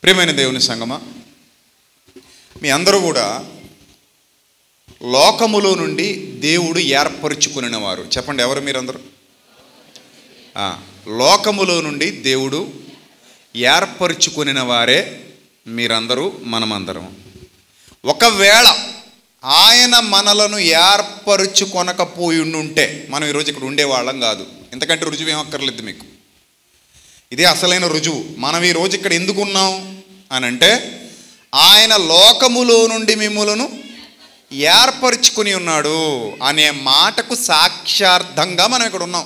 ప్రియమైన దేవుని సంగమా మీ అందరూ కూడా లోకములో నుండి దేవుడు ఏర్పరుచుకుని వారు చెప్పండి ఎవరు మీరందరూ ఆ, లోకములో నుండి దేవుడు ఏర్పరుచుకుని వారే మీరందరూ మనమందరం ఒకవేళ ఆయన మనలను ఏర్పరుచుకొనకపోయి ఉంటే మనం ఈరోజు ఇక్కడ ఉండేవాళ్ళం కాదు ఎందుకంటే రుజువు ఏమక్కర్లేదు మీకు ఇదే అసలైన రుజువు మనం ఈ రోజు ఇక్కడ ఎందుకు ఉన్నాం అని అంటే ఆయన లోకములో నుండి మిమ్ములను ఏర్పరుచుకుని ఉన్నాడు అనే మాటకు సాక్ష్యార్థంగా మనం ఇక్కడ ఉన్నాం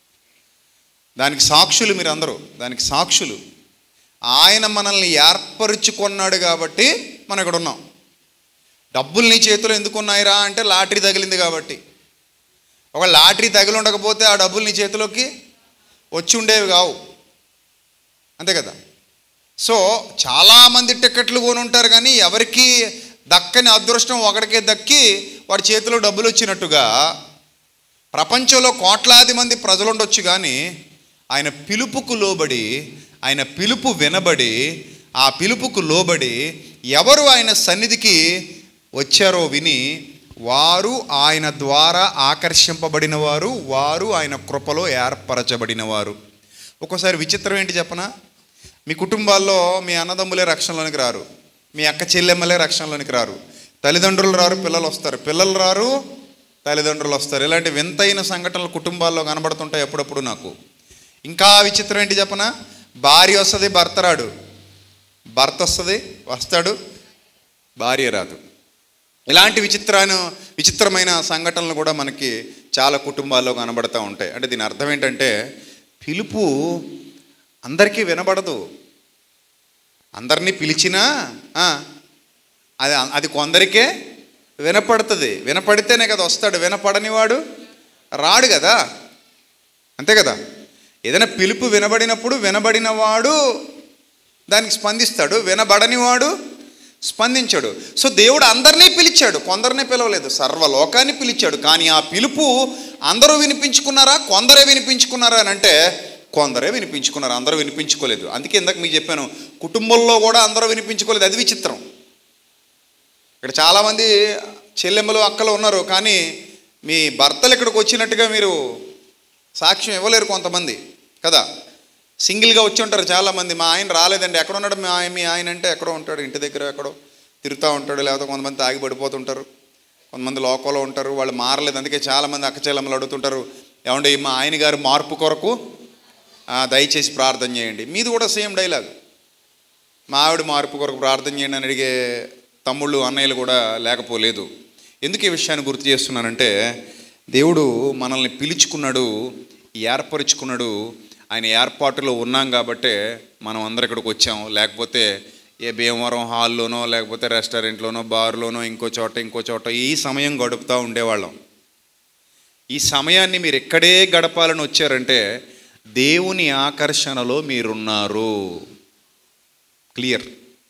దానికి సాక్షులు మీరు అందరూ దానికి సాక్షులు ఆయన మనల్ని ఏర్పరుచుకున్నాడు కాబట్టి మనం ఇక్కడ ఉన్నాం డబ్బులు నీ చేతిలో ఎందుకు ఉన్నాయిరా అంటే లాటరీ తగిలింది కాబట్టి ఒక లాటరీ తగిలి ఉండకపోతే ఆ డబ్బులు నీ చేతిలోకి వచ్చి ఉండేవి కావు అంతే కదా సో చాలామంది టికెట్లు కొని ఉంటారు కానీ ఎవరికి దక్కని అదృష్టం ఒకడికే దక్కి వాడి చేతిలో డబ్బులు వచ్చినట్టుగా ప్రపంచంలో కోట్లాది మంది ప్రజలు ఉండొచ్చు కానీ ఆయన పిలుపుకు లోబడి ఆయన పిలుపు వినబడి ఆ పిలుపుకు లోబడి ఎవరు ఆయన సన్నిధికి వచ్చారో విని వారు ఆయన ద్వారా ఆకర్షింపబడిన వారు వారు ఆయన కృపలో ఏర్పరచబడిన వారు ఒక్కోసారి విచిత్రం ఏంటి చెప్పనా మీ కుటుంబాల్లో మీ అన్నదమ్ములే రక్షణలోనికి రారు మీ అక్క చెల్లెమ్మలే రక్షణలోనికి రారు తల్లిదండ్రులు రారు పిల్లలు వస్తారు పిల్లలు రారు తల్లిదండ్రులు వస్తారు ఇలాంటి వింతైన సంఘటనలు కుటుంబాల్లో కనబడుతుంటాయి ఎప్పుడప్పుడు నాకు ఇంకా విచిత్రం ఏంటి చెప్పనా భార్య వస్తుంది భర్త రాడు భర్త వస్తుంది వస్తాడు భార్య రాదు ఇలాంటి విచిత్రాను విచిత్రమైన సంఘటనలు కూడా మనకి చాలా కుటుంబాల్లో కనబడుతూ ఉంటాయి అంటే దీని అర్థం ఏంటంటే పిలుపు అందరికీ వినబడదు అందరినీ పిలిచినా ఆ, అది అది కొందరికే వినపడుతుంది వినపడితేనే కదా వస్తాడు వినపడనివాడు రాడు కదా అంతే కదా ఏదైనా పిలుపు వినబడినప్పుడు వినబడినవాడు దానికి స్పందిస్తాడు వినబడనివాడు స్పందించాడు సో దేవుడు అందరినీ పిలిచాడు కొందరినే పిలవలేదు సర్వలోకాన్ని పిలిచాడు కానీ ఆ పిలుపు అందరూ వినిపించుకున్నారా కొందరే వినిపించుకున్నారా అని అంటే కొందరే వినిపించుకున్నారు అందరూ వినిపించుకోలేదు అందుకే ఇందాక మీకు చెప్పాను కుటుంబంలో కూడా అందరూ వినిపించుకోలేదు అది విచిత్రం ఇక్కడ చాలామంది చెల్లెమ్మలు అక్కలు ఉన్నారు కానీ మీ భర్తలు ఇక్కడికి వచ్చినట్టుగా మీరు సాక్ష్యం ఇవ్వలేరు కొంతమంది కదా సింగిల్గా వచ్చి ఉంటారు చాలామంది మా ఆయన రాలేదండి ఎక్కడ ఉన్నాడు మీ ఆయన మీ ఆయన అంటే ఎక్కడో ఉంటాడు ఇంటి దగ్గర ఎక్కడో తిరుగుతూ ఉంటాడు లేకపోతే కొంతమంది తాగి పడిపోతుంటారు కొంతమంది లోకంలో ఉంటారు వాళ్ళు మారలేదు అందుకే చాలామంది అక్క చెల్లెమ్మలు అడుగుతుంటారు ఏమండి మా ఆయన గారి మార్పు కొరకు ఆ, దయచేసి ప్రార్థన చేయండి మీది కూడా సేమ్ డైలాగ్ మా ఆవిడ మార్పు కొరకు ప్రార్థన చేయండి అని అడిగే తమ్ముళ్ళు అన్నయ్యలు కూడా లేకపోలేదు ఎందుకు ఈ విషయాన్ని గుర్తు చేస్తున్నానంటే దేవుడు మనల్ని పిలుచుకున్నాడు ఏర్పరుచుకున్నాడు ఆయన ఏర్పాటులో ఉన్నాం కాబట్టే మనం అందరు ఇక్కడికి వచ్చాం లేకపోతే ఏ భీమవరం హాల్లోనో లేకపోతే రెస్టారెంట్లోనో బార్లోనో ఇంకో చోట ఇంకో చోట ఈ సమయం గడుపుతూ ఉండేవాళ్ళం ఈ సమయాన్ని మీరు ఎక్కడే గడపాలని వచ్చారంటే దేవుని ఆకర్షణలో మీరున్నారు క్లియర్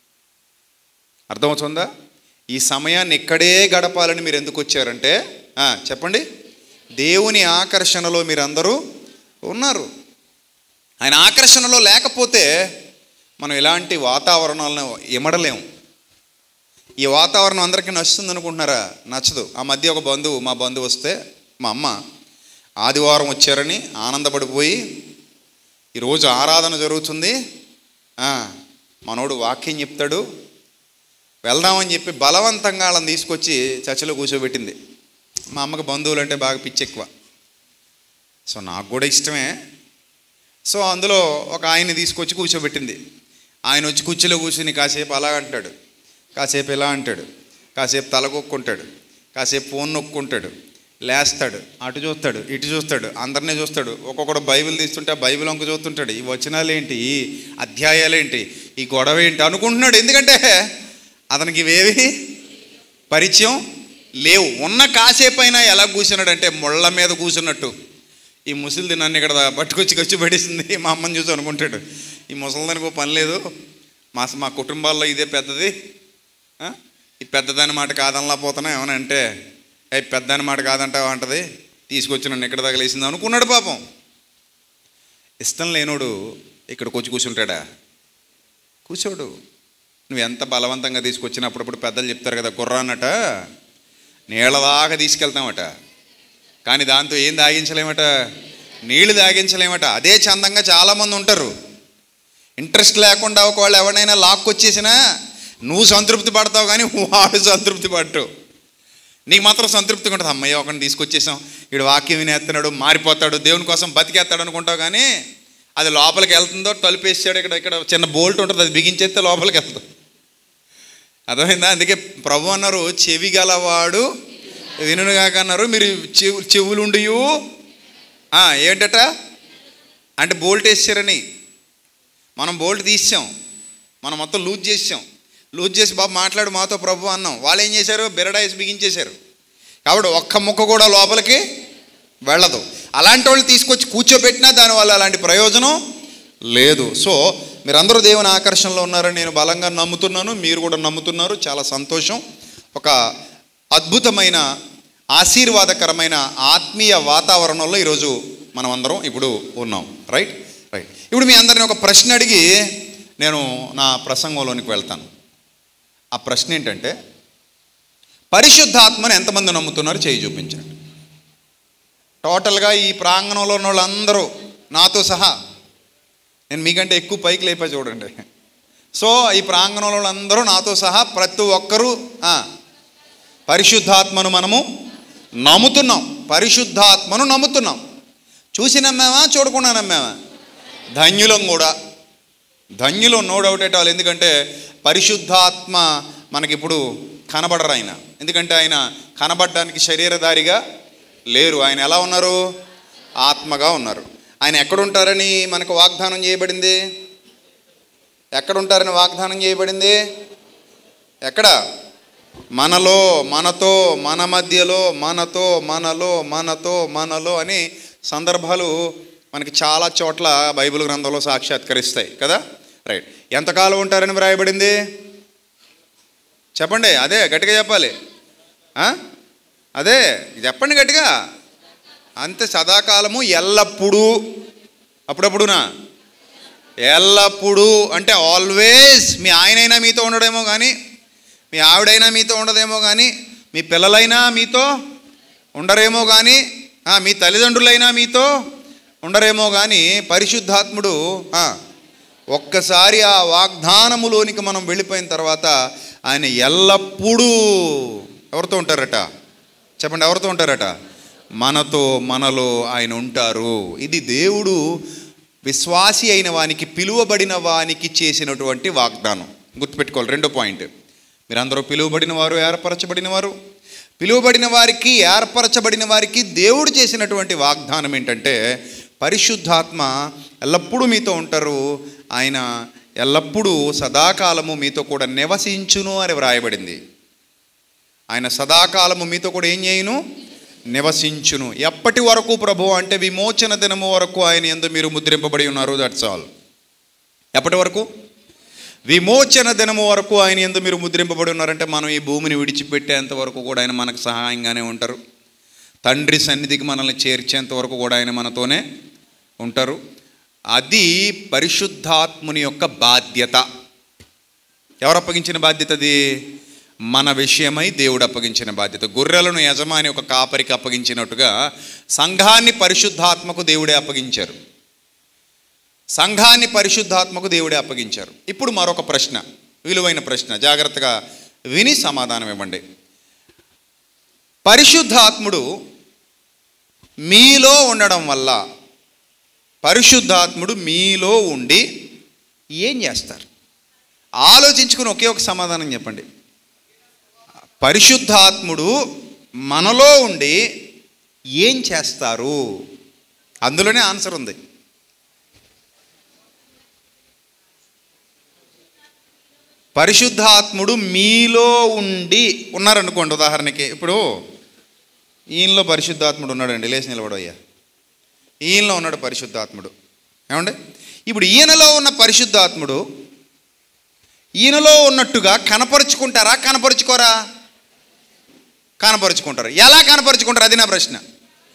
అర్థమవుతుందా ఈ సమయాన్ని ఎక్కడే గడపాలని మీరు ఎందుకు వచ్చారంటే ఆ, చెప్పండి దేవుని ఆకర్షణలో మీరందరూ ఉన్నారు ఆయన ఆకర్షణలో లేకపోతే మనం ఇలాంటి వాతావరణాలను ఇమడలేము ఈ వాతావరణం అందరికీ నచ్చుతుంది అనుకుంటున్నారా నచ్చదు ఆ మధ్య ఒక బంధువు మా బంధువు వస్తే మా అమ్మ ఆదివారం వచ్చారని ఆనందపడిపోయి ఈరోజు ఆరాధన జరుగుతుంది ఆ, మనోడు వాక్యం చెప్తాడు వెళ్దామని చెప్పి బలవంతంగా వాళ్ళని తీసుకొచ్చి చర్చిలో కూర్చోబెట్టింది మా అమ్మకి బంధువులు అంటే బాగా పిచ్చి ఎక్కువ సో నాకు కూడా ఇష్టమే సో అందులో ఒక ఆయన్ని తీసుకొచ్చి కూర్చోబెట్టింది ఆయన వచ్చి కుర్చీలో కూర్చుని కాసేపు అలా అంటాడు కాసేపు ఇలా అంటాడు కాసేపు తల కొక్కుంటాడు కాసేపు ఫోన్ నొక్కుంటాడు లేస్తాడు అటు చూస్తాడు ఇటు చూస్తాడు అందరినీ చూస్తాడు ఒక్కొక్కడు బైబిల్ తీస్తుంటే ఆ బైబిల్ వంక చూస్తుంటాడు ఈ వచనాలు ఏంటి ఈ అధ్యాయాలు ఏంటి ఈ గొడవ ఏంటి అనుకుంటున్నాడు ఎందుకంటే అతనికి ఇవేవి పరిచయం లేవు ఉన్న కాసేపు అయినా ఎలా కూర్చున్నాడంటే ముళ్ళ మీద కూర్చున్నట్టు ఈ ముసలిది నన్ను ఇక్కడ పట్టుకొచ్చి ఖర్చు పడేసింది మా అమ్మని చూసి అనుకుంటాడు ఈ ముసలిదానికి ఓ పని లేదు మా మా కుటుంబాల్లో ఇదే పెద్దది ఆ? ఈ పెద్దదాని మాట కాదనలా పోతున్నా ఏమని అంటే ఏ పెద్దాని మాట కాదంటావా అంటది తీసుకొచ్చి నన్ను ఇక్కడ తగలేసింది అనుకున్నాడు పాపం ఇష్టం లేనోడు ఇక్కడికి వచ్చి కూర్చుంటాడా కూర్చోడు నువ్వు ఎంత బలవంతంగా తీసుకొచ్చినా అప్పుడప్పుడు పెద్దలు చెప్తారు కదా గుర్రాన్నట నీళ్ళ దాకా తీసుకెళ్తామట కానీ దాంతో ఏం తాగించలేమట నీళ్లు తాగించలేమట అదే చందంగా చాలామంది ఉంటారు ఇంట్రెస్ట్ లేకుండా ఒకవేళ ఎవరినైనా లాక్కొచ్చేసినా నువ్వు సంతృప్తి పడతావు కానీ వాడు సంతృప్తి పడటం నీకు మాత్రం సంతృప్తిగా ఉంటుంది అమ్మయ్య ఒకరిని తీసుకొచ్చేసాం వీడు వాక్యం వినేస్తున్నాడు మారిపోతాడు దేవుని కోసం బతికేస్తాడు అనుకుంటావు కానీ అది లోపలికి వెళ్తుందో తలుపేసాడు ఇక్కడ ఇక్కడ చిన్న బోల్ట్ ఉంటుంది అది బిగించేస్తే లోపలికి వెళ్తుంది అర్థమైందా అందుకే ప్రభు అన్నారు చెవి గలవాడు వినుగాక అన్నారు మీరు చెవు చెవులుండియు ఆ, ఏంటట అంటే బోల్ట్ వేసారని మనం బోల్ట్ తీసాం మనం మొత్తం లూజ్ చేసాం లూజ్ చేసి బాబు మాట్లాడు మాతో ప్రభు అన్నాం వాళ్ళు ఏం చేశారు బెరడాయిస్ బిగించేశారు కాబట్టి ఒక్క ముక్క కూడా లోపలికి వెళ్ళదు అలాంటి వాళ్ళు తీసుకొచ్చి కూర్చోబెట్టినా దానివల్ల అలాంటి ప్రయోజనం లేదు సో మీరందరూ దేవుని ఆకర్షణలో ఉన్నారని నేను బలంగా నమ్ముతున్నాను మీరు కూడా నమ్ముతున్నారు చాలా సంతోషం ఒక అద్భుతమైన ఆశీర్వాదకరమైన ఆత్మీయ వాతావరణంలో ఈరోజు మనం అందరం ఇప్పుడు ఉన్నాం రైట్ రైట్ ఇప్పుడు మీ అందరిని ఒక ప్రశ్న అడిగి నేను నా ప్రసంగంలోనికి వెళ్తాను ఆ ప్రశ్న ఏంటంటే పరిశుద్ధాత్మను ఎంతమంది నమ్ముతున్నారు చేయి చూపించండి టోటల్గా ఈ ప్రాంగణంలో ఉన్న వాళ్ళందరూ నాతో సహా నేను మీకంటే ఎక్కువ పైకి లేపా చూడండి సో ఈ ప్రాంగణంలో వాళ్ళందరూ నాతో సహా ప్రతి ఒక్కరూ ఆ, పరిశుద్ధాత్మను మనము నమ్ముతున్నాం పరిశుద్ధాత్మను నమ్ముతున్నాం చూసి నమ్మామా చూడకుండా నమ్మామా ధన్యులం కూడా ధన్యులు నో డౌట్ ఎట్ ఆల్ ఎందుకంటే పరిశుద్ధాత్మ మనకిప్పుడు కనబడరు ఆయన ఎందుకంటే ఆయన కనబడడానికి శరీరధారిగా లేరు ఆయన ఎలా ఉన్నారు ఆత్మగా ఉన్నారు ఆయన ఎక్కడుంటారని మనకు వాగ్దానం చేయబడింది ఎక్కడుంటారని వాగ్దానం చేయబడింది ఎక్కడ మనలో మనతో మన మధ్యలో మనతో మనలో మనతో మనలో అని సందర్భాలు మనకి చాలా చోట్ల బైబిల్ గ్రంథంలో సాక్షాత్కరిస్తాయి కదా రైట్ ఎంతకాలం ఉంటారని వ్రాయబడింది చెప్పండి అదే గట్టిగా చెప్పాలి ఆ? అదే చెప్పండి గట్టిగా అంతే సదాకాలము ఎల్లప్పుడూ అప్పుడప్పుడునా ఎల్లప్పుడూ అంటే ఆల్వేస్ మీ ఆయనైనా మీతో ఉండడేమో కానీ మీ ఆవిడైనా మీతో ఉండదేమో కానీ మీ పిల్లలైనా మీతో ఉండరేమో కానీ ఆ, మీ తల్లిదండ్రులైనా మీతో ఉండరేమో కానీ పరిశుద్ధాత్ముడు ఆ, ఒక్కసారి ఆ వాగ్దానములోనికి మనం వెళ్ళిపోయిన తర్వాత ఆయన ఎల్లప్పుడూ ఎవరితో ఉంటారట చెప్పండి ఎవరితో ఉంటారట మనతో మనలో ఆయన ఉంటారు ఇది దేవుడు విశ్వాసి అయిన వానికి పిలువబడిన వానికి చేసినటువంటి వాగ్దానం గుర్తుపెట్టుకోవాలి రెండో పాయింట్ మీరందరూ పిలువబడిన వారు ఏర్పరచబడిన వారు పిలువబడిన వారికి ఏర్పరచబడిన వారికి దేవుడు చేసినటువంటి వాగ్దానం ఏంటంటే పరిశుద్ధాత్మ ఎల్లప్పుడూ మీతో ఉంటారు ఆయన ఎల్లప్పుడూ సదాకాలము మీతో కూడా నివసించును అని వ్రాయబడింది ఆయన సదాకాలము మీతో కూడా ఏం చేయును నివసించును ఎప్పటి వరకు ప్రభు అంటే విమోచన దినము వరకు ఆయన ఎందు మీరు ముద్రింపబడి ఉన్నారు దట్స్ ఆల్ ఎప్పటి వరకు విమోచన దినము వరకు ఆయన ఎందు మీరు ముద్రింపబడి ఉన్నారంటే మనం ఈ భూమిని విడిచిపెట్టేంత వరకు కూడా ఆయన మనకు సహాయంగానే ఉంటారు తండ్రి సన్నిధికి మనల్ని చేర్చేంత వరకు కూడా ఆయన మనతోనే ఉంటారు అది పరిశుద్ధాత్ముని యొక్క బాధ్యత ఎవరు అప్పగించిన బాధ్యత అది మన విషయమై దేవుడు అప్పగించిన బాధ్యత గొర్రెలను యజమాని ఒక కాపరికి అప్పగించినట్టుగా సంఘాన్ని పరిశుద్ధాత్మకు దేవుడే అప్పగించారు సంఘాన్ని పరిశుద్ధాత్మకు దేవుడే అప్పగించారు ఇప్పుడు మరొక ప్రశ్న విలువైన ప్రశ్న జాగ్రత్తగా విని సమాధానం ఇవ్వండి పరిశుద్ధాత్ముడు మీలో ఉండడం వల్ల పరిశుద్ధాత్ముడు మీలో ఉండి ఏం చేస్తారు ఆలోచించుకుని ఒకే ఒక సమాధానం చెప్పండి పరిశుద్ధాత్ముడు మనలో ఉండి ఏం చేస్తారు అందులోనే ఆన్సర్ ఉంది పరిశుద్ధాత్ముడు మీలో ఉండి ఉన్నారనుకోండి ఉదాహరణకి ఇప్పుడు ఈయనలో పరిశుద్ధాత్ముడు ఉన్నాడండి లేచి నిలబడయ్యా ఈయనలో ఉన్నాడు పరిశుద్ధాత్ముడు ఏమండి ఇప్పుడు ఈయనలో ఉన్న పరిశుద్ధాత్ముడు ఈయనలో ఉన్నట్టుగా కనపరుచుకుంటారా కనపరుచుకోరా కనపరుచుకుంటారు ఎలా కనపరుచుకుంటారు అది నా ప్రశ్న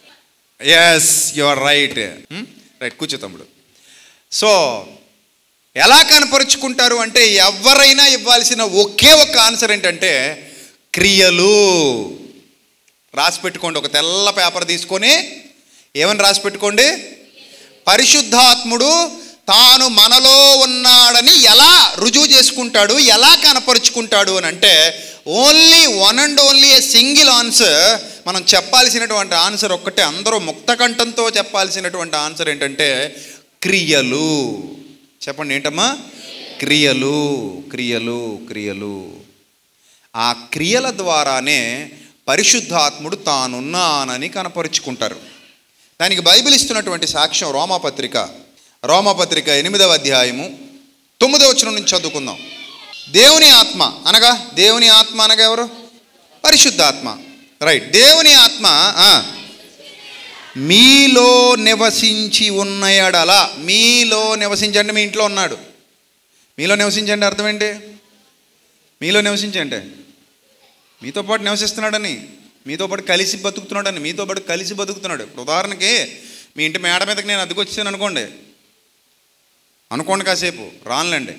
yes you are right right కూర్చో తమ్ముడు సో ఎలా కనపరుచుకుంటారు అంటే ఎవరైనా ఇవ్వాల్సిన ఒకే ఒక ఆన్సర్ ఏంటంటే క్రియలు రాసి పెట్టుకోండి ఒక తెల్ల పేపర్ తీసుకొని ఏమని రాసి పెట్టుకోండి పరిశుద్ధాత్ముడు తాను మనలో ఉన్నాడని ఎలా రుజువు చేసుకుంటాడు ఎలా కనపరుచుకుంటాడు అని అంటే only one and only a single answer మనం చెప్పాల్సినటువంటి ఆన్సర్ ఒక్కటే అందరూ ముక్తకంఠంతో చెప్పాల్సినటువంటి ఆన్సర్ ఏంటంటే క్రియలు చెప్పండి ఏంటమ్మా క్రియలు క్రియలు క్రియలు ఆ క్రియల ద్వారానే పరిశుద్ధాత్ముడు తానున్నానని కనపరుచుకుంటారు దానికి బైబిల్ ఇస్తున్నటువంటి సాక్ష్యం రోమాపత్రిక రోమాపత్రిక ఎనిమిదవ అధ్యాయము తొమ్మిదవ వచనం నుంచి చదువుకుందాం దేవుని ఆత్మ అనగా దేవుని ఆత్మ అనగా ఎవరు పరిశుద్ధాత్మ రైట్ దేవుని ఆత్మ ఆ, మీలో నివసించి ఉన్న ఎడల మీలో నివసించండి మీ ఇంట్లో ఉన్నాడు మీలో నివసించండి అర్థం ఏంటి మీలో నివసించండి మీతో పాటు నివసిస్తున్నాడని మీతో పాటు కలిసి బతుకుతున్నాడని మీతో పాటు కలిసి బతుకుతున్నాడు ఇప్పుడు ఉదాహరణకి మీ ఇంటి మేడ మీదకి నేను అద్దెకు వచ్చాను అనుకోండి అనుకోండి కాసేపు రానులేండి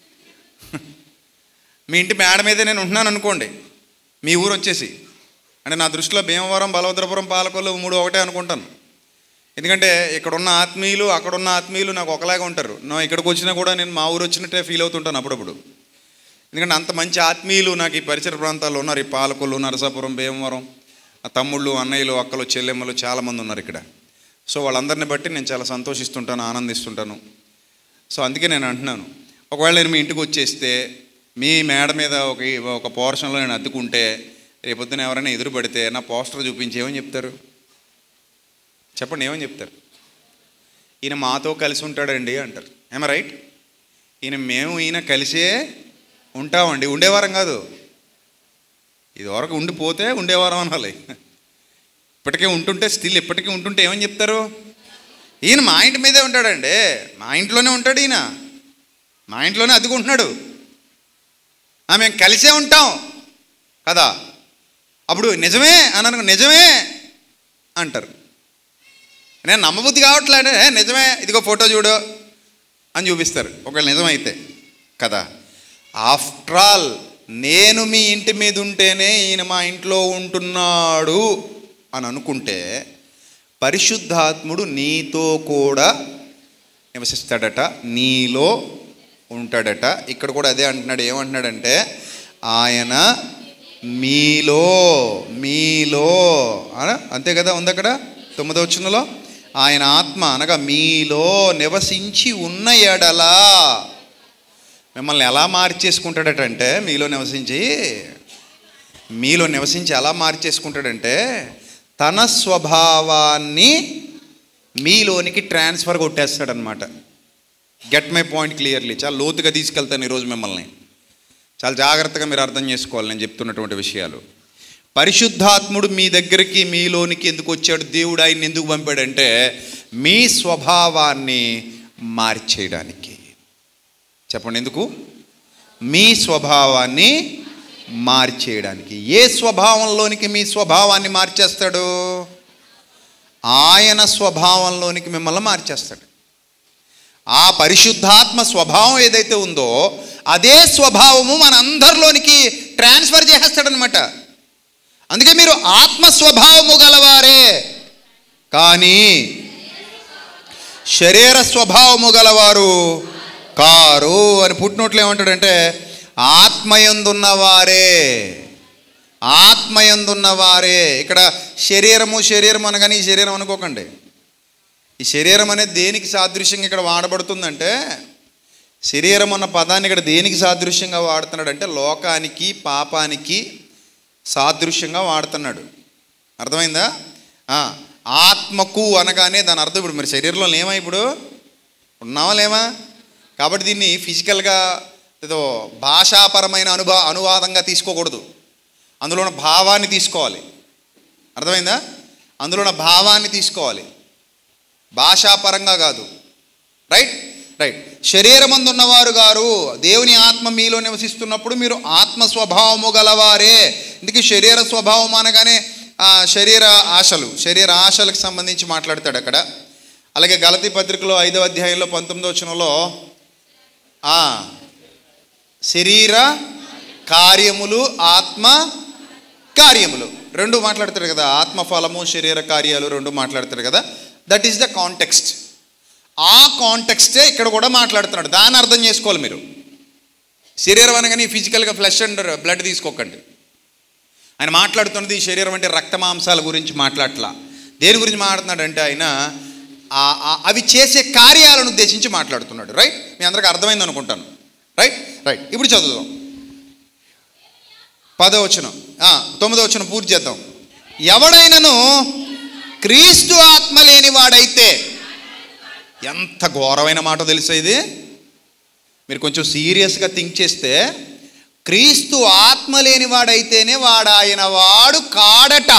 మీ ఇంటి మేడ మీదే నేను ఉంటున్నాను అనుకోండి మీ ఊరు వచ్చేసి అంటే నా దృష్టిలో భీమవరం బలభద్రపురం పాలకొల్లు మూడు ఒకటే అనుకుంటాను ఎందుకంటే ఇక్కడ ఉన్న ఆత్మీయులు అక్కడ ఉన్న ఆత్మీయులు నాకు ఒకలాగా ఉంటారు నా ఇక్కడికి వచ్చినా కూడా నేను మా ఊరు వచ్చినట్టే ఫీల్ అవుతుంటాను అప్పుడప్పుడు ఎందుకంటే అంత మంచి ఆత్మీయులు నాకు ఈ పరిసర ప్రాంతాల్లో ఉన్నారు ఈ పాలకొల్లు నరసాపురం భీమవరం ఆ తమ్ముళ్ళు అన్నయ్యలు అక్కలు చెల్లెమ్మలు చాలామంది ఉన్నారు ఇక్కడ సో వాళ్ళందరిని బట్టి నేను చాలా సంతోషిస్తుంటాను ఆనందిస్తుంటాను సో అందుకే నేను అంటున్నాను ఒకవేళ నేను మీ ఇంటికి వచ్చేస్తే మీ మేడ మీద ఒక ఒక పోర్షన్లో నేను అద్దుకుంటే రేపొద్దున ఎవరైనా ఎదురు పడితే నా పోస్టర్ చూపించి ఏమని చెప్తారు చెప్పండి ఏమని చెప్తారు ఈయన మాతో కలిసి ఉంటాడండి అంటారు ఏమ రైట్ ఈయన మేము ఈయన కలిసే ఉంటామండి ఉండేవారం కాదు ఇది వరకు ఉండిపోతే ఉండేవారం అనాలి ఇప్పటికే ఉంటుంటే స్టిల్ ఇప్పటికీ ఉంటుంటే ఏమని చెప్తారు ఈయన మా ఇంటి మీదే ఉంటాడండి మా ఇంట్లోనే ఉంటాడు ఈయన మా ఇంట్లోనే అదుకుంటున్నాడు ఆ, మేము కలిసే ఉంటాం కదా అప్పుడు నిజమే అని అనుకో నిజమే అంటారు నేను నమ్మబుద్ధి కావట్లేదే "ఏ, నిజమే ఇదిగో ఫోటో చూడు అని చూపిస్తారు ఒకవేళ నిజమైతే కదా ఆఫ్టర్ ఆల్ నేను మీ ఇంటి మీద ఉంటేనే ఈయన మా ఇంట్లో ఉంటున్నాడు అని అనుకుంటే పరిశుద్ధాత్ముడు నీతో కూడా నివసిస్తాడట నీలో ఉంటాడట ఇక్కడ కూడా అదే అంటున్నాడు ఏమంటున్నాడంటే ఆయన మీలో మీలో అన? అంతే కదా ఉంది అక్కడ తొమ్మిదో వచ్చినలో ఆయన ఆత్మ అనగా మీలో నివసించి ఉన్న ఎడలా మిమ్మల్ని ఎలా మార్చేసుకుంటాడటంటే మీలో నివసించి మీలో నివసించి ఎలా మార్చేసుకుంటాడంటే తన స్వభావాన్ని మీలోనికి ట్రాన్స్ఫర్ కొట్టేస్తాడనమాట గెట్ మై పాయింట్ క్లియర్లీ చాలా లోతుగా తీసుకెళ్తాను ఈరోజు మిమ్మల్ని చాలా జాగ్రత్తగా మీరు అర్థం చేసుకోవాలి నేను చెప్తున్నటువంటి విషయాలు పరిశుద్ధాత్ముడు మీ దగ్గరికి మీలోనికి ఎందుకు వచ్చాడు దేవుడు ఆయన ఎందుకు పంపాడంటే మీ స్వభావాన్ని మార్చేయడానికి చెప్పండి ఎందుకు మీ స్వభావాన్ని మార్చేయడానికి ఏ స్వభావంలోనికి మీ స్వభావాన్ని మార్చేస్తాడు ఆయన స్వభావంలోనికి మిమ్మల్ని మార్చేస్తాడు ఆ పరిశుద్ధాత్మ స్వభావం ఏదైతే ఉందో అదే స్వభావము మన అందరిలోనికి ట్రాన్స్ఫర్ చేసేస్తాడనమాట అందుకే మీరు ఆత్మ స్వభావము గలవారే కానీ శరీర స్వభావము గలవారు కారు అని పుట్టినోట్లు ఏమంటాడంటే ఆత్మయందున్నవారే ఆత్మయందున్నవారే ఇక్కడ శరీరము శరీరం అనగానే ఈ శరీరం అనుకోకండి ఈ శరీరం అనేది దేనికి సాదృశ్యంగా ఇక్కడ వాడబడుతుందంటే శరీరం అన్న పదాన్ని ఇక్కడ దేనికి సాదృశ్యంగా వాడుతున్నాడు అంటే లోకానికి పాపానికి సాదృశ్యంగా వాడుతున్నాడు అర్థమైందా ఆ, ఆత్మకు అనగానే దాని అర్థం ఇప్పుడు మరి శరీరంలో లేమా ఇప్పుడు ఉన్నావా లేమా కాబట్టి దీన్ని ఫిజికల్గా ఏదో భాషాపరమైన అనుభా అనువాదంగా తీసుకోకూడదు అందులో ఉన్న భావాన్ని తీసుకోవాలి అర్థమైందా అందులో ఉన్న భావాన్ని తీసుకోవాలి భాషాపరంగా కాదు రైట్ రైట్ శరీరమందు ఉన్నవారు గారు దేవుని ఆత్మ మీలో నివసిస్తున్నప్పుడు మీరు ఆత్మ స్వభావము గలవారే ఇందుకే శరీర స్వభావం అనగానే ఆ, శరీర ఆశలు శరీర ఆశలకు సంబంధించి మాట్లాడతాడు అక్కడ అలాగే గలతి పత్రికలో ఐదవ అధ్యాయంలో పంతొమ్మిదో వచనంలో ఆ, శరీర కార్యములు ఆత్మ కార్యములు రెండు మాట్లాడతాడు కదా ఆత్మఫలము శరీర కార్యాలు రెండు మాట్లాడతాడు కదా దట్ ఈస్ ద కాంటెక్స్ట్ ఆ కాంటెక్స్టే ఇక్కడ కూడా మాట్లాడుతున్నాడు దాన్ని అర్థం చేసుకోవాలి మీరు శరీరం అనగానే ఫిజికల్గా ఫ్లెష్ అండ్ బ్లడ్ తీసుకోకండి ఆయన మాట్లాడుతున్నది ఈ శరీరం అంటే రక్త మాంసాల గురించి మాట్లాడట్లా దేని గురించి మాట్లాడుతున్నాడు ఆయన ఆ- ఆ- అవి చేసే కార్యాలను ఉద్దేశించి మాట్లాడుతున్నాడు రైట్ మీ అందరికి అర్థమైంది అనుకుంటాను రైట్ రైట్ ఇప్పుడు చదువుదాం పదో వచనం ఆ, తొమ్మిదో వచనం పూర్తి చేద్దాం ఎవడైనను క్రీస్తు ఆత్మ లేనివాడైతే ఎంత ఘోరమైన మాట తెలుసా ఇది మీరు కొంచెం సీరియస్గా థింక్ చేస్తే క్రీస్తు ఆత్మ లేనివాడైతేనే వాడు ఆయన వాడు కాడట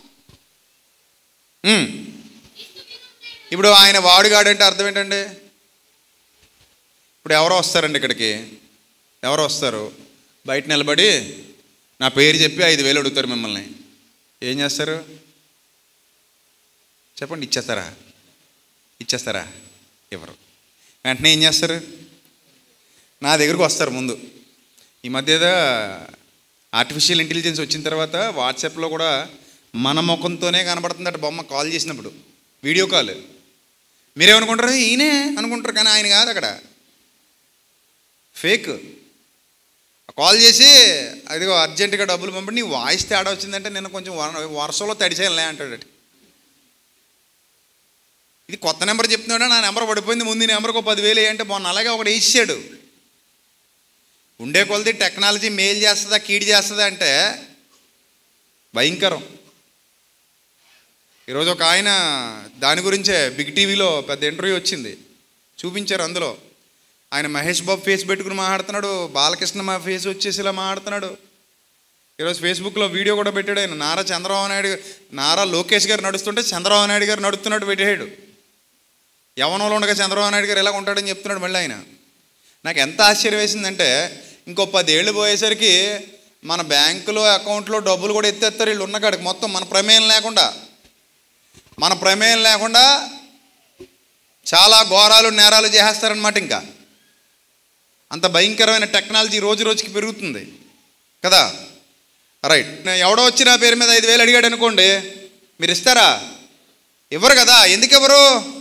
ఉమ్. ఇప్పుడు ఆయన వాడుగాడంటే అర్థం ఏంటండి ఇప్పుడు ఎవరో వస్తారండి ఇక్కడికి ఎవరో వస్తారు బయట నిలబడి నా పేరు చెప్పి ఐదు వేలు అడుగుతారు మిమ్మల్ని ఏం చేస్తారు చెప్పండి ఇచ్చేస్తారా ఇచ్చేస్తారా ఎవరు వెంటనే ఏం చేస్తారు నా దగ్గరకు వస్తారు ముందు ఈ మధ్య ఏదో ఆర్టిఫిషియల్ ఇంటెలిజెన్స్ వచ్చిన తర్వాత వాట్సాప్లో కూడా మన ముఖంతోనే కనబడుతుందట బొమ్మ కాల్ చేసినప్పుడు వీడియో కాల్ మీరేమనుకుంటారు ఈయనే అనుకుంటారు కానీ ఆయన కాదు అక్కడ ఫేక్ కాల్ చేసి అదిగో అర్జెంటుగా డబ్బులు పంపండి నీ వాయిస్ తేడా వచ్చిందంటే నేను కొంచెం వర- వర్షంలో తడిచేయాలే అంటాడు ఇది కొత్త నెంబర్ చెప్తున్నాడా నా నెంబర్ పడిపోయింది ముందు ఈ నెంబర్కి ఒక పదివేలు అంటే మొన్న అలాగే ఒకటి వేసాడు ఉండే కొలది టెక్నాలజీ మేలు చేస్తుందా కీడు చేస్తుందా అంటే భయంకరం ఈరోజు ఒక ఆయన దాని గురించే బిగ్ టీవీలో పెద్ద ఇంటర్వ్యూ వచ్చింది చూపించారు అందులో ఆయన మహేష్ బాబు ఫేస్ పెట్టుకుని మాట్లాడుతున్నాడు బాలకృష్ణ మా ఫేస్ వచ్చేసి ఇలా మాట్లాడుతున్నాడు ఈరోజు ఫేస్బుక్లో వీడియో కూడా పెట్టాడు ఆయన నారా చంద్రబాబు నాయుడు నారా లోకేష్ గారు నడుస్తుంటే చంద్రబాబు నాయుడు గారు నడుస్తున్నట్టు పెట్టాడు యవనంలో ఉండగా చంద్రబాబు నాయుడు గారు ఎలా ఉంటాడని చెప్తున్నాడు మళ్ళీ ఆయన నాకు ఎంత ఆశ్చర్యం వేసిందంటే ఇంకో పదేళ్ళు పోయేసరికి మన బ్యాంకులో అకౌంట్లో డబ్బులు కూడా ఎత్తేస్తారు వీళ్ళు ఉన్న కాడికి మొత్తం మన ప్రమేయం లేకుండా మన ప్రమేయం లేకుండా చాలా ఘోరాలు నేరాలు చేసేస్తారనమాట ఇంకా అంత భయంకరమైన టెక్నాలజీ రోజు రోజుకి పెరుగుతుంది కదా రైట్ ఎవడో వచ్చి నా పేరు మీద ఐదు వేలు అడిగాడు అనుకోండి మీరు ఇస్తారా ఇవ్వరు కదా ఎందుకు ఇవ్వరు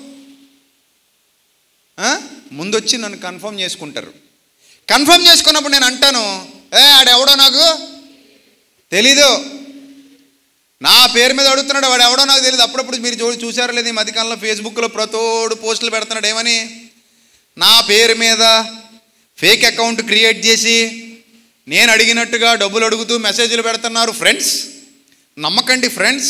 ఆ? ముందు వచ్చి నన్ను కన్ఫర్మ్ చేసుకుంటారు కన్ఫర్మ్ చేసుకున్నప్పుడు నేను అంటాను ఏ ఆడెవడో నాకు తెలీదు నా పేరు మీద అడుగుతున్నాడు వాడు ఎవడో నాకు తెలియదు అప్పుడప్పుడు మీరు చూ చూసారో లేదు ఈ మధ్యకాలంలో ఫేస్బుక్లో ప్రతోడు పోస్టులు పెడుతున్నాడు ఏమని నా పేరు మీద ఫేక్ అకౌంట్ క్రియేట్ చేసి నేను అడిగినట్టుగా డబ్బులు అడుగుతూ మెసేజ్లు పెడుతున్నారు ఫ్రెండ్స్ నమ్మకండి ఫ్రెండ్స్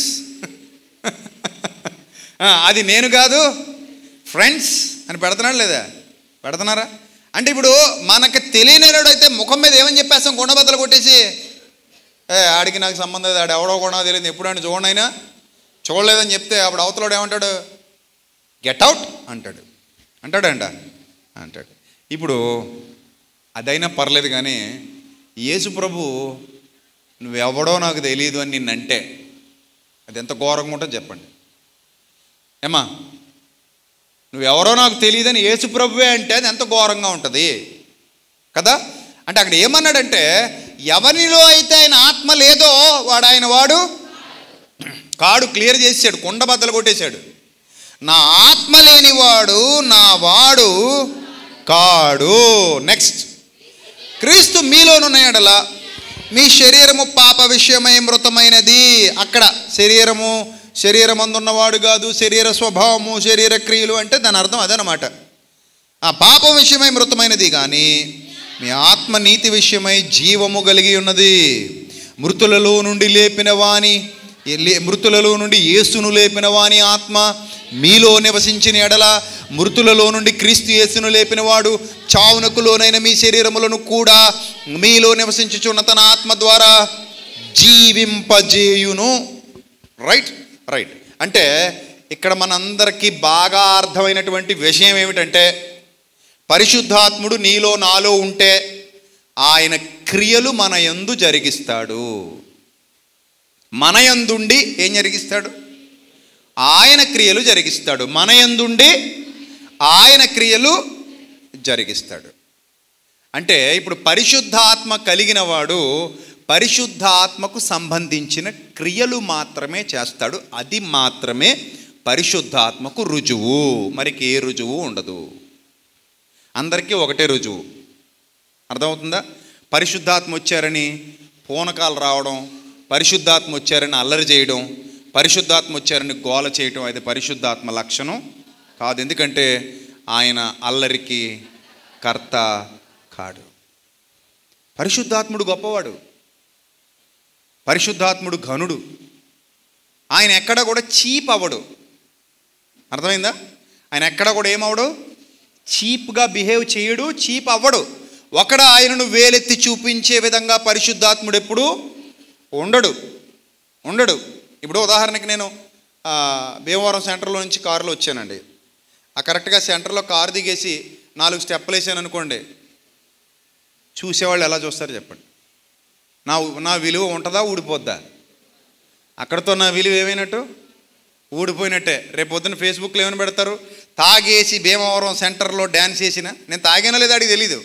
ఆ, అది నేను కాదు ఫ్రెండ్స్ అని పెడుతున్నాడు లేదా పెడుతున్నారా అంటే ఇప్పుడు మనకు తెలియనివాడైతే ముఖం మీద ఏమని చెప్పేస్తాం గుణబద్దలు కొట్టేసి ఏ ఆడికి నాకు సంబంధం లేదు ఆడు ఎవడో కూడా తెలియదు ఎప్పుడు ఆయన చూడనైనా చూడలేదని చెప్తే అప్పుడు అవతలోడు ఏమంటాడు గెట్ అవుట్ అంటాడు అంటాడంట అంటాడు ఇప్పుడు అదైనా పర్లేదు కానీ యేసు ప్రభు నువ్వెవడో నాకు తెలియదు అని నిన్నంటే అది ఎంత ఘోరంగా ఉంటుందో చెప్పండి ఏమా నువ్వెవరో నాకు తెలియదని యేసు ప్రభువే అంటే అది ఎంత ఘోరంగా ఉంటుంది కదా అంటే అక్కడ ఏమన్నాడంటే ఎవరిలో అయితే ఆయన ఆత్మ లేదో వాడు ఆయన వాడు కాడు క్లియర్ చేసాడు కొండ బద్దలు కొట్టేశాడు నా ఆత్మ లేనివాడు నా వాడు కాడు నెక్స్ట్ క్రీస్తు మీలోనున్న ఎడల మీ శరీరము పాప విషయమై మృతమైనది అక్కడ శరీరము శరీరం అందున్నవాడు కాదు శరీర స్వభావము శరీర క్రియలు అంటే దాని అర్థం అదనమాట ఆ పాపం విషయమై మృతమైనది కానీ మీ ఆత్మ నీతి విషయమై జీవము కలిగి ఉన్నది మృతులలో నుండి లేపిన వాని లే- మృతులలో నుండి యేసును లేపిన వాని ఆత్మ మీలో నివసించిన ఎడల మృతులలో నుండి క్రీస్తు యేసును లేపినవాడు చావునకు లోనైన మీ శరీరములను కూడా మీలో నివసించుచున్న తన ఆత్మ ద్వారా జీవింపజేయును రైట్ రైట్ అంటే ఇక్కడ మనందరికీ బాగా అర్థమైనటువంటి విషయం ఏమిటంటే పరిశుద్ధాత్ముడు నీలో నాలో ఉంటే ఆయన క్రియలు మన యందు జరిగిస్తాడు మన యందుండి ఏం జరిగిస్తాడు ఆయన క్రియలు జరిగిస్తాడు మన యందుండి ఆయన క్రియలు జరిగిస్తాడు అంటే ఇప్పుడు పరిశుద్ధాత్మ కలిగిన వాడు పరిశుద్ధాత్మకు సంబంధించిన క్రియలు మాత్రమే చేస్తాడు అది మాత్రమే పరిశుద్ధాత్మకు రుజువు మరికి ఏ రుజువు ఉండదు అందరికీ ఒకటే రుజువు అర్థమవుతుందా పరిశుద్ధాత్మ వచ్చారని పూనకాలు రావడం పరిశుద్ధాత్మ వచ్చారని అల్లరి చేయడం పరిశుద్ధాత్మ వచ్చారని గోల చేయడం అది పరిశుద్ధాత్మ లక్షణం కాదు ఎందుకంటే ఆయన అల్లరికి కర్త కాడు పరిశుద్ధాత్ముడు గొప్పవాడు పరిశుద్ధాత్ముడు ఘనుడు ఆయన ఎక్కడ కూడా చీప్ అవ్వడు అర్థమైందా ఆయన ఎక్కడ కూడా ఏమవడు చీప్గా బిహేవ్ చేయడు చీప్ అవ్వడు ఒకడ ఆయనను వేలెత్తి చూపించే విధంగా పరిశుద్ధాత్ముడు ఎప్పుడు ఉండడు ఉండడు ఇప్పుడు ఉదాహరణకి నేను ఆ, భీమవరం సెంటర్లో నుంచి కారులో వచ్చానండి ఆ కరెక్ట్గా సెంటర్లో కారు దిగేసి నాలుగు స్టెప్పులు వేసాను అనుకోండి చూసేవాళ్ళు ఎలా చూస్తారు చెప్పండి నా నా విలువ ఉంటుందా ఊడిపోద్దా అక్కడతో నా విలువ ఏమైనట్టు ఊడిపోయినట్టే రేపు పొద్దున్న ఫేస్బుక్లో ఏమైనా పెడతారు తాగేసి భీమవరం సెంటర్లో డ్యాన్స్ చేసిన నేను తాగానో లేదో అడిగి తెలీదు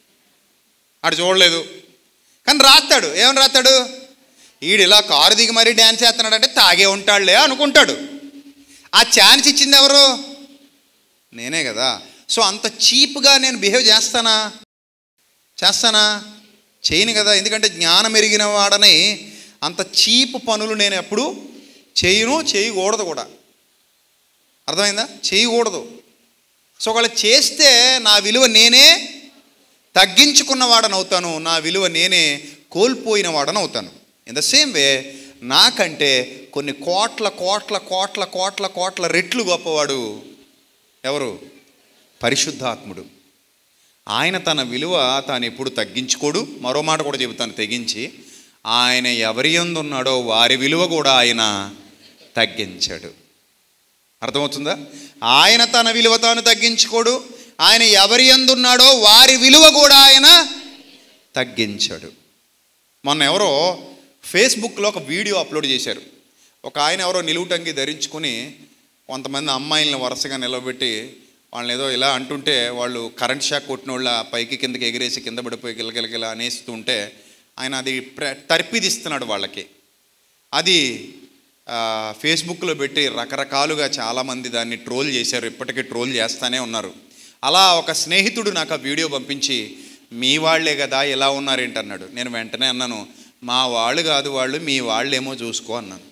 ఆడు చూడలేదు కానీ రాస్తాడు ఏమని రాస్తాడు ఈడు ఇలా కారు దిగి మరీ డ్యాన్స్ చేస్తున్నాడంటే తాగే ఉంటాడులే అనుకుంటాడు ఆ ఛాన్స్ ఇచ్చింది ఎవరు నేనే కదా సో అంత చీప్గా నేను బిహేవ్ చేస్తానా చేస్తానా చేయను కదా ఎందుకంటే జ్ఞానం ఎరిగిన వాడని అంత చీప్ పనులు నేను ఎప్పుడు చేయను చేయకూడదు కూడా అర్థమైందా చేయకూడదు సో ఒకవేళ చేస్తే నా విలువ నేనే తగ్గించుకున్న వాడని అవుతాను నా విలువ నేనే కోల్పోయిన వాడని అవుతాను ఇన్ ద సేమ్ వే నాకంటే కొన్ని కోట్ల కోట్ల కోట్ల కోట్ల కోట్ల రెట్లు గొప్పవాడు ఎవరు పరిశుద్ధాత్ముడు ఆయన తన విలువ తాను ఎప్పుడు తగ్గించుకోడు మరో మాట కూడా చెబుతాను తెగించి ఆయన ఎవరి యందు ఉన్నాడో వారి విలువ కూడా ఆయన తగ్గించాడు అర్థమవుతుందా ఆయన తన విలువ తాను తగ్గించుకోడు ఆయన ఎవరి యందు ఉన్నాడో వారి విలువ కూడా ఆయన తగ్గించాడు మొన్న ఎవరో ఫేస్బుక్లో ఒక వీడియో అప్లోడ్ చేశారు ఒక ఆయన ఎవరో నిలువుటంగి ధరించుకొని కొంతమంది అమ్మాయిలను వరుసగా నిలబెట్టి వాళ్ళని ఏదో ఇలా అంటుంటే వాళ్ళు కరెంట్ షాక్ కొట్టిన వాళ్ళ పైకి కిందకి ఎగిరేసి కింద పడిపోయి గిలగిలగిల అనేస్తుంటే ఆయన అది ప్ర- తర్పిదిస్తున్నాడు వాళ్ళకి అది ఆ, ఫేస్బుక్లో పెట్టి రకరకాలుగా చాలామంది దాన్ని ట్రోల్ చేశారు ఇప్పటికీ ట్రోల్ చేస్తానే ఉన్నారు అలా ఒక స్నేహితుడు నాకు ఆ వీడియో పంపించి మీ వాళ్ళే కదా ఎలా ఉన్నారేంటి అన్నాడు నేను వెంటనే అన్నాను మా వాళ్ళు కాదు వాళ్ళు మీ వాళ్ళేమో చూసుకో అన్నాను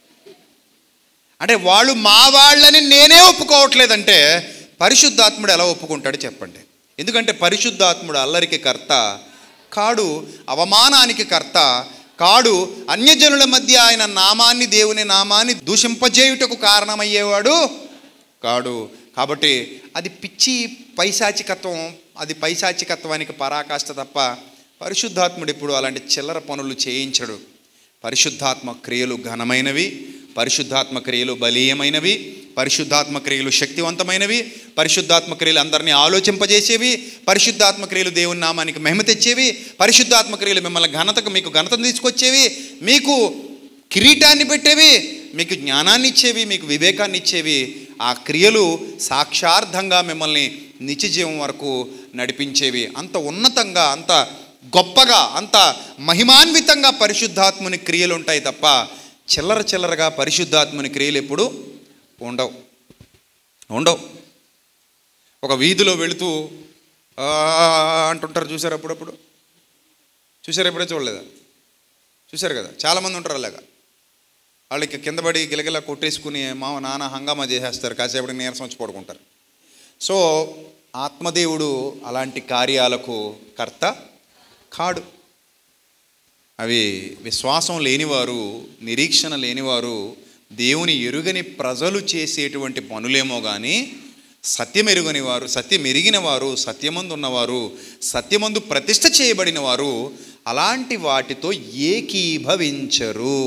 అంటే వాళ్ళు మా వాళ్ళని నేనే ఒప్పుకోవట్లేదంటే పరిశుద్ధాత్ముడు ఎలా ఒప్పుకుంటాడు చెప్పండి ఎందుకంటే పరిశుద్ధాత్ముడు అల్లరికి కర్త కాడు అవమానానికి కర్త కాడు అన్యజనుల మధ్య ఆయన నామాన్ని దేవుని నామాన్ని దూషింపజేయుటకు కారణమయ్యేవాడు కాడు కాబట్టి అది పిచ్చి పైశాచికత్వం అది పైశాచికత్వానికి పరాకాష్ట తప్ప పరిశుద్ధాత్ముడు ఇప్పుడు అలాంటి చిల్లర పనులు చేయించడు పరిశుద్ధాత్మ క్రియలు ఘనమైనవి పరిశుద్ధాత్మ క్రియలు బలీయమైనవి పరిశుద్ధాత్మ క్రియలు శక్తివంతమైనవి పరిశుద్ధాత్మ క్రియలు అందరినీ ఆలోచింపజేసేవి పరిశుద్ధాత్మ క్రియలు దేవుని నామానికి మహిమ తెచ్చేవి పరిశుద్ధాత్మ క్రియలు మిమ్మల్ని ఘనతకు మీకు ఘనతను తీసుకొచ్చేవి మీకు కిరీటాన్ని పెట్టేవి మీకు జ్ఞానాన్ని ఇచ్చేవి మీకు వివేకాన్ని ఇచ్చేవి ఆ క్రియలు సాక్షార్థంగా మిమ్మల్ని నిత్యజీవం వరకు నడిపించేవి అంత ఉన్నతంగా అంత గొప్పగా అంత మహిమాన్వితంగా పరిశుద్ధాత్ముని క్రియలు ఉంటాయి తప్ప చిల్లర చిల్లరగా పరిశుద్ధాత్ముని క్రియలు ఎప్పుడు ఉండవు ఉండవు ఒక వీధిలో వెళుతూ "ఆ" అంటుంటారు చూసారు అప్పుడప్పుడు చూసారు ఎప్పుడే చూడలేదా చూశారు కదా చాలామంది ఉంటారు అలాగా వాళ్ళకి కింద పడి గిలగిలా కొట్టేసుకుని మా నాన్న హంగామా చేసేస్తారు కాసేపటికి నీరసం వచ్చి పడుకుంటారు సో ఆత్మదేవుడు అలాంటి కార్యాలకు కర్త కాడు అవి విశ్వాసం లేనివారు నిరీక్షణ లేనివారు దేవుని ఎరుగని ప్రజలు చేసేటువంటి పనులేమో కానీ సత్యం ఎరుగని వారు సత్యం ఎరిగిన వారు సత్యమందు ఉన్నవారు సత్యమందు ప్రతిష్ఠ చేయబడిన వారు అలాంటి వాటితో ఏకీభవించరు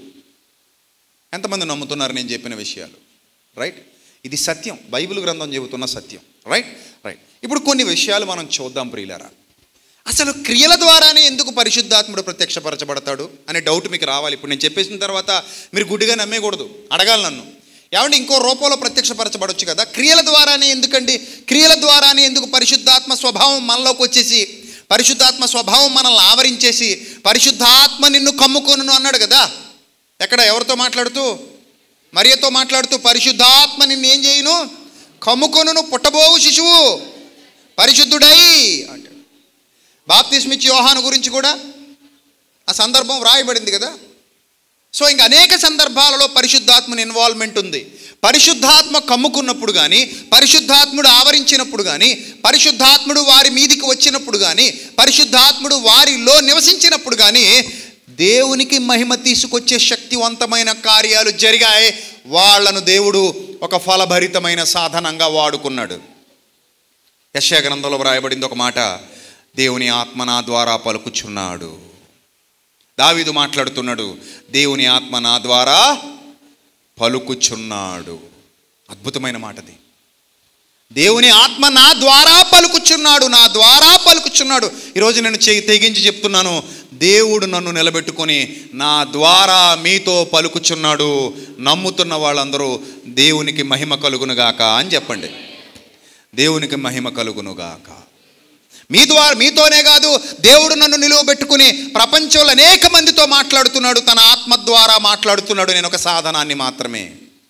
ఎంతమంది నమ్ముతున్నారు నేను చెప్పిన విషయాలు రైట్ ఇది సత్యం బైబిల్ గ్రంథం చెబుతున్న సత్యం రైట్ రైట్ ఇప్పుడు కొన్ని విషయాలు మనం చూద్దాం ప్రియులరా అసలు క్రియల ద్వారానే ఎందుకు పరిశుద్ధాత్ముడు ప్రత్యక్షపరచబడతాడు అనే డౌట్ మీకు రావాలి ఇప్పుడు నేను చెప్పేసిన తర్వాత మీరు గుడ్డిగా నమ్మేయకూడదు అడగాలి నన్ను ఏమంటే ఇంకో రూపంలో ప్రత్యక్షపరచబడొచ్చు కదా క్రియల ద్వారానే ఎందుకండి క్రియల ద్వారానే ఎందుకు పరిశుద్ధాత్మ స్వభావం మనలోకి వచ్చేసి పరిశుద్ధాత్మ స్వభావం మనల్ని ఆవరించేసి పరిశుద్ధాత్మ నిన్ను కమ్ముకొను అన్నాడు కదా ఎక్కడ ఎవరితో మాట్లాడుతూ మరియతో మాట్లాడుతూ పరిశుద్ధాత్మ నిన్ను ఏం చేయును కమ్ముకొను పుట్టబోవు శిశువు పరిశుద్ధుడై అంటాడు బాప్తిస్మిచ్చి యోహాను గురించి కూడా ఆ సందర్భం వ్రాయబడింది కదా సో ఇంక అనేక సందర్భాలలో పరిశుద్ధాత్మని ఇన్వాల్వ్మెంట్ ఉంది పరిశుద్ధాత్మ కమ్ముకున్నప్పుడు కానీ పరిశుద్ధాత్ముడు ఆవరించినప్పుడు కానీ పరిశుద్ధాత్ముడు వారి మీదికి వచ్చినప్పుడు కానీ పరిశుద్ధాత్ముడు వారిలో నివసించినప్పుడు కానీ దేవునికి మహిమ తీసుకొచ్చే శక్తివంతమైన కార్యాలు జరిగాయి వాళ్ళను దేవుడు ఒక ఫలభరితమైన సాధనంగా వాడుకున్నాడు యశ్యా గ్రంథంలో వ్రాయబడింది ఒక మాట దేవుని ఆత్మ నా ద్వారా పలుకుచున్నాడు దావీదు మాట్లాడుతున్నాడు దేవుని ఆత్మ నా ద్వారా పలుకుచున్నాడు అద్భుతమైన మాటది దేవుని ఆత్మ నా ద్వారా పలుకుచున్నాడు నా ద్వారా పలుకుచున్నాడు ఈరోజు నేను చెయ్యి తెగించి చెప్తున్నాను దేవుడు నన్ను నిలబెట్టుకొని నా ద్వారా మీతో పలుకుచున్నాడు నమ్ముతున్న వాళ్ళందరూ దేవునికి మహిమ కలుగునుగాక అని చెప్పండి దేవునికి మహిమ కలుగునుగాక మీ ద్వారా మీతోనే కాదు దేవుడు నన్ను నిలువబెట్టుకుని ప్రపంచంలో అనేక మందితో మాట్లాడుతున్నాడు తన ఆత్మ ద్వారా మాట్లాడుతున్నాడు నేను ఒక సాధనాన్ని మాత్రమే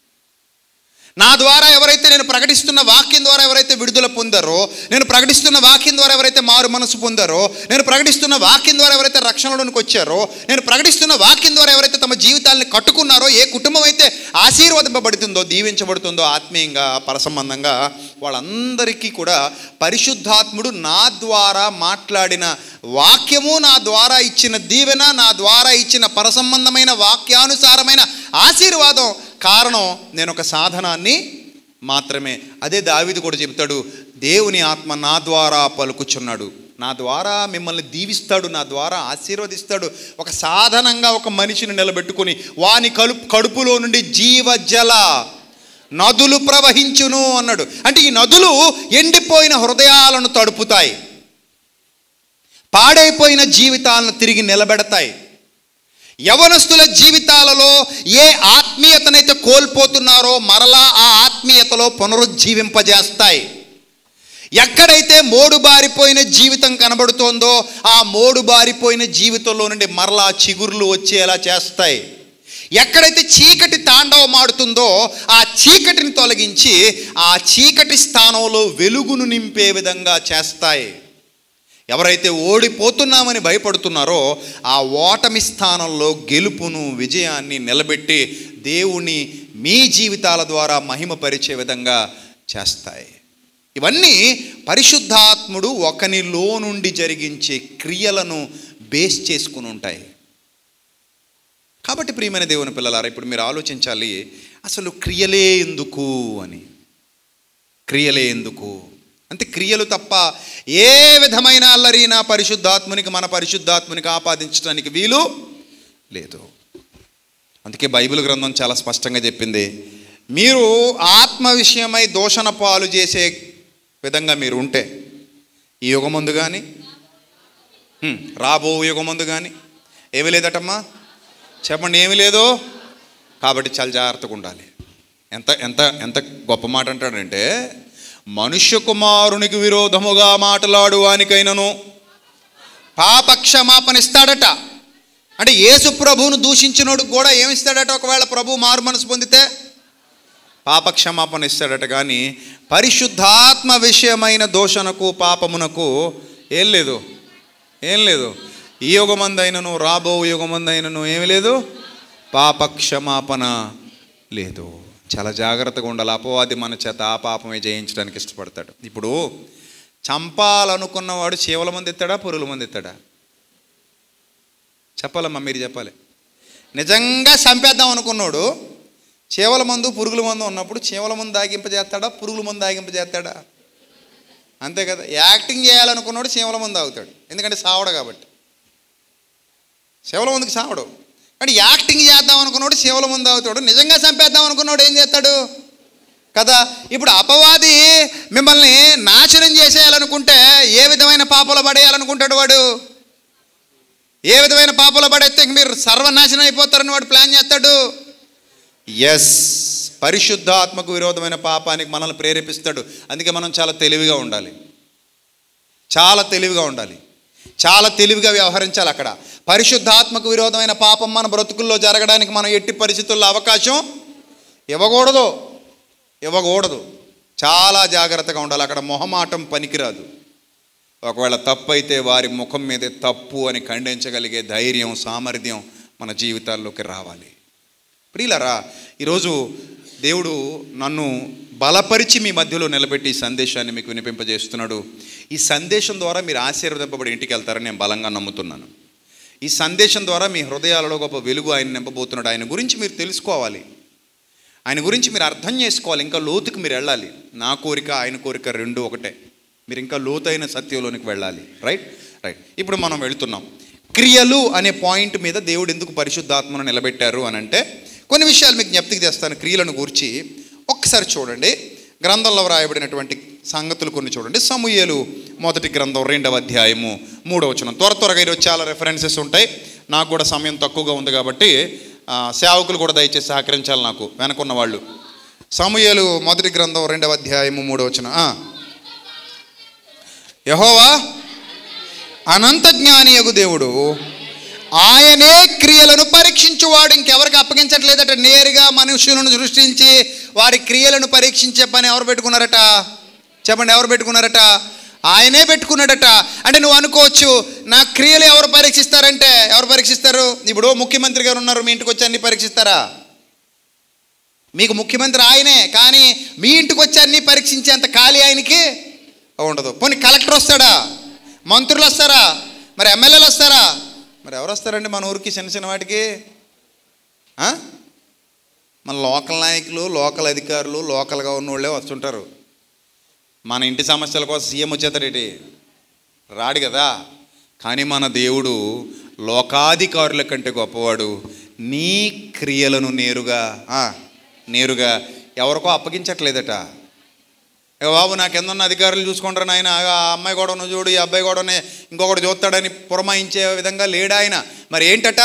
నా ద్వారా ఎవరైతే నేను ప్రకటిస్తున్న వాక్యం ద్వారా ఎవరైతే విడుదల పొందారో నేను ప్రకటిస్తున్న వాక్యం ద్వారా ఎవరైతే మారు మనసు పొందారో నేను ప్రకటిస్తున్న వాక్యం ద్వారా ఎవరైతే రక్షణలోనికి వచ్చారో నేను ప్రకటిస్తున్న వాక్యం ద్వారా ఎవరైతే తమ జీవితాన్ని కట్టుకున్నారో ఏ కుటుంబం అయితే ఆశీర్వదింపబడుతుందో దీవించబడుతుందో ఆత్మీయంగా పరసంబంధంగా వాళ్ళందరికీ కూడా పరిశుద్ధాత్ముడు నా ద్వారా మాట్లాడిన వాక్యము నా ద్వారా ఇచ్చిన దీవెన నా ద్వారా ఇచ్చిన పరసంబంధమైన వాక్యానుసారమైన ఆశీర్వాదం కారణం నేను ఒక సాధనాన్ని మాత్రమే అదే దావిది కూడా చెబుతాడు దేవుని ఆత్మ నా ద్వారా పలుకుచున్నాడు నా ద్వారా మిమ్మల్ని దీవిస్తాడు నా ద్వారా ఆశీర్వదిస్తాడు ఒక సాధనంగా ఒక మనిషిని నిలబెట్టుకొని వాని కలుపు కడుపులో నుండి జీవజల నదులు ప్రవహించును అన్నాడు అంటే ఈ నదులు ఎండిపోయిన హృదయాలను తడుపుతాయి పాడైపోయిన జీవితాలను తిరిగి నిలబెడతాయి యవనస్తుల జీవితాలలో ఏ ఆత్మీయతనైతే కోల్పోతున్నారో మరలా ఆ ఆత్మీయతలో పునరుజ్జీవింపజేస్తాయి ఎక్కడైతే మోడు బారిపోయిన జీవితం కనబడుతోందో ఆ మోడు బారిపోయిన జీవితంలో నుండి మరలా చిగుర్లు వచ్చేలా చేస్తాయి ఎక్కడైతే చీకటి తాండవమాడుతుందో ఆ చీకటిని తొలగించి ఆ చీకటి స్థానంలో వెలుగును నింపే విధంగా చేస్తాయి ఎవరైతే ఓడిపోతున్నామని భయపడుతున్నారో ఆ ఓటమి స్థానంలో గెలుపును విజయాన్ని నిలబెట్టి దేవుని మీ జీవితాల ద్వారా మహిమపరిచే విధంగా చేస్తాయి ఇవన్నీ పరిశుద్ధాత్ముడు ఒకనిలో నుండి జరిగించే క్రియలను బేస్ చేసుకుని ఉంటాయి కాబట్టి ప్రియమైన దేవుని పిల్లలారా ఇప్పుడు మీరు ఆలోచించాలి అసలు క్రియలే ఎందుకు అని క్రియలే ఎందుకు అంటే క్రియలు తప్ప ఏ విధమైన అల్లరి నా పరిశుద్ధాత్మునికి మన పరిశుద్ధాత్మునికి ఆపాదించడానికి వీలు లేదు అందుకే బైబిల్ గ్రంథం చాలా స్పష్టంగా చెప్పింది మీరు ఆత్మ విషయమై దోషణ పాలు చేసే విధంగా మీరు ఉంటే ఈ యుగమందు కానీ హ్మ్, రాబో యుగమందు కానీ ఏమీ లేదటమ్మా చెప్పండి ఏమీ లేదు కాబట్టి చాలా జాగ్రత్తగా ఉండాలి ఎంత ఎంత ఎంత గొప్ప మాట అంటాడంటే మనుష్య కుమారునికి విరోధముగా మాట్లాడు వానికైనను పాపక్షమాపణ ఇస్తాడట అంటే యేసు ప్రభువును దూషించినోడు కూడా ఏమిస్తాడట ఒకవేళ ప్రభు మారు మనసు పొందితే పాపక్షమాపణ ఇస్తాడట కానీ పరిశుద్ధాత్మ విషయమైన దోషణకు పాపమునకు ఏం లేదు ఏం లేదు ఈ యుగమందైనను రాబో యుగమందైనను ఏమి లేదు పాపక్షమాపణ లేదు చాలా జాగ్రత్తగా ఉండాలి అపవాది మన చేత ఆ పాపమే జయించడానికి ఇష్టపడతాడు ఇప్పుడు చంపాలనుకున్నవాడు చీవల మంది ఎత్తాడా పురుగుల మంది ఎత్తాడా చెప్పాలమ్మా మీరు చెప్పాలి నిజంగా చంపేద్దాం అనుకున్నాడు చీవల మందు పురుగుల మందు ఉన్నప్పుడు చీవల మందు దాగింపజేస్తాడా పురుగుల మందు దాగింపజేస్తాడా అంతే కదా యాక్టింగ్ చేయాలనుకున్నాడు చీవల మందు తాగుతాడు ఎందుకంటే సావడు కాబట్టి శివల ముందుకు సావడు కానీ యాక్టింగ్ చేద్దాం అనుకున్నాడు శివల ముందు అవుతాడు నిజంగా చంపేద్దాం అనుకున్నాడు ఏం చేస్తాడు కదా ఇప్పుడు అపవాది మిమ్మల్ని నాశనం చేసేయాలనుకుంటే ఏ విధమైన పాపలు పడేయాలనుకుంటాడు వాడు ఏ విధమైన పాపలు పడేస్తే ఇంక మీరు సర్వనాశనం అయిపోతారని వాడు ప్లాన్ చేస్తాడు ఎస్ పరిశుద్ధాత్మకు విరోధమైన పాపానికి మనల్ని ప్రేరేపిస్తాడు అందుకే మనం చాలా తెలివిగా ఉండాలి చాలా తెలివిగా ఉండాలి చాలా తెలివిగా వ్యవహరించాలి అక్కడ పరిశుద్ధాత్మకు విరోధమైన పాపం మన బ్రతుకుల్లో జరగడానికి మనం ఎట్టి పరిస్థితుల్లో అవకాశం ఇవ్వకూడదు ఇవ్వకూడదు చాలా జాగ్రత్తగా ఉండాలి అక్కడ మొహమాటం పనికిరాదు ఒకవేళ తప్పు అయితే వారి ముఖం మీదే తప్పు అని ఖండించగలిగే ధైర్యం సామర్థ్యం మన జీవితాల్లోకి రావాలి ప్రియులరా ఈరోజు దేవుడు నన్ను బలపరిచి మీ మధ్యలో నిలబెట్టి ఈ సందేశాన్ని మీకు వినిపింపజేస్తున్నాడు ఈ సందేశం ద్వారా మీరు ఆశీర్వదింపబడి ఇంటికి వెళ్తారని నేను బలంగా నమ్ముతున్నాను ఈ సందేశం ద్వారా మీ హృదయాలలో గొప్ప వెలుగు ఆయన నింపబోతున్నాడు ఆయన గురించి మీరు తెలుసుకోవాలి ఆయన గురించి మీరు అర్థం చేసుకోవాలి ఇంకా లోతుకి మీరు వెళ్ళాలి నా కోరిక ఆయన కోరిక రెండు ఒకటే మీరు ఇంకా లోతైన సత్యంలోనికి వెళ్ళాలి రైట్ రైట్ ఇప్పుడు మనం వెళుతున్నాం క్రియలు అనే పాయింట్ మీద దేవుడు ఎందుకు పరిశుద్ధాత్మను నిలబెట్టారు అని అంటే కొన్ని విషయాలు మీకు జ్ఞప్తికి తెస్తాను క్రియలను గురించి ఒక్కసారి చూడండి గ్రంథంలో వ్రాయబడినటువంటి సంగతులు కొన్ని చూడండి సమూయేలు మొదటి గ్రంథం రెండవ అధ్యాయము మూడవ వచనం త్వర త్వరగా ఈరోజు చాలా రెఫరెన్సెస్ ఉంటాయి నాకు కూడా సమయం తక్కువగా ఉంది కాబట్టి ఆ, సేవకులు కూడా దయచేసి సహకరించాలి నాకు వెనకున్న వాళ్ళు సమూయేలు మొదటి గ్రంథం రెండవ అధ్యాయము మూడవ వచనం ఆ. యహోవా అనంత జ్ఞానియగు దేవుడు ఆయనే క్రియలను పరీక్షించువాడు ఇంకెవరికి అప్పగించట్లేదట నేరుగా మనుషులను సృష్టించి వారి క్రియలను పరీక్షించే పని ఎవరు పెట్టుకున్నారట చెప్పండి ఎవరు పెట్టుకున్నారట ఆయనే పెట్టుకున్నాడట అంటే నువ్వు అనుకోవచ్చు నా క్రియలు ఎవరు పరీక్షిస్తారంటే ఎవరు పరీక్షిస్తారు ఇప్పుడు ముఖ్యమంత్రి గారు ఉన్నారు మీ ఇంటికి వచ్చి అన్ని పరీక్షిస్తారా మీకు ముఖ్యమంత్రి ఆయనే కానీ మీ ఇంటికి వచ్చి అన్ని పరీక్షించేంత ఖాళీ ఆయనకి ఉండదు పోనీ కలెక్టర్ వస్తాడా మంత్రులు వస్తారా మరి ఎమ్మెల్యేలు వస్తారా మరి ఎవరు వస్తారండి మన ఊరికి చిన్న చిన్న వాటికి ఆ? మన లోకల్ నాయకులు లోకల్ అధికారులు లోకల్గా ఉన్న వాళ్ళే వస్తుంటారు మన ఇంటి సమస్యల కోసం సీఎం వచ్చేస్తాడేటి రాడు కదా కానీ మన దేవుడు లోకాధికారుల కంటే గొప్పవాడు నీ క్రియలను నేరుగా ఆ, నేరుగా ఎవరికో అప్పగించట్లేదట ఏ బాబు నాకెందున్న అధికారులు చూసుకుంటారు నాయన ఆ అమ్మాయి కూడా నువ్వు చూడు ఈ అబ్బాయి కూడా ఇంకొకటి చూస్తాడని పురమాయించే విధంగా లేడు ఆయన మరి ఏంటట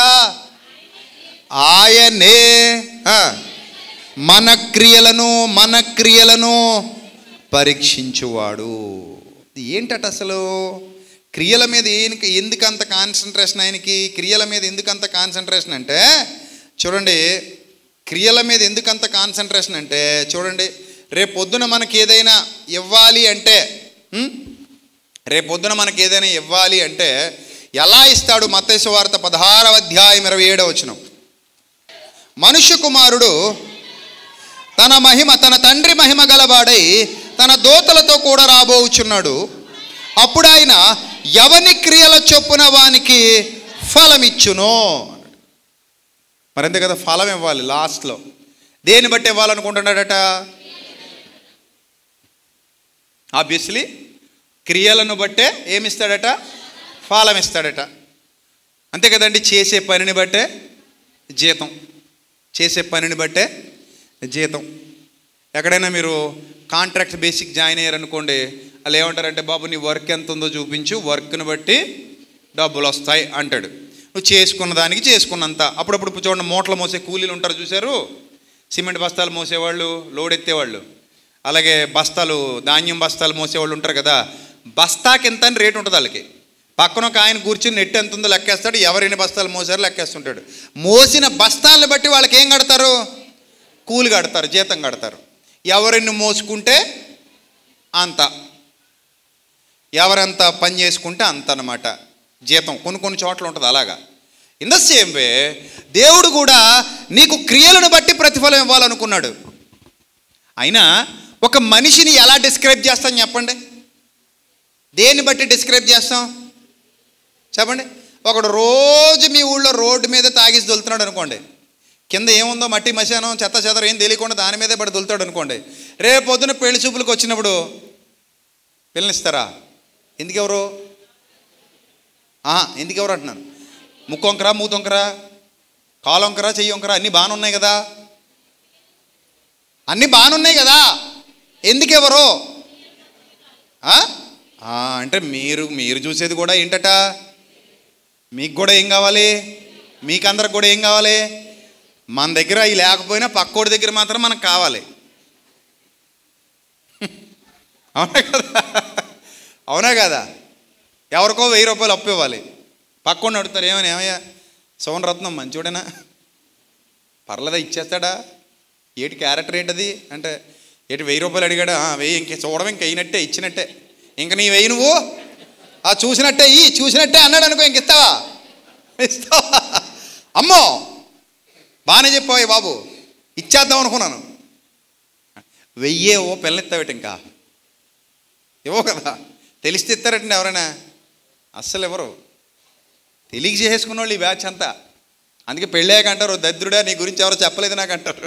ఆయనే ఆ, మన క్రియలను మన క్రియలను పరీక్షించువాడు ఇది ఏంటట అసలు క్రియల మీద ఈయనకి ఎందుకు అంత కాన్సన్ట్రేషన్ ఆయనకి క్రియల మీద ఎందుకు అంత కాన్సన్ట్రేషన్ అంటే చూడండి క్రియల మీద ఎందుకు అంత కాన్సన్ట్రేషన్ అంటే చూడండి రేపు పొద్దున మనకి ఏదైనా ఇవ్వాలి అంటే ఉం? రేపు పొద్దున మనకి ఏదైనా ఇవ్వాలి అంటే ఎలా ఇస్తాడు మత్తైసు వార్త పదహారవ అధ్యాయం ఇరవై ఏడవ వచనం మనుష్య కుమారుడు తన మహిమ తన తండ్రి మహిమ గలవాడై తన దోతలతో కూడా రాబోచున్నాడు అప్పుడు ఆయన ఎవని క్రియల చొప్పున వానికి ఫలమిచ్చును మరి అంతే కదా ఫలం ఇవ్వాలి లాస్ట్లో దేన్ని బట్టి ఇవ్వాలనుకుంటున్నాడట ఆబ్వియస్లీ క్రియలను బట్టే ఏమిస్తాడట ఫలం ఇస్తాడట అంతే కదండి చేసే పనిని బట్టే జీతం చేసే పనిని బట్టే జీతం ఎక్కడైనా మీరు కాంట్రాక్ట్ బేసిక్ జాయిన్ అయ్యారనుకోండి వాళ్ళు ఏమంటారంటే బాబు నీ వర్క్ ఎంత ఉందో చూపించు వర్క్ని బట్టి డబ్బులు వస్తాయి అంటాడు నువ్వు చేసుకున్న దానికి చేసుకున్నంత అప్పుడప్పుడు చూడండి మూటలు మోసే కూలీలు ఉంటారు చూశారు సిమెంట్ బస్తాలు మోసేవాళ్ళు లోడ్ ఎత్తేవాళ్ళు అలాగే బస్తాలు ధాన్యం బస్తాలు మోసేవాళ్ళు ఉంటారు కదా బస్తాకి ఎంత అని రేటు ఉంటుంది వాళ్ళకి పక్కన ఒక ఆయన కూర్చుని నెట్ ఎంత ఉందో లెక్కేస్తాడు ఎవరెన్ని బస్తాలు మోసారో లెక్కేస్తుంటాడు మోసిన బస్తాలను బట్టి వాళ్ళకి ఏం కడతారు కూలి కడతారు జీతం కడతారు ఎవరెన్ని మోసుకుంటే అంత ఎవరెంత పని చేసుకుంటే అంత అన్నమాట జీతం కొన్ని కొన్ని చోట్ల ఉంటుంది అలాగా ఇన్ ద సేమ్ వే దేవుడు కూడా నీకు క్రియలను బట్టి ప్రతిఫలం ఇవ్వాలనుకున్నాడు అయినా ఒక మనిషిని ఎలా డిస్క్రైబ్ చేస్తాం చెప్పండి దేన్ని బట్టి డిస్క్రైబ్ చేస్తాం చెప్పండి ఒకడు రోజు మీ ఊళ్ళో రోడ్డు మీద తాగేసి దొలుతున్నాడు అనుకోండి కింద ఏముందో మట్టి మశానం చెత్త చెదర ఏం తెలియకుండా దాని మీదే పడి దొలుతాడు అనుకోండి రేపు పొద్దున పెళ్లి చూపులకు వచ్చినప్పుడు పిల్లనిస్తారా ఎందుకెవరు ఆహా ఎందుకెవరు అంటున్నాను ముక్కొంకరా మూతొంకరా కాలొంకరా చెయ్యొంకరా అన్నీ బాగానే ఉన్నాయి కదా అన్నీ బాగానే ఉన్నాయి కదా ఎందుకెవరు ఆ? ఆ, అంటే మీరు మీరు చూసేది కూడా ఏంటట మీకు కూడా ఏం కావాలి మీకందరికి కూడా ఏం కావాలి మన దగ్గర అవి లేకపోయినా పక్కోడి దగ్గర మాత్రం మనకు కావాలి అవునా కదా అవునా కదా ఎవరికో వెయ్యి రూపాయలు అప్పు ఇవ్వాలి పక్కన అడుగుతారు ఏమని ఏమయ్యా సోన్ రత్నం మంచోడేనా పర్లేదా ఇచ్చేస్తాడా ఏటి క్యారెక్టర్ ఏంటది అంటే ఏటి వెయ్యి రూపాయలు అడిగాడా "ఆ, వెయ్యి ఇంక చూడడం ఇంక అయినట్టే ఇచ్చినట్టే ఇంక నీ వెయ్యి నువ్వు ఆ చూసినట్టే ఈ చూసినట్టే అన్నాడు అనుకో ఇంక ఇస్తావా ఇస్తావా అమ్మో బాగానే చెప్పావు బాబు ఇచ్చేద్దాం అనుకున్నాను వెయ్యే ఓ పిల్లనిస్తావేటి ఇంకా ఇవ్వవు కదా తెలిస్తే ఇస్తారటండి ఎవరైనా అస్సలు ఎవరు తెలియక చేసేసుకున్న వాళ్ళు ఈ బ్యాచ్ అంతా అందుకే పెళ్ళాక అంటారు దద్రుడా నీ గురించి ఎవరో చెప్పలేదు నాకు అంటారు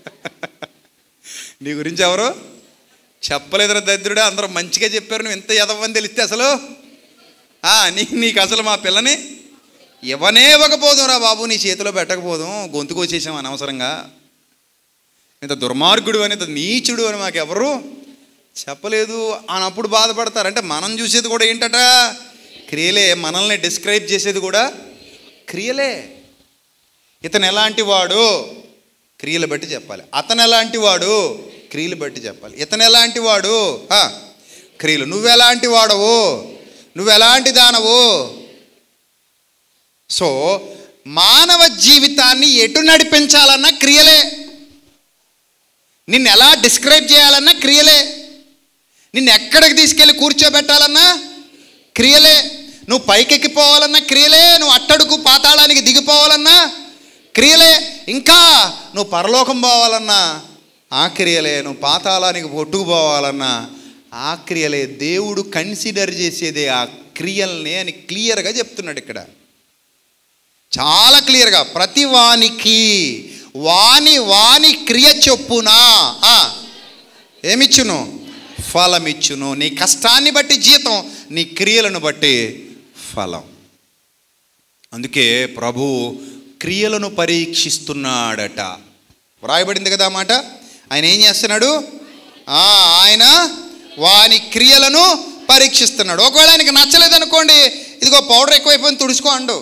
నీ గురించి ఎవరు చెప్పలేదురా దద్రుడా అందరూ మంచిగా చెప్పారు నువ్వు ఎంత ఎదవని తెలిస్తే అసలు ఆ, నీ నీకు అసలు మా పిల్లని ఇవ్వనే ఇవ్వకపోదాం రా బాబు నీ చేతిలో పెట్టకపోదాం గొంతుకు వచ్చేసాం అనవసరంగా ఇంత దుర్మార్గుడు అని ఇంత నీచుడు అని మాకెవరు చెప్పలేదు అన్నప్పుడు బాధపడతారు అంటే మనం చూసేది కూడా ఏంటట క్రియలే మనల్ని డిస్క్రైబ్ చేసేది కూడా క్రియలే ఇతను ఎలాంటి వాడు క్రియలు బట్టి చెప్పాలి అతను ఎలాంటి వాడు క్రియలు బట్టి చెప్పాలి ఇతను ఎలాంటి వాడు ఆ, క్రియలు నువ్వెలాంటి వాడవు నువ్వెలాంటి దానవు సో మానవ జీవితాన్ని ఎటు నడిపించాలన్న క్రియలే నిన్ను ఎలా డిస్క్రైబ్ చేయాలన్నా క్రియలే నిన్ను ఎక్కడికి తీసుకెళ్ళి కూర్చోబెట్టాలన్నా క్రియలే నువ్వు పైకెక్కిపోవాలన్నా క్రియలే నువ్వు అట్టడుగు పాతాళానికి దిగిపోవాలన్నా క్రియలే ఇంకా నువ్వు పరలోకం పోవాలన్నా ఆ క్రియలే నువ్వు పాతాళానికి పొట్టుకుపోవాలన్నా ఆ క్రియలే దేవుడు కన్సిడర్ చేసేదే ఆ క్రియల్ని అని క్లియర్గా చెప్తున్నాడు ఇక్కడ చాలా క్లియర్గా ప్రతి వానికి వాని వాని క్రియ చొప్పున ఆ, ఏమిచ్చును ఫలమిచ్చును నీ కష్టాన్ని బట్టి జీతం నీ క్రియలను బట్టి ఫలం అందుకే ప్రభు క్రియలను పరీక్షిస్తున్నాడట వ్రాయబడింది కదా ఆ మాట ఆయన ఏం చేస్తున్నాడు ఆ, ఆయన వాని క్రియలను పరీక్షిస్తున్నాడు ఒకవేళ ఆయనకి నచ్చలేదనుకోండి ఇదిగో పౌడర్ ఎక్కువైపోయింది తుడుచుకో అండు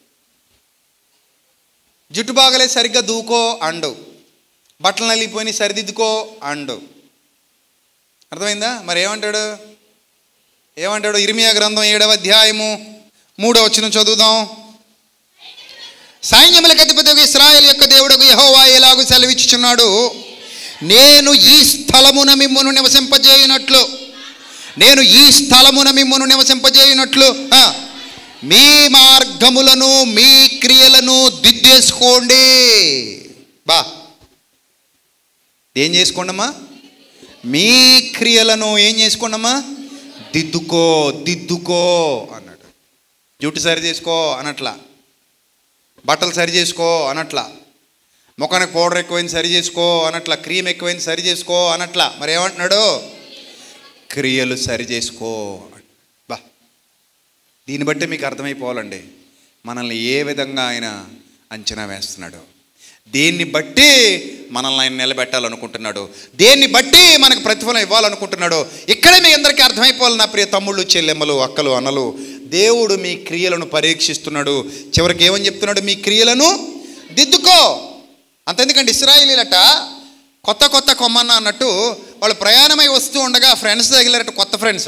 జుట్టు బాగలేదు సరిగ్గా దూకో అండు బట్టలు నలిగిపోయి సరిదిద్దుకో అండు అర్థమైందా మరి ఏమంటాడు ఏమంటాడు ఇర్మియా గ్రంథం ఏడవ అధ్యాయము మూడవ వచ్చిన చదువుదాం సైన్యములకు అధిపతి ఇస్రాయేల్ యొక్క దేవుడుకు యహోవా ఎలాగూ సెలవిచ్చుచున్నాడు నేను ఈ స్థలమున మిమ్మును నివసింపజేయునట్లు నేను ఈ స్థలమున మిమ్మును నివసింపజేయునట్లు ఆ, మీ మార్గములను మీ క్రియలను దిద్దేసుకోండి బా ఏం చేసుకోండమ్మా మీ క్రియలను ఏం చేసుకోండమ్మా దిద్దుకో దిద్దుకో అన్నాడు జుట్టు సరి చేసుకో అనట్లా బట్టలు సరి చేసుకో అనట్లా ముఖానికి పౌడర్ ఎక్కువైంది సరి చేసుకో అనట్లా క్రీమ్ ఎక్కువైంది సరి చేసుకో అనట్లా మరి ఏమంటున్నాడు క్రియలు సరి చేసుకో బా దీన్ని బట్టి మీకు అర్థమైపోవాలండి మనల్ని ఏ విధంగా ఆయన అంచనా వేస్తున్నాడు దేన్ని బట్టి మనల్ని ఆయన నిలబెట్టాలనుకుంటున్నాడు దేన్ని బట్టి మనకు ప్రతిఫలం ఇవ్వాలనుకుంటున్నాడు ఇక్కడే మీ అందరికీ అర్థమైపోవాలి నా ప్రియ తమ్ముళ్ళు చెల్లెమ్మలు అక్కలు అన్నలు దేవుడు మీ క్రియలను పరీక్షిస్తున్నాడు చివరికి ఏమని చెప్తున్నాడు మీ క్రియలను దిద్దుకో అంతెందుకంటే ఇస్రాయిలీలట కొత్త కొత్త కొమ్మన్న అన్నట్టు వాళ్ళు ప్రయాణమై వస్తూ ఉండగా ఫ్రెండ్స్ తగిలారట కొత్త ఫ్రెండ్స్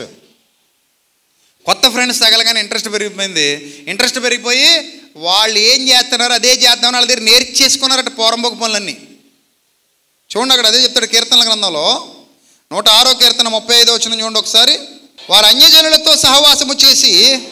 కొత్త ఫ్రెండ్స్ తగలగానే ఇంట్రెస్ట్ పెరిగిపోయింది ఇంట్రెస్ట్ పెరిగిపోయి వాళ్ళు ఏం చేస్తున్నారు అదే చేద్దామని వాళ్ళ దగ్గర నేర్చేసుకున్నారట పోరంబోకు పనులన్నీ చూడండి అక్కడ అదే చెప్తాడు కీర్తనల గ్రంథంలో నూట ఆరో కీర్తన ముప్పై ఐదో వచ్చిన చూడండి ఒకసారి వారు అన్యజనులతో సహవాసము చేసి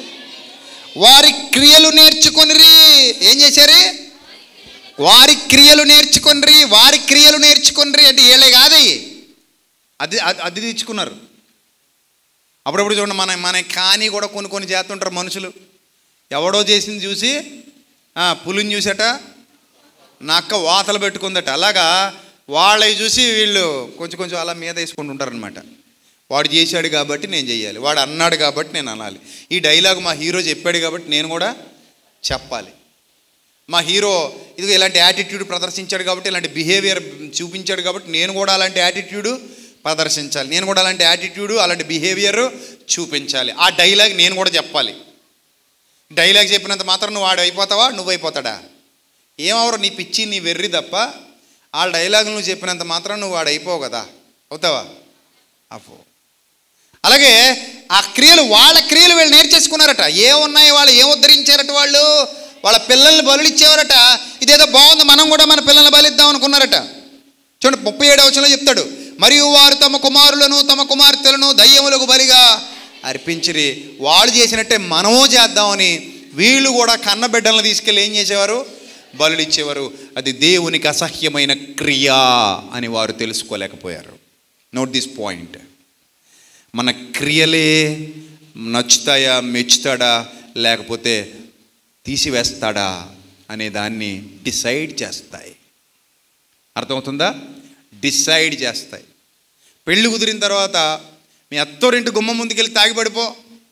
వారి క్రియలు నేర్చుకొనిరి ఏం చేశారు వారి క్రియలు నేర్చుకొనిరి వారి క్రియలు నేర్చుకొనిరి అంటే వీళ్ళే కాదు అవి. అది అది అది తెచ్చుకున్నారు అప్పుడప్పుడు చూడండి మన మన కానీ కూడా కొన్ని కొన్ని చేస్తుంటారు మనుషులు ఎవడో చేసింది చూసి ఆ, పులిని చూసేట నక్క వాతలు పెట్టుకుందట అలాగా వాళ్ళవి చూసి వీళ్ళు కొంచెం కొంచెం అలా మీద వేసుకుంటుంటారనమాట వాడు చేశాడు కాబట్టి నేను చెయ్యాలి వాడు అన్నాడు కాబట్టి నేను అనాలి ఈ డైలాగ్ మా హీరో చెప్పాడు కాబట్టి నేను కూడా చెప్పాలి మా హీరో ఇదిగో ఇలాంటి యాటిట్యూడ్ ప్రదర్శించాడు కాబట్టి ఇలాంటి బిహేవియర్ చూపించాడు కాబట్టి నేను కూడా అలాంటి యాటిట్యూడ్ ప్రదర్శించాలి నేను కూడా అలాంటి యాటిట్యూడ్ అలాంటి బిహేవియర్ చూపించాలి ఆ డైలాగ్ నేను కూడా చెప్పాలి డైలాగ్ చెప్పినంత మాత్రం నువ్వు వాడు అయిపోతావా నువ్వు అయిపోతాడా ఏమవరు నీ పిచ్చి నీ వెర్రి తప్ప ఆ డైలాగ్ నువ్వు చెప్పినంత మాత్రం నువ్వు వాడు అయిపోవు కదా అవుతావా అపో అలాగే ఆ క్రియలు వాళ్ళ క్రియలు వీళ్ళు నేర్చేసుకున్నారట ఏమున్నాయి వాళ్ళు ఏం ఉద్ధరించారట వాళ్ళు వాళ్ళ పిల్లల్ని బలులు ఇచ్చేవారట ఇదేదో బాగుంది మనం కూడా మన పిల్లల్ని బలిద్దాం అనుకున్నారట చూడండి ముప్పై ఏడవ వచనంలో చెప్తాడు మరియు వారు తమ కుమారులను తమ కుమార్తెలను దయ్యములకు బలిగా అర్పించిరి వాళ్ళు చేసినట్టే మనమూ చేద్దామని వీళ్ళు కూడా కన్న బిడ్డలను తీసుకెళ్ళి ఏం చేసేవారు బలులు ఇచ్చేవారు అది దేవునికి అసహ్యమైన క్రియ అని వారు తెలుసుకోలేకపోయారు నోట్ దిస్ పాయింట్ మన క్రియలే నచ్చుతాయా మెచ్చుతాడా లేకపోతే తీసివేస్తాడా అనే దాన్ని డిసైడ్ చేస్తాయి అర్థమవుతుందా డిసైడ్ చేస్తాయి పెళ్ళి కుదిరిన తర్వాత మీ అత్తోరింటి గుమ్మ ముందుకెళ్ళి తాగిపడిపో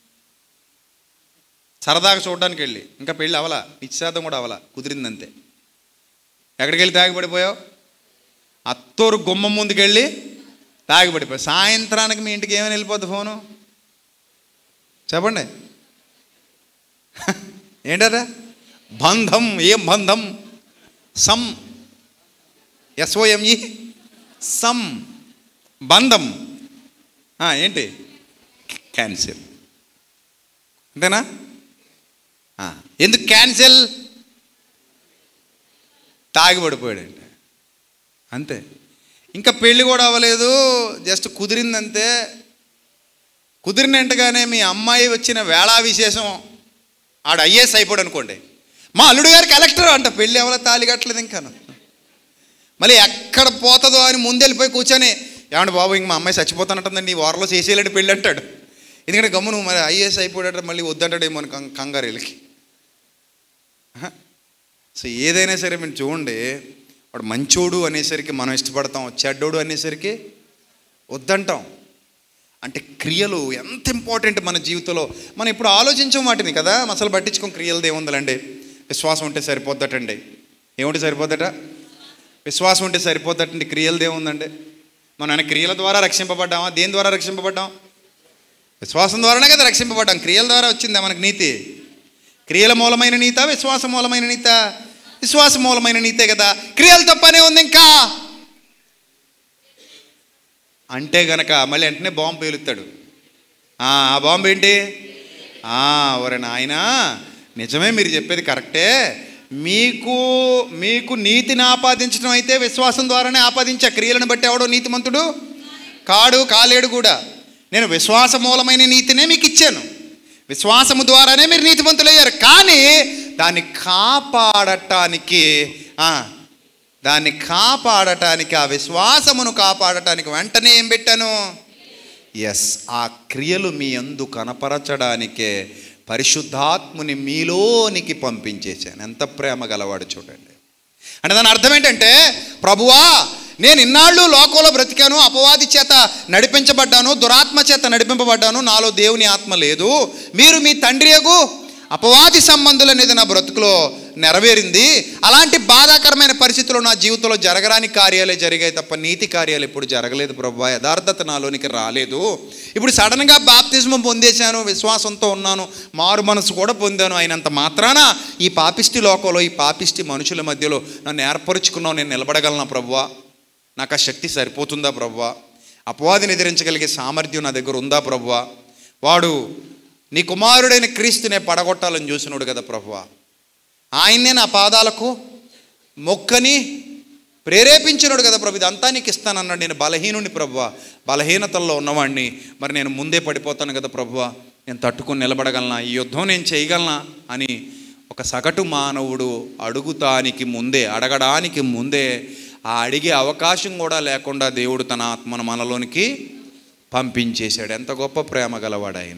సరదాగా చూడడానికి వెళ్ళి ఇంకా పెళ్ళి అవలా నిశ్చితార్థం కూడా అవలా కుదిరిందంతే ఎక్కడికి వెళ్ళి తాగిపడిపోయావు అత్తోరు గుమ్మం ముందుకెళ్ళి తాగిపడిపోయావు సాయంత్రానికి మీ ఇంటికి ఏమైనా వెళ్ళిపోద్ది ఫోను చెప్పండి ఏంటదా బంధం ఏం బంధం సమ్ ఎస్ఓఎంఈ సమ్ బంధం ఆ, ఏంటి క్యాన్సిల్ అంతేనా ఆ, ఎందుకు క్యాన్సిల్ తాగిపడిపోయాడండి అంతే ఇంకా పెళ్ళి కూడా అవ్వలేదు జస్ట్ కుదిరిందంతే కుదిరినట్టుగానే మీ అమ్మాయి వచ్చిన వేళా విశేషం ఆడ ఐఏఎస్ అయిపోయాడు అనుకోండి మా అల్లుడు గారు కలెక్టర్ అంట పెళ్ళి ఎవరో తాళి కట్టలేదు ఇంకాను మళ్ళీ ఎక్కడ పోతుందో అని ముందెళ్ళిపోయి కూర్చొని ఏమంటే బాబు ఇంక మా అమ్మాయి చచ్చిపోతానంటుందండి ఈ వారంలో చేసేయాలంటే పెళ్ళి అంటాడు ఎందుకంటే గమ్మును మరి ఐఏఎస్ అయిపోయాడు మళ్ళీ వద్దంటాడేమో అని కం- కంగారు వీళ్ళకి సో ఏదైనా సరే మీరు చూడండి వాడు మంచోడు అనేసరికి మనం ఇష్టపడతాం చెడ్డోడు అనేసరికి వద్దంటాం అంటే క్రియలు ఎంత ఇంపార్టెంట్ మన జీవితంలో మనం ఇప్పుడు ఆలోచించం వాటిని కదా అసలు పట్టించుకోం క్రియలది ఏముందండి విశ్వాసం ఉంటే సరిపోద్దటండి ఏముంటే సరిపోద్దట విశ్వాసం ఉంటే సరిపోద్దటండి క్రియలది ఏముందండి మనం ఆయన క్రియల ద్వారా రక్షింపబడ్డామా దేని ద్వారా రక్షింపబడ్డాం విశ్వాసం ద్వారానే కదా రక్షింపబడ్డాం క్రియల ద్వారా వచ్చిందా మనకు నీతి క్రియల మూలమైన నీత విశ్వాస మూలమైన నీత విశ్వాస మూలమైన నీతే కదా క్రియలు తప్పనే ఉంది ఇంకా అంటే గనక మళ్ళీ వెంటనే బాంబు పేలుస్తాడు ఆ ఆ బాంబు ఏంటి ఆ, ఒరే నాయనా నిజమే మీరు చెప్పేది కరెక్టే మీకు మీకు నీతిని ఆపాదించడం అయితే విశ్వాసం ద్వారానే ఆపాదించా క్రియలను బట్టి ఎవడో నీతిమంతుడు కాడు కాలేడు కూడా నేను విశ్వాస మూలమైన నీతినే మీకు ఇచ్చాను విశ్వాసము ద్వారానే మీరు నీతిమంతులయ్యారు కానీ దాన్ని కాపాడటానికి ఆ, దాన్ని కాపాడటానికి ఆ విశ్వాసమును కాపాడటానికి వెంటనే ఏం పెట్టాను ఎస్ ఆ క్రియలు మీ అందు కనపరచడానికే పరిశుద్ధాత్ముని మీలోనికి పంపించేశాను ఎంత ప్రేమ గలవాడు చూడండి అంటే దాని అర్థం ఏంటంటే ప్రభువా నేను ఇన్నాళ్ళు లోకంలో బ్రతికాను అపవాది చేత నడిపించబడ్డాను దురాత్మ చేత నడిపింపబడ్డాను నాలో దేవుని ఆత్మ లేదు మీరు మీ తండ్రియగు అపవాది సంబంధులనేది నా బ్రతుకులో నెరవేరింది అలాంటి బాధాకరమైన పరిస్థితులు నా జీవితంలో జరగరాని కార్యాలే జరిగాయి తప్ప నీతి కార్యాలు ఎప్పుడు జరగలేదు ప్రభు యథార్థత నాలోనికి రాలేదు ఇప్పుడు సడన్గా బాప్తిజం పొందేశాను విశ్వాసంతో ఉన్నాను మారు మనసు కూడా పొందాను అయినంత మాత్రాన ఈ పాపిష్టి లోకంలో ఈ పాపిష్టి మనుషుల మధ్యలో నన్ను ఏర్పరుచుకున్నావు నేను నిలబడగలనా ప్రభువా నాకు ఆ శక్తి సరిపోతుందా ప్రభువా అపవాదిని ఎదిరించగలిగే సామర్థ్యం నా దగ్గర ఉందా ప్రభువా వాడు నీ కుమారుడైన క్రీస్తునే పడగొట్టాలని చూసినాడు కదా ప్రభువా ఆయన్నే నా పాదాలకు మొక్కని ప్రేరేపించినాడు కదా ప్రభు ఇదంతా నీకు ఇస్తానన్నాడు నేను బలహీనుని ప్రభువా బలహీనతల్లో ఉన్నవాడిని మరి నేను ముందే పడిపోతాను కదా ప్రభువా నేను తట్టుకుని నిలబడగలనా ఈ యుద్ధం నేను చేయగలనా అని ఒక సగటు మానవుడు అడుగుతానికి ముందే అడగడానికి ముందే ఆ అడిగే అవకాశం కూడా లేకుండా దేవుడు తన ఆత్మను మనలోనికి పంపించేశాడు ఎంత గొప్ప ప్రేమ గలవాడు ఆయన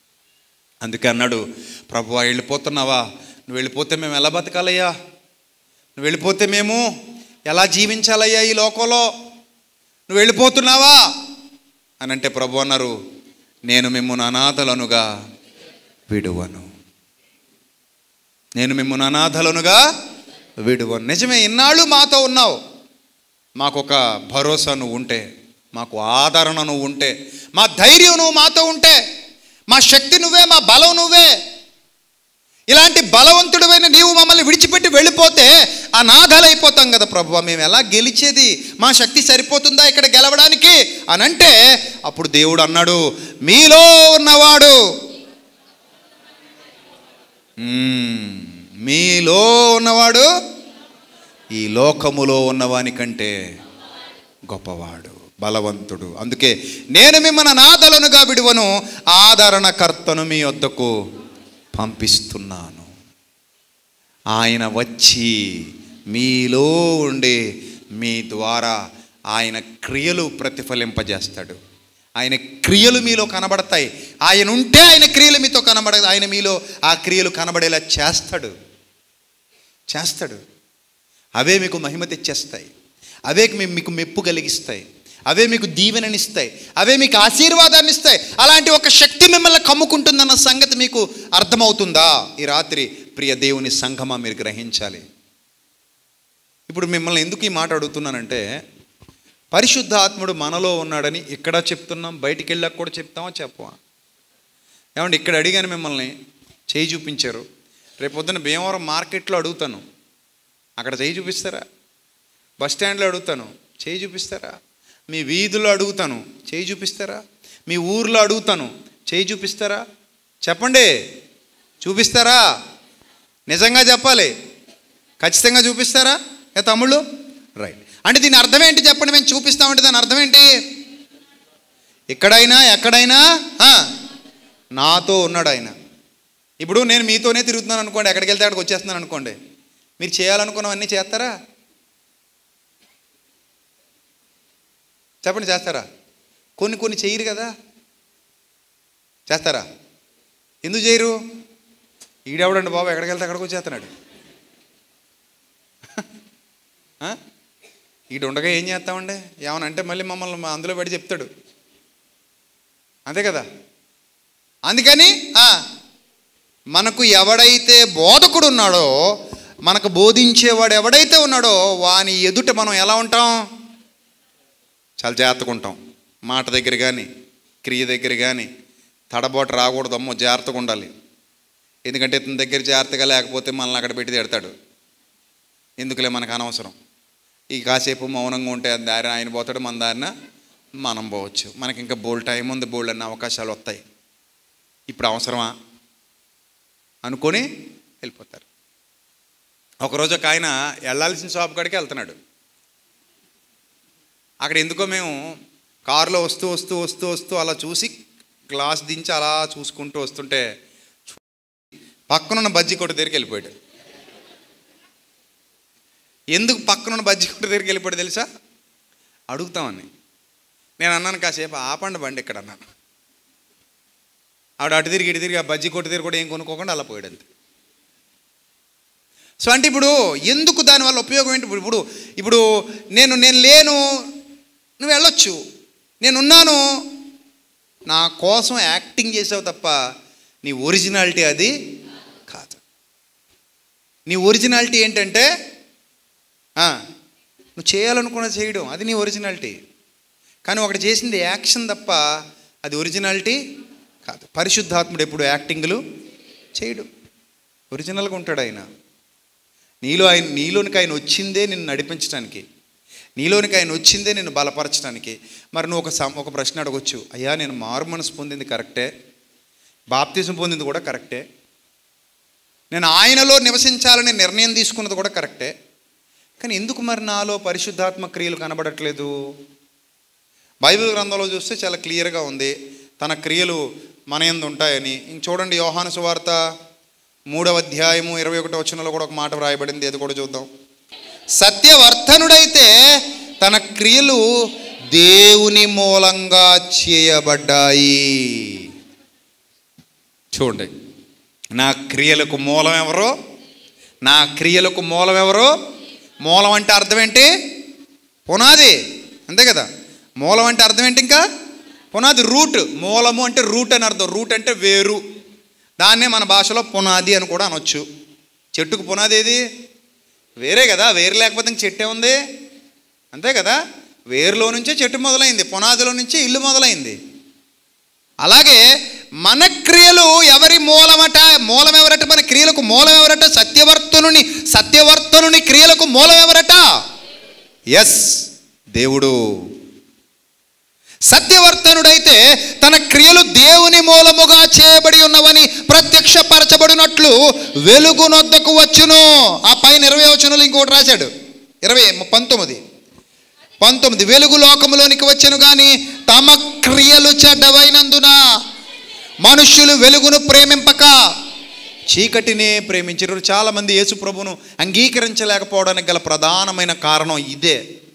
అందుకే అన్నాడు ప్రభు వెళ్ళిపోతున్నావా నువ్వు వెళ్ళిపోతే మేము ఎలా బతకాలయ్యా నువ్వు వెళ్ళిపోతే మేము ఎలా జీవించాలయ్యా ఈ లోకంలో నువ్వు వెళ్ళిపోతున్నావా అని అంటే ప్రభు అన్నారు నేను మిమ్మల్ని అనాథలనుగా విడువను నేను మిమ్మల్ని అనాథలనుగా విడువను నిజమే ఇన్నాళ్ళు మాతో ఉన్నావు మాకు ఒక భరోసా నువ్వు ఉంటే మాకు ఆదరణ నువ్వు ఉంటే మా ధైర్యం నువ్వు మాతో ఉంటే మా శక్తి నువ్వే మా బలం నువ్వే ఇలాంటి బలవంతుడివైన నీవు మమ్మల్ని విడిచిపెట్టి వెళ్ళిపోతే ఆ అనాథలైపోతాం కదా ప్రభు మేము ఎలా గెలిచేది మా శక్తి సరిపోతుందా ఇక్కడ గెలవడానికి అని అంటే అప్పుడు దేవుడు అన్నాడు మీలో ఉన్నవాడు మ్మ్. మీలో ఉన్నవాడు ఈ లోకములో ఉన్నవాని కంటే గొప్పవాడు బలవంతుడు అందుకే నేను మిమ్మల్ని అనాథలనుగా విడువను ఆదరణకర్తను మీ వద్దకు పంపిస్తున్నాను ఆయన వచ్చి మీలో ఉండి మీ ద్వారా ఆయన క్రియలు ప్రతిఫలింపజేస్తాడు ఆయన క్రియలు మీలో కనబడతాయి ఆయన ఉంటే ఆయన క్రియలు మీతో కనబడ ఆయన మీలో ఆ క్రియలు కనబడేలా చేస్తాడు చేస్తాడు అవే మీకు మహిమ తెచ్చేస్తాయి అవే మీ- మీకు మెప్పు కలిగిస్తాయి అవే మీకు దీవెననిస్తాయి అవే మీకు ఆశీర్వాదాన్ని ఇస్తాయి అలాంటి ఒక శక్తి మిమ్మల్ని కమ్ముకుంటుందన్న సంగతి మీకు అర్థమవుతుందా ఈ రాత్రి ప్రియ దేవుని సంఘమా మీరు గ్రహించాలి ఇప్పుడు మిమ్మల్ని ఎందుకు ఈ మాట అడుగుతున్నానంటే పరిశుద్ధ ఆత్ముడు మనలో ఉన్నాడని ఇక్కడ చెప్తున్నాం బయటికి వెళ్ళాక కూడా చెప్తామా చెప్పవా ఏమంటే ఇక్కడ అడిగాను మిమ్మల్ని చేయి చూపించారు రేపు పొద్దున్న భీమవరం మార్కెట్లో అడుగుతాను అక్కడ చేయి చూపిస్తారా బస్ స్టాండ్లో అడుగుతాను చేయి చూపిస్తారా మీ వీధిలో అడుగుతాను చేయి చూపిస్తారా మీ ఊర్లో అడుగుతాను చేయి చూపిస్తారా చెప్పండి చూపిస్తారా నిజంగా చెప్పాలి ఖచ్చితంగా చూపిస్తారా ఏ తమ్ముళ్ళు రైట్ అంటే దీని అర్థం ఏంటి చెప్పండి మేము చూపిస్తామంటే దాని అర్థం ఏంటి ఎక్కడైనా ఎక్కడైనా ఆ, నాతో ఉన్నాడు ఆయన ఇప్పుడు నేను మీతోనే తిరుగుతున్నాను అనుకోండి ఎక్కడికి వెళ్తే అక్కడికి వచ్చేస్తున్నాను అనుకోండి మీరు చేయాలనుకున్నవన్నీ చేస్తారా చెప్పండి చేస్తారా కొన్ని కొన్ని చేయరు కదా చేస్తారా ఎందుకు చేయరు ఈడెవడండి బాబు ఎక్కడికి వెళ్తే అక్కడికి వచ్చేస్తున్నాడు ఆ? ఈడు ఉండగా ఏం చేస్తామండి ఏమనంటే మళ్ళీ మమ్మల్ని మా అందులో పడి చెప్తాడు అంతే కదా అందుకని ఆ, మనకు ఎవడైతే బోధకుడు ఉన్నాడో మనకు బోధించేవాడు ఎవడైతే ఉన్నాడో వాని ఎదుట మనం ఎలా ఉంటాం చాలా జాగ్రత్తగా ఉంటాం మాట దగ్గర కానీ క్రియ దగ్గర కానీ తడబాటు రాకూడదు అమ్మో జాగ్రత్తగా ఉండాలి ఎందుకంటే ఇతని దగ్గర జాగ్రత్తగా లేకపోతే మనల్ని అక్కడ పెట్టి తిడతాడు ఎందుకులే మనకు అనవసరం ఈ కాసేపు మౌనంగా ఉంటే అది దారి ఆయన పోతాడు మన దారిన మనం పోవచ్చు మనకి ఇంకా బోల్డ్ టైం ఉంది బోల్డ్ అన్న అవకాశాలు వస్తాయి ఇప్పుడు అవసరమా అనుకొని వెళ్ళిపోతారు ఒకరోజు ఒక ఆయన వెళ్ళాల్సిన షాప్ కాడికి వెళ్తున్నాడు అక్కడ ఎందుకో మేము కారులో వస్తూ వస్తూ వస్తూ వస్తూ అలా చూసి గ్లాస్ దించి అలా చూసుకుంటూ వస్తుంటే పక్కనున్న బజ్జీ కొట్టు దగ్గరికి వెళ్ళిపోయాడు ఎందుకు పక్కనున్న బజ్జీ కొట్టు దగ్గరికి వెళ్ళిపోయాడు తెలుసా అడుగుతామని నేను అన్నాను కాసేపు ఆపండి బండి ఇక్కడ అన్నాను ఆవిడ అటు తిరిగి ఇటు తిరిగి ఆ బజ్జీ కొట్టు దగ్గర కూడా ఏం కొనుక్కోకుండా అలా పోయాడు అంతే సో అంటే ఇప్పుడు ఎందుకు దానివల్ల ఉపయోగం ఏంటి ఇప్పుడు ఇప్పుడు ఇప్పుడు నేను నేను లేను నువ్వు వెళ్ళొచ్చు నేనున్నాను నా కోసం యాక్టింగ్ చేసావు తప్ప నీ ఒరిజినాలిటీ అది కాదు నీ ఒరిజినాలిటీ ఏంటంటే ఆ, నువ్వు చేయాలనుకున్న చేయడం అది నీ ఒరిజినాలిటీ కానీ ఒకటి చేసింది యాక్షన్ తప్ప అది ఒరిజినాలిటీ కాదు పరిశుద్ధాత్ముడు ఎప్పుడు యాక్టింగ్లు చేయడు ఒరిజినల్గా ఉంటాడు ఆయన నీలో ఆయన నీలోనికి ఆయన వచ్చిందే నిన్ను నడిపించడానికి నీలోనికి ఆయన వచ్చిందే నిన్ను బలపరచడానికి మరి నువ్వు ఒక సం- ఒక ప్రశ్న అడగొచ్చు అయ్యా నేను మారు మనసు పొందింది కరెక్టే బాప్తిజం పొందింది కూడా కరెక్టే నేను ఆయనలో నివసించాలని నిర్ణయం తీసుకున్నది కూడా కరెక్టే కానీ ఎందుకు మరి నాలో పరిశుద్ధాత్మ క్రియలు కనబడట్లేదు బైబిల్ గ్రంథంలో చూస్తే చాలా క్లియర్గా ఉంది తన క్రియలు మన యందు ఉంటాయని ఇంక చూడండి యోహాను సువార్త మూడవ అధ్యాయము ఇరవై ఒకటో వచనంలో కూడా ఒక మాట వ్రాయబడింది అది కూడా చూద్దాం సత్యవర్ధనుడైతే తన క్రియలు దేవుని మూలంగా చేయబడ్డాయి చూడండి నా క్రియలకు మూలం ఎవరు నా క్రియలకు మూలం ఎవరు మూలం అంటే అర్థం ఏంటి పునాది అంతే కదా మూలం అంటే అర్థం ఏంటి ఇంకా పునాది రూట్ మూలము అంటే రూట్ అని అర్థం రూట్ అంటే వేరు దాన్నే మన భాషలో పునాది అని కూడా అనొచ్చు చెట్టుకు పునాది ఏది వేరే కదా వేరు లేకపోతే ఇంక చెట్టే ఉంది అంతే కదా వేరులో నుంచే చెట్టు మొదలైంది పునాదిలో నుంచే ఇల్లు మొదలైంది అలాగే మన క్రియలు ఎవరి మూలమట మూలం ఎవరట మన క్రియలకు మూలం ఎవరట సత్యవర్తుని లేని సత్యవర్తనుని క్రియలకు మూలం ఎవరట ఎస్ దేవుడు సత్యవర్తనుడైతే తన క్రియలు దేవుని మూలముగా చేయబడి ఉన్నవని ప్రత్యక్షపరచబడినట్లు వెలుగునొద్దకు వచ్చును ఆ పైన ఇరవై వచనంలో ఇంకోటి రాశాడు ఇరవై పంతొమ్మిది పంతొమ్మిది వెలుగు లోకములోనికి వచ్చెను గాని తమ క్రియలు చెడ్డవైనందున మనుష్యులు వెలుగును ప్రేమింపక చీకటినే ప్రేమించారు చాలామంది యేసు ప్రభును అంగీకరించలేకపోవడానికి గల ప్రధానమైన కారణం ఇదే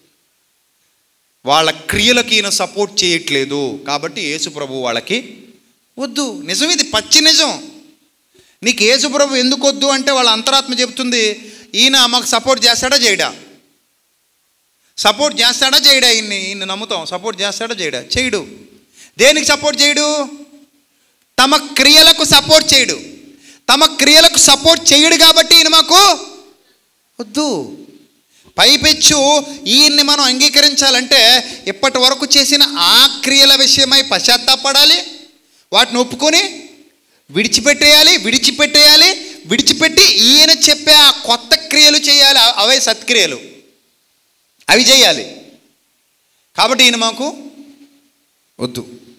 వాళ్ళ క్రియలకి ఈయన సపోర్ట్ చేయట్లేదు కాబట్టి యేసు ప్రభు వాళ్ళకి వద్దు నిజం ఇది పచ్చి నిజం నీకు యేసు ప్రభు ఎందుకు వద్దు అంటే వాళ్ళ అంతరాత్మ చెప్తుంది ఈయన మాకు సపోర్ట్ చేస్తాడా చేయడా సపోర్ట్ చేస్తాడా చేయడా ఈయన్ని ఈయన నమ్ముతాం సపోర్ట్ చేస్తాడా చేయడా చేయడు దేనికి సపోర్ట్ చేయడు తమ క్రియలకు సపోర్ట్ చేయడు తమ క్రియలకు సపోర్ట్ చేయడు కాబట్టి ఈయన మాకు వద్దు పైపెచ్చు ఈయన్ని మనం అంగీకరించాలంటే ఇప్పటి వరకు చేసిన ఆ క్రియల విషయమై పశ్చాత్తాపడాలి వాటిని ఒప్పుకొని విడిచిపెట్టేయాలి విడిచిపెట్టేయాలి విడిచిపెట్టి ఈయన చెప్పే ఆ కొత్త క్రియలు చేయాలి అ- అవే సత్క్రియలు అవి చేయాలి కాబట్టి ఈయన మాకు వద్దు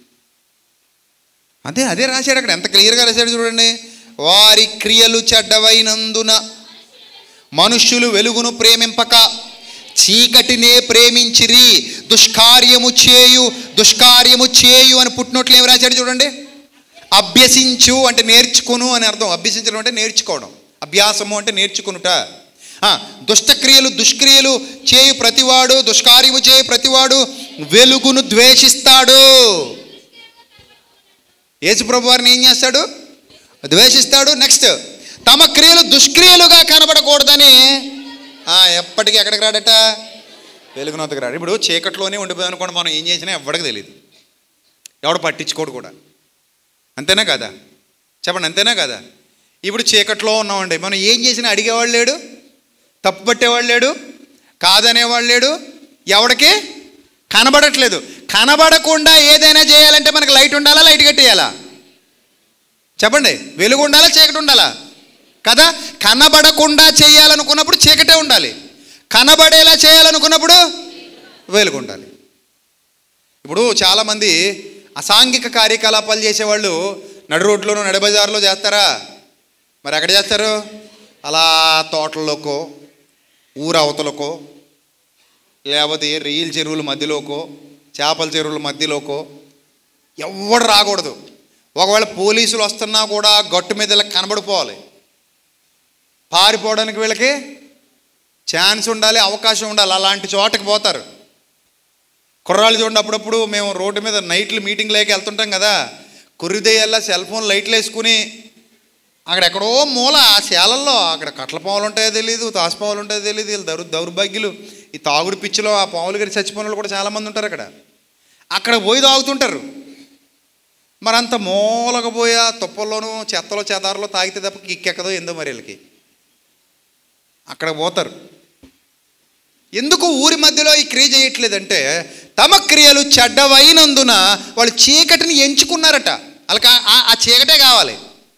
అదే అదే రాశాడు అక్కడ ఎంత క్లియర్గా రాశాడు చూడండి వారి క్రియలు చెడ్డవైనందున మనుష్యులు వెలుగును ప్రేమింపక చీకటినే ప్రేమించిరి దుష్కార్యము చేయు దుష్కార్యము చేయు అని పుట్టినట్లు ఏమి రాశాడు చూడండి అభ్యసించు అంటే నేర్చుకును అని అర్థం అభ్యసించడం అంటే నేర్చుకోవడం అభ్యాసము అంటే నేర్చుకునుట ఆ, దుష్టక్రియలు దుష్క్రియలు చేయు ప్రతివాడు దుష్కార్యము చేయు ప్రతివాడు వెలుగును ద్వేషిస్తాడు యేసుప్రభు వారిని ఏం చేస్తాడు ద్వేషిస్తాడు నెక్స్ట్ తమ క్రియలు దుష్క్రియలుగా కనబడకూడదని ఆ, ఎప్పటికీ ఎక్కడికి రాడట వెలుగునొద్దకు రాడు ఇప్పుడు చీకట్లోనే ఉండిపోయి అనుకోండి మనం ఏం చేసినా ఎవరికి తెలియదు ఎవడు పట్టించుకోడు కూడా అంతేనా కదా చెప్పండి అంతేనా కదా ఇప్పుడు చీకట్లో ఉన్నామండి మనం ఏం చేసినా అడిగేవాడు లేడు తప్పు పట్టేవాడు లేడు కాదనేవాడు లేడు ఎవడికి కనబడట్లేదు కనబడకుండా ఏదైనా చేయాలంటే మనకి లైట్ ఉండాలా లైట్ కట్టేయాలా చెప్పండి వెలుగు ఉండాలా చీకటి ఉండాలా కదా కనబడకుండా చేయాలనుకున్నప్పుడు చీకటే ఉండాలి కనబడేలా చేయాలనుకున్నప్పుడు వెలుగు ఉండాలి ఇప్పుడు చాలామంది అసాంఘిక కార్యకలాపాలు చేసేవాళ్ళు నడు రోడ్లోనూ నడి బజార్లో చేస్తారా మరి ఎక్కడ చేస్తారు అలా తోటల్లోకో ఊరు అవతలకో లేకపోతే రీల్ చెరువుల మధ్యలోకో చేపల చెరువుల మధ్యలోకో ఎవడు రాకూడదు ఒకవేళ పోలీసులు వస్తున్నా కూడా గట్టు మీద ఇలా కనబడిపోవాలి పారిపోవడానికి వీళ్ళకి ఛాన్స్ ఉండాలి అవకాశం ఉండాలి అలాంటి చోటకి పోతారు కుర్రాళ్ళు చూడండి అప్పుడప్పుడు మేము రోడ్డు మీద నైట్లు మీటింగ్లోకి వెళ్తుంటాం కదా కుర్రిదయ్యల్లా సెల్ ఫోన్ లైట్లు వేసుకుని అక్కడ ఎక్కడో మూల ఆ శాలల్లో అక్కడ కట్ల పావులు ఉంటాయో తెలియదు తాసుపావులు ఉంటాయో తెలియదు వీళ్ళు దౌర్ దౌర్భాగ్యులు ఈ తాగుడు పిచ్చిలో ఆ పావులు గారి చచ్చిపోయిన వాళ్ళు కూడా చాలామంది ఉంటారు అక్కడ అక్కడ పోయి తాగుతుంటారు మరి అంత మూలక పోయా తుప్పల్లోనూ చెత్తలో చెదారులో తాగితే తప్ప కిక్కెక్కదో ఎందో మరి వీళ్ళకి అక్కడ పోతారు ఎందుకు ఊరి మధ్యలో ఈ క్రియ చేయట్లేదంటే తమ క్రియలు చెడ్డవైనందున వాళ్ళు చీకటిని ఎంచుకున్నారట వాళ్ళకి ఆ- ఆ- ఆ చీకటే కావాలి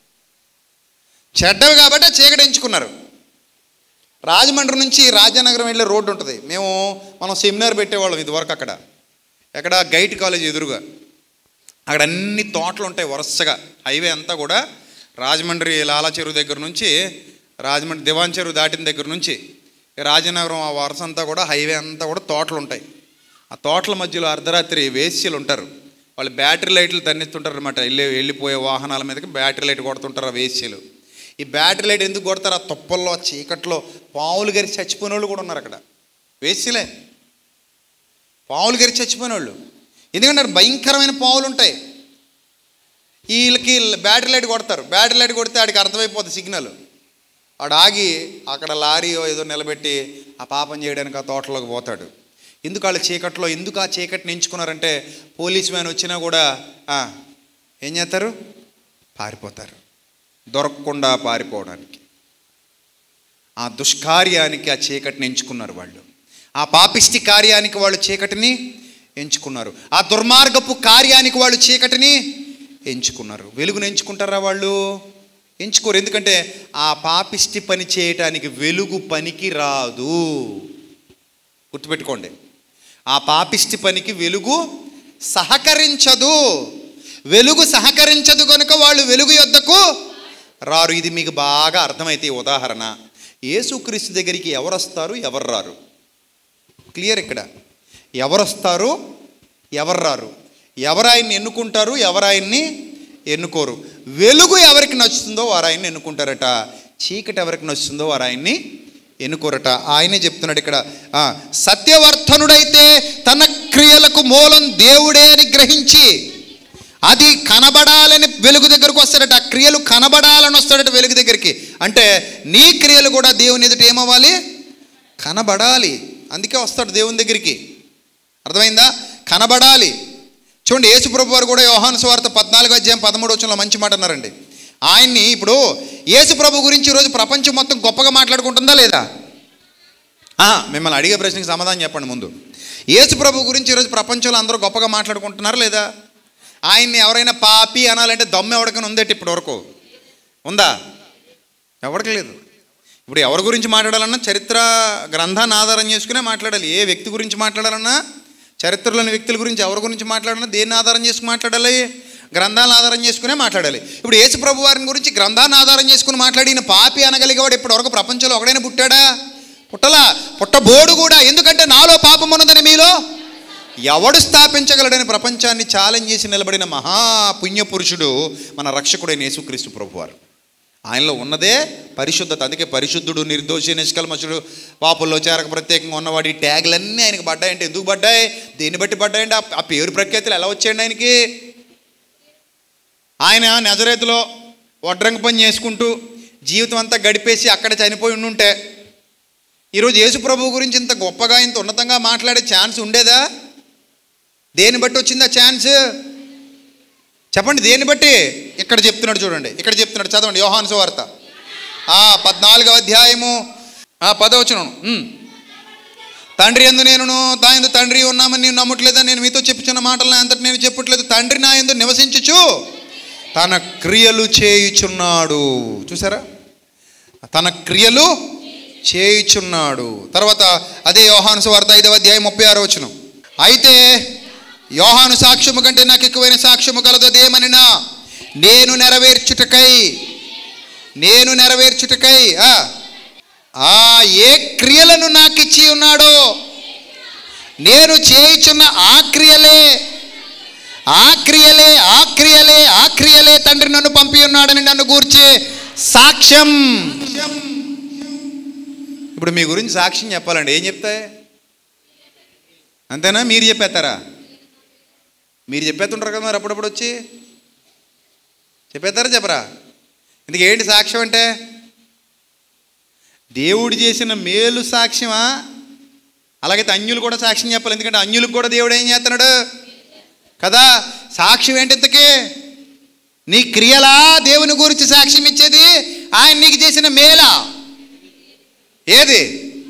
చెడ్డవి కాబట్టి ఆ చీకటి ఎంచుకున్నారు రాజమండ్రి నుంచి రాజానగరం వెళ్ళే రోడ్డు ఉంటుంది మేము మనం సెమినార్ పెట్టేవాళ్ళం ఇదివరకు అక్కడ ఎక్కడ గైట్ కాలేజ్ ఎదురుగా అక్కడ అన్ని తోటలు ఉంటాయి వరుసగా హైవే అంతా కూడా రాజమండ్రి లాలా చెరువు దగ్గర నుంచి రాజమండ్రి దివాన్ చెరువు దాటిన దగ్గర నుంచి రాజనగరం ఆ వరుస అంతా కూడా హైవే అంతా కూడా తోటలు ఉంటాయి ఆ తోటల మధ్యలో అర్ధరాత్రి వేశ్యలు ఉంటారు వాళ్ళు బ్యాటరీ లైట్లు తన్నిస్తుంటారు అనమాట వెళ్ళి వెళ్ళిపోయే వాహనాల మీదకి బ్యాటరీ లైట్ కొడుతుంటారు ఆ వేశ్యలు ఈ బ్యాటరీ లైట్ ఎందుకు కొడతారు ఆ తుప్పల్లో ఆ చీకట్లో పావులు గరి చచ్చిపోయిన వాళ్ళు కూడా ఉన్నారు అక్కడ వేశ్యలే పావులు గరి చచ్చిపోయిన వాళ్ళు ఎందుకంటే అక్కడ భయంకరమైన పావులు ఉంటాయి వీళ్ళకి బ్యాటరీ లైట్ కొడతారు బ్యాటరీ లైట్ కొడితే ఆడికి అర్థమైపోతుంది సిగ్నల్ ఆడు ఆగి అక్కడ లారీ ఏదో నిలబెట్టి ఆ పాపం చేయడానికి ఆ తోటలోకి పోతాడు ఎందుకు వాళ్ళు చీకట్లో ఎందుకు ఆ చీకటిని ఎంచుకున్నారంటే పోలీస్ మ్యాన్ వచ్చినా కూడా ఆ, ఏం చేస్తారు పారిపోతారు దొరకకుండా పారిపోవడానికి ఆ దుష్కార్యానికి ఆ చీకటిని ఎంచుకున్నారు వాళ్ళు ఆ పాపిష్టి కార్యానికి వాళ్ళు చీకటిని ఎంచుకున్నారు ఆ దుర్మార్గపు కార్యానికి వాళ్ళు చీకటిని ఎంచుకున్నారు వెలుగును ఎంచుకుంటారా వాళ్ళు ఎంచుకోరు ఎందుకంటే ఆ పాపిష్టి పని చేయటానికి వెలుగు పనికి రాదు గుర్తుపెట్టుకోండి ఆ పాపిష్టి పనికి వెలుగు సహకరించదు వెలుగు సహకరించదు కనుక వాళ్ళు వెలుగు యొద్దకు రారు ఇది మీకు బాగా అర్థమైతే ఈ ఉదాహరణ యేసుక్రీస్తు దగ్గరికి ఎవరు వస్తారు ఎవరు రారు క్లియర్ ఇక్కడ ఎవరు వస్తారు ఎవరు రారు ఎవరు ఆయన్ని ఎన్నుకుంటారు ఎవరు ఆయన్ని ఎన్నుకోరు వెలుగు ఎవరికి నచ్చుతుందో వారు ఆయన్ని ఎన్నుకుంటారట చీకటి ఎవరికి నచ్చుతుందో వారు ఆయన్ని ఎన్నుకోరట ఆయనే చెప్తున్నాడు ఇక్కడ ఆ, సత్యవర్ధనుడైతే తన క్రియలకు మూలం దేవుడే అని గ్రహించి అది కనబడాలని వెలుగు దగ్గరకు వస్తాడట ఆ క్రియలు కనబడాలని వస్తాడట వెలుగు దగ్గరికి అంటే నీ క్రియలు కూడా దేవుని ఎదుట ఏమవ్వాలి కనబడాలి అందుకే వస్తాడు దేవుని దగ్గరికి అర్థమైందా కనబడాలి చూడండి యేసుప్రభు వారు కూడా యోహాను సువార్త పద్నాలుగు అధ్యాయం పదమూడు వచ్చంలో మంచి మాట అన్నారండి ఆయన్ని ఇప్పుడు యేసుప్రభు గురించి ఈరోజు ప్రపంచం మొత్తం గొప్పగా మాట్లాడుకుంటుందా లేదా ఆ, మిమ్మల్ని అడిగే ప్రశ్నకి సమాధానం చెప్పండి ముందు యేసుప్రభు గురించి ఈరోజు ప్రపంచంలో అందరూ గొప్పగా మాట్లాడుకుంటున్నారా లేదా ఆయన్ని ఎవరైనా పాపి అనాలంటే దమ్ము ఎవరికైనా ఉందట ఇప్పటి వరకు ఉందా ఎవరికి లేదు ఇప్పుడు ఎవరి గురించి మాట్లాడాలన్నా చరిత్ర గ్రంథాన్ని ఆధారం చేసుకునే మాట్లాడాలి ఏ వ్యక్తి గురించి మాట్లాడాలన్నా చరిత్రలోని వ్యక్తుల గురించి ఎవరి గురించి మాట్లాడాలన్నా దేన్ని ఆధారం చేసుకుని మాట్లాడాలి గ్రంథాలను ఆధారం చేసుకునే మాట్లాడాలి ఇప్పుడు యేసు ప్రభు వారిని గురించి గ్రంథాన్ని ఆధారం చేసుకుని మాట్లాడిన పాపి అనగలిగేవాడు ఇప్పటివరకు ప్రపంచంలో ఒకడైనా పుట్టాడా పుట్టలా పుట్టబోడు కూడా ఎందుకంటే నాలో పాపం ఉన్నదని మీలో ఎవడు స్థాపించగలడని ప్రపంచాన్ని ఛాలెంజ్ చేసి నిలబడిన మహా పుణ్యపురుషుడు మన రక్షకుడైన యేసుక్రీస్తు ప్రభువారు ఆయనలో ఉన్నదే పరిశుద్ధత అందుకే పరిశుద్ధుడు నిర్దోషి నిష్కల్మషుడు పాపుల్లో చేరక ప్రత్యేకంగా ఉన్నవాడి ఈ ట్యాగ్లన్నీ ఆయనకి పడ్డాయంటే ఎందుకు పడ్డాయి దేన్ని బట్టి పడ్డాయంటే ఆ- ఆ పేరు ప్రఖ్యాతులు ఎలా వచ్చాయండి ఆయనకి ఆయన నజరేతులో వడ్రంగ పని చేసుకుంటూ జీవితం అంతా గడిపేసి అక్కడ చనిపోయి ఉండుంటే ఈరోజు యేసు ప్రభు గురించి ఇంత గొప్పగా ఇంత ఉన్నతంగా మాట్లాడే ఛాన్స్ ఉండేదా దేన్ని బట్టి వచ్చిందా ఛాన్స్ చెప్పండి దేన్ని బట్టి ఇక్కడ చెప్తున్నాడు చూడండి ఇక్కడ చెప్తున్నాడు చదవండి యోహాను సువార్త ఆ పద్నాలుగవ అధ్యాయము ఆ పదవచనం ఉమ్. తండ్రి ఎందు నేను తాయందు తండ్రి ఉన్నామని నేను నమ్మట్లేదా నేను మీతో చెప్పుచున్న మాటలు నా అంతటి నేను చెప్పట్లేదు తండ్రి నా ఎందు నివసించుచు తన క్రియలు చేయుచున్నాడు చూసారా తన క్రియలు చేయుచున్నాడు తర్వాత అదే యోహాను సువార్త ఐదవ అధ్యాయం ముప్పై ఆరో వచనం అయితే యోహాను సాక్ష్యము కంటే నాకు ఎక్కువైన సాక్ష్యము కలదు అదేమనినా నేను నెరవేర్చుటకై నేను నెరవేర్చుటకై ఆ, ఆ ఏ క్రియలను నాకు ఇచ్చి ఉన్నాడో నేను చేయుచున్న ఆ క్రియలే ఆ క్రియలే ఆ క్రియలే ఆ క్రియలే తండ్రి నన్ను పంపి ఉన్నాడని నన్ను గూర్చి సాక్ష్యం ఇప్పుడు మీ గురించి సాక్ష్యం చెప్పాలండి ఏం చెప్తాయి అంతేనా మీరు చెప్పేస్తారా మీరు చెప్పేస్తుంటారు కదా మరి అప్పుడప్పుడు వచ్చి చెప్పేస్తారా చెప్పరా ఇందుకు ఏంటి సాక్ష్యం అంటే దేవుడు చేసిన మేలు సాక్ష్యమా అలాగైతే అన్యులు కూడా సాక్ష్యం చెప్పాలి ఎందుకంటే అన్యులకు కూడా దేవుడు ఏం చేస్తున్నాడు కదా సాక్ష్యం ఏంటి ఇంతకీ నీ క్రియలా దేవుని గురించి సాక్ష్యం ఇచ్చేది ఆయన నీకు చేసిన మేలా ఏది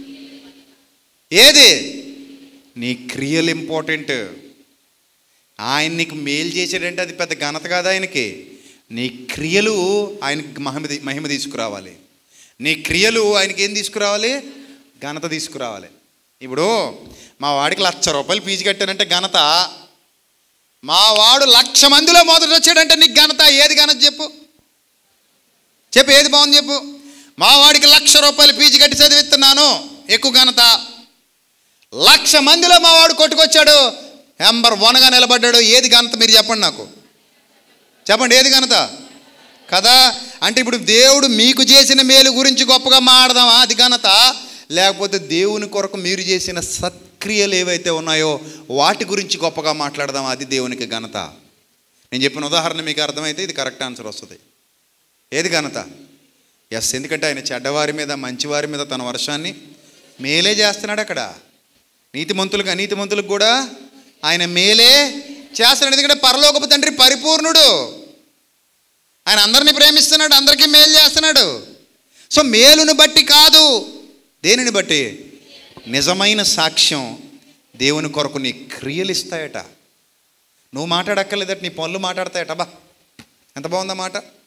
ఏది నీ క్రియలు ఇంపార్టెంట్ ఆయన నీకు మేలు చేసాడంటే అది పెద్ద ఘనత కాదు ఆయనకి నీ క్రియలు ఆయనకి మహిమ మహిమ తీసుకురావాలి నీ క్రియలు ఆయనకి ఏం తీసుకురావాలి ఘనత తీసుకురావాలి ఇప్పుడు మా వాడికి లక్ష రూపాయలు ఫీజు కట్టానంటే ఘనత మా వాడు లక్ష మందిలో మొదటి వచ్చాడంటే నీకు ఘనత ఏది ఘనత చెప్పు చెప్పు ఏది బాగుంది చెప్పు మా వాడికి లక్ష రూపాయలు ఫీజు కట్టి చదివిస్తున్నాను ఎక్కువ ఘనత లక్ష మందిలో మా వాడు కొట్టుకొచ్చాడు నెంబర్ వన్గా నిలబడ్డాడు ఏది ఘనత మీరు చెప్పండి నాకు చెప్పండి ఏది ఘనత కదా అంటే ఇప్పుడు దేవుడు మీకు చేసిన మేలు గురించి గొప్పగా మాడదామా అది ఘనత లేకపోతే దేవుని కొరకు మీరు చేసిన సత్క్రియలు ఏవైతే ఉన్నాయో వాటి గురించి గొప్పగా మాట్లాడదామా అది దేవునికి ఘనత నేను చెప్పిన ఉదాహరణ మీకు అర్థమైతే ఇది కరెక్ట్ ఆన్సర్ వస్తుంది ఏది ఘనత ఎస్ ఎందుకంటే ఆయన చెడ్డవారి మీద మంచివారి మీద తన వర్షాన్ని మేలే చేస్తున్నాడు అక్కడ నీతిమంతులకు అనీతిమంతులకు కూడా ఆయన మేలే చేస్తున్నాడు ఎందుకంటే పరలోకపు తండ్రి పరిపూర్ణుడు ఆయన అందరినీ ప్రేమిస్తున్నాడు అందరికీ మేలు చేస్తున్నాడు సో మేలును బట్టి కాదు దేనిని బట్టి నిజమైన సాక్ష్యం దేవుని కొరకు నీ క్రియలు ఇస్తాయట నువ్వు మాట్లాడక్కర్లేదట నీ పనులు మాట్లాడతాయట బా ఎంత బాగుందా మాట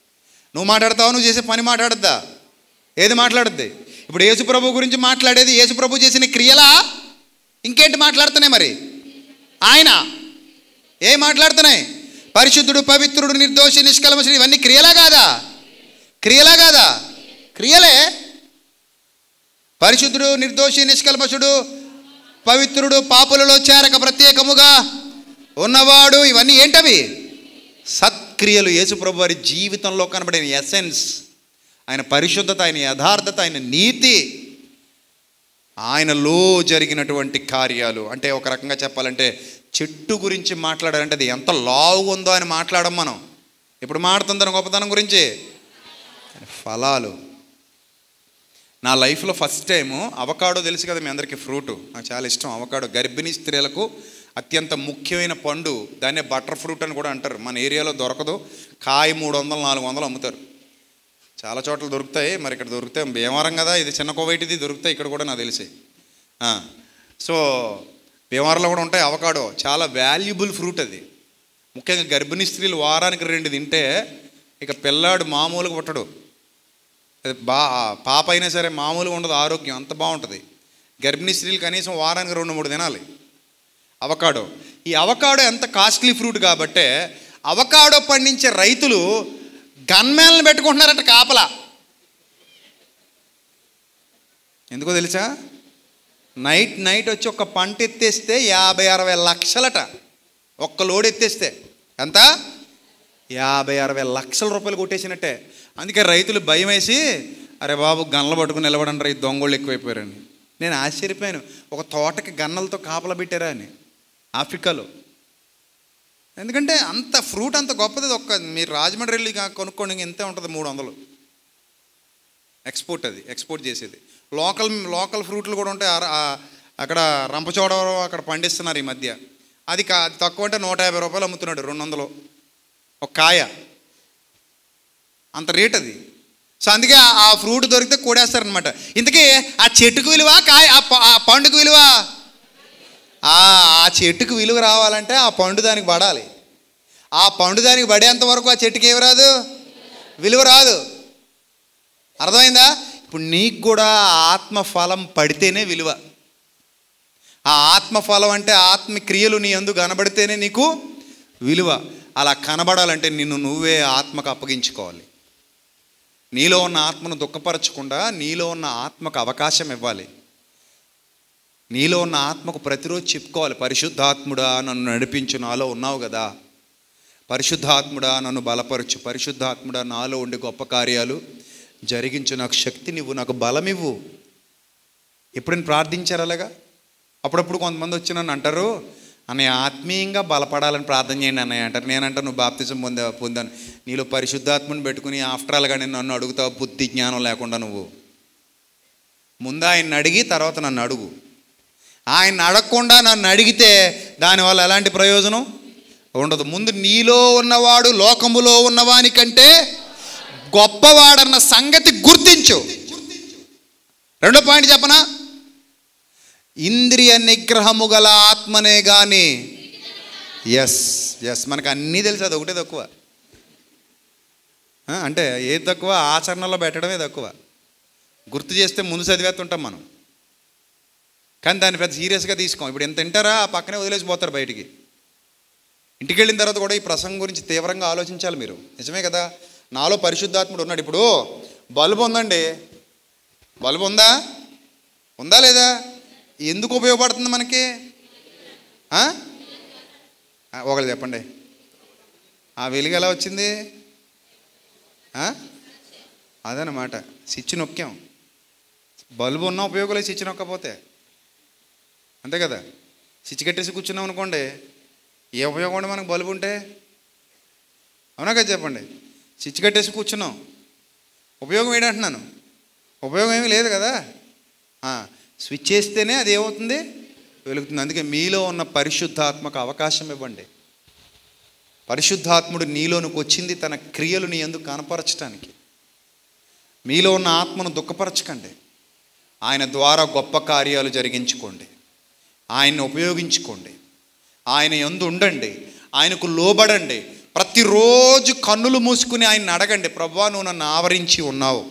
నువ్వు మాట్లాడతావు నువ్వు చేసే పని మాట్లాడద్దా ఏది మాట్లాడుద్ది ఇప్పుడు యేసుప్రభు గురించి మాట్లాడేది యేసుప్రభు చేసిన క్రియలా ఇంకేంటి మాట్లాడుతున్నాయి మరి ఆయన ఏ మాట్లాడుతున్నాయి పరిశుద్ధుడు పవిత్రుడు నిర్దోషి నిష్కలమశుడు ఇవన్నీ క్రియలా కాదా క్రియలా కాదా క్రియలే పరిశుద్ధుడు నిర్దోషి నిష్కల్మషుడు పవిత్రుడు పాపులలో చేరక ప్రత్యేకముగా ఉన్నవాడు ఇవన్నీ ఏంటవి సత్క్రియలు యేసుప్రభు వారి జీవితంలో కనబడిన ఎసెన్స్ ఆయన పరిశుద్ధత ఆయన యథార్థత ఆయన నీతి ఆయనలో జరిగినటువంటి కార్యాలు అంటే ఒక రకంగా చెప్పాలంటే చెట్టు గురించి మాట్లాడాలంటే అది ఎంత లావుగా ఉందో అని మాట్లాడం మనం ఇప్పుడు మాడుతుందని గొప్పతనం గురించి ఫలాలు నా లైఫ్లో ఫస్ట్ టైము అవకాడో తెలుసు కదా మీ అందరికీ ఫ్రూట్ నాకు చాలా ఇష్టం అవకాడో గర్భిణీ స్త్రీలకు అత్యంత ముఖ్యమైన పండు దాన్నే బటర్ ఫ్రూట్ అని కూడా అంటారు మన ఏరియాలో దొరకదు కాయ మూడు వందలు నాలుగు వందలు అమ్ముతారు చాలా చోట్ల దొరుకుతాయి మరి ఇక్కడ దొరుకుతాయి భీమవరం కదా ఇది చిన్న కోవైటిది దొరుకుతాయి ఇక్కడ కూడా నాకు తెలిసి ఆ, సో భీమవరంలో కూడా ఉంటాయి అవకాడో చాలా వాల్యుబుల్ ఫ్రూట్ అది ముఖ్యంగా గర్భిణీ స్త్రీలు వారానికి రెండు తింటే ఇక పిల్లాడు మామూలుగా పుట్టడు అది బా పాప అయినా సరే మామూలుగా ఉండదు ఆరోగ్యం అంత బాగుంటుంది గర్భిణీ స్త్రీలు కనీసం వారానికి రెండు మూడు తినాలి అవకాడో ఈ అవకాడో ఎంత కాస్ట్లీ ఫ్రూట్ కాబట్టే అవకాడో పండించే రైతులు గన్మ్యాన్లు పెట్టుకుంటున్నారట కాపలా ఎందుకో తెలుసా నైట్ నైట్ వచ్చి ఒక పంట ఎత్తేస్తే యాభై అరవై లక్షలట ఒక్క లోడ్ ఎత్తేస్తే ఎంత యాభై అరవై లక్షల రూపాయలు కొట్టేసినట్టే అందుకే రైతులు భయం వేసి అరే బాబు గన్నలు పట్టుకుని నిలబడండి రైతు దొంగోళ్ళు ఎక్కువైపోయారని నేను ఆశ్చర్యపోయాను ఒక తోటకి గన్నలతో కాపలా పెట్టారా అని ఆఫ్రికాలో ఎందుకంటే అంత ఫ్రూట్ అంత గొప్పది అది ఒక్క మీరు రాజమండ్రి వెళ్ళి కా- కొనుక్కోండి ఇంతే ఉంటుంది మూడు వందలు ఎక్స్పోర్ట్ అది ఎక్స్పోర్ట్ చేసేది లోకల్ లోకల్ ఫ్రూట్లు కూడా ఉంటాయి ఆ- ఆ- అక్కడ రంపచోడవరం అక్కడ పండిస్తున్నారు ఈ మధ్య అది కా అది తక్కువ అంటే నూట యాభై రూపాయలు అమ్ముతున్నాడు రెండు వందలు ఒక కాయ అంత రేట్ అది సో అందుకే ఆ- ఆ ఫ్రూట్ దొరికితే కూడేస్తారనమాట ఇంతకీ ఆ చెట్టుకు విలువ కాయ ఆ ప- ఆ పండుగ విలువ ఆ ఆ చెట్టుకు విలువ రావాలంటే ఆ పండు దానికి పడాలి ఆ పండు దానికి పడేంత వరకు ఆ చెట్టుకి ఏమి రాదు విలువ రాదు అర్థమైందా ఇప్పుడు నీకు కూడా ఆ ఆత్మఫలం పడితేనే విలువ ఆ ఆత్మఫలం అంటే ఆత్మ క్రియలు నీ అందు కనబడితేనే నీకు విలువ అలా కనబడాలంటే నిన్ను నువ్వే ఆత్మకు అప్పగించుకోవాలి నీలో ఉన్న ఆత్మను దుఃఖపరచకుండా నీలో ఉన్న ఆత్మకు అవకాశం ఇవ్వాలి నీలో ఉన్న ఆత్మకు ప్రతిరోజు చెప్పుకోవాలి పరిశుద్ధాత్ముడా నన్ను నడిపించు నాలో ఉన్నావు కదా పరిశుద్ధాత్ముడా నన్ను బలపరచు పరిశుద్ధాత్ముడా నాలో ఉండే గొప్ప కార్యాలు జరిగించు నాకు శక్తినివ్వు నాకు బలమివ్వు ఎప్పుడైనా ప్రార్థించారు అలాగా అప్పుడప్పుడు కొంతమంది వచ్చి నన్ను అంటారు అన్నయ్య ఆత్మీయంగా బలపడాలని ప్రార్థన చేయండి అన్నయ్య అంటారు నేనంట నువ్వు బాప్తిజం పొందా పొందాను నీలో పరిశుద్ధాత్మని పెట్టుకుని ఆఫ్టర్ ఆల్ కానీ నన్ను అడుగుతావు బుద్ధి జ్ఞానం లేకుండా నువ్వు ముందు ఆయన అడిగి తర్వాత నన్ను అడుగు ఆయన అడగకుండా నన్ను అడిగితే దానివల్ల ఎలాంటి ప్రయోజనం ఉండదు ముందు నీలో ఉన్నవాడు లోకములో ఉన్నవాని కంటే గొప్పవాడన్న సంగతి గుర్తించు రెండో పాయింట్ చెప్పనా ఇంద్రియ నిగ్రహము గల ఆత్మనే కానీ ఎస్ ఎస్ మనకు అన్నీ తెలుసు అది ఒకటే తక్కువ ఆ, అంటే ఏది తక్కువ ఆచరణలో పెట్టడమే తక్కువ గుర్తు చేస్తే ముందు చదివేస్తుంటాం మనం కానీ దాన్ని పెద్ద సీరియస్గా తీసుకోం ఇప్పుడు ఎంత తింటారా ఆ పక్కనే వదిలేసి పోతారు బయటికి ఇంటికి వెళ్ళిన తర్వాత కూడా ఈ ప్రసంగం గురించి తీవ్రంగా ఆలోచించాలి మీరు నిజమే కదా నాలో పరిశుద్ధాత్ముడు ఉన్నాడు ఇప్పుడు బల్బు ఉందండి బల్బు ఉందా ఉందా లేదా ఎందుకు ఉపయోగపడుతుంది మనకి ఆ? ఆ, ఒకళ్ళు చెప్పండి ఆ వెలుగు ఎలా వచ్చింది ఆ? అదనమాట స్విచ్ నొక్కాం బల్బు ఉన్న ఉపయోగం లేదు స్విచ్ నొక్కపోతే అంతే కదా స్విచ్ కట్టేసి కూర్చున్నాం అనుకోండి ఏ ఉపయోగం ఉండే మనకు బల్బు ఉంటే అవునా కదా చెప్పండి స్విచ్ కట్టేసి కూర్చున్నాం ఉపయోగం ఏంటంటున్నాను ఉపయోగం ఏమీ లేదు కదా ఆ, స్విచ్ చేస్తేనే అది ఏమవుతుంది వెలుగుతుంది అందుకే మీలో ఉన్న పరిశుద్ధాత్మకు అవకాశం ఇవ్వండి పరిశుద్ధాత్ముడు నీలోనికి వచ్చింది తన క్రియలు నీ ఎందుకు కనపరచడానికి మీలో ఉన్న ఆత్మను దుఃఖపరచకండి ఆయన ద్వారా గొప్ప కార్యాలు జరిగించుకోండి ఆయన్ని ఉపయోగించుకోండి ఆయన ఎందు ఉండండి ఆయనకు లోబడండి ప్రతిరోజు కన్నులు మూసుకుని ఆయన అడగండి ప్రభా నువ్వు నన్ను ఆవరించి ఉన్నావు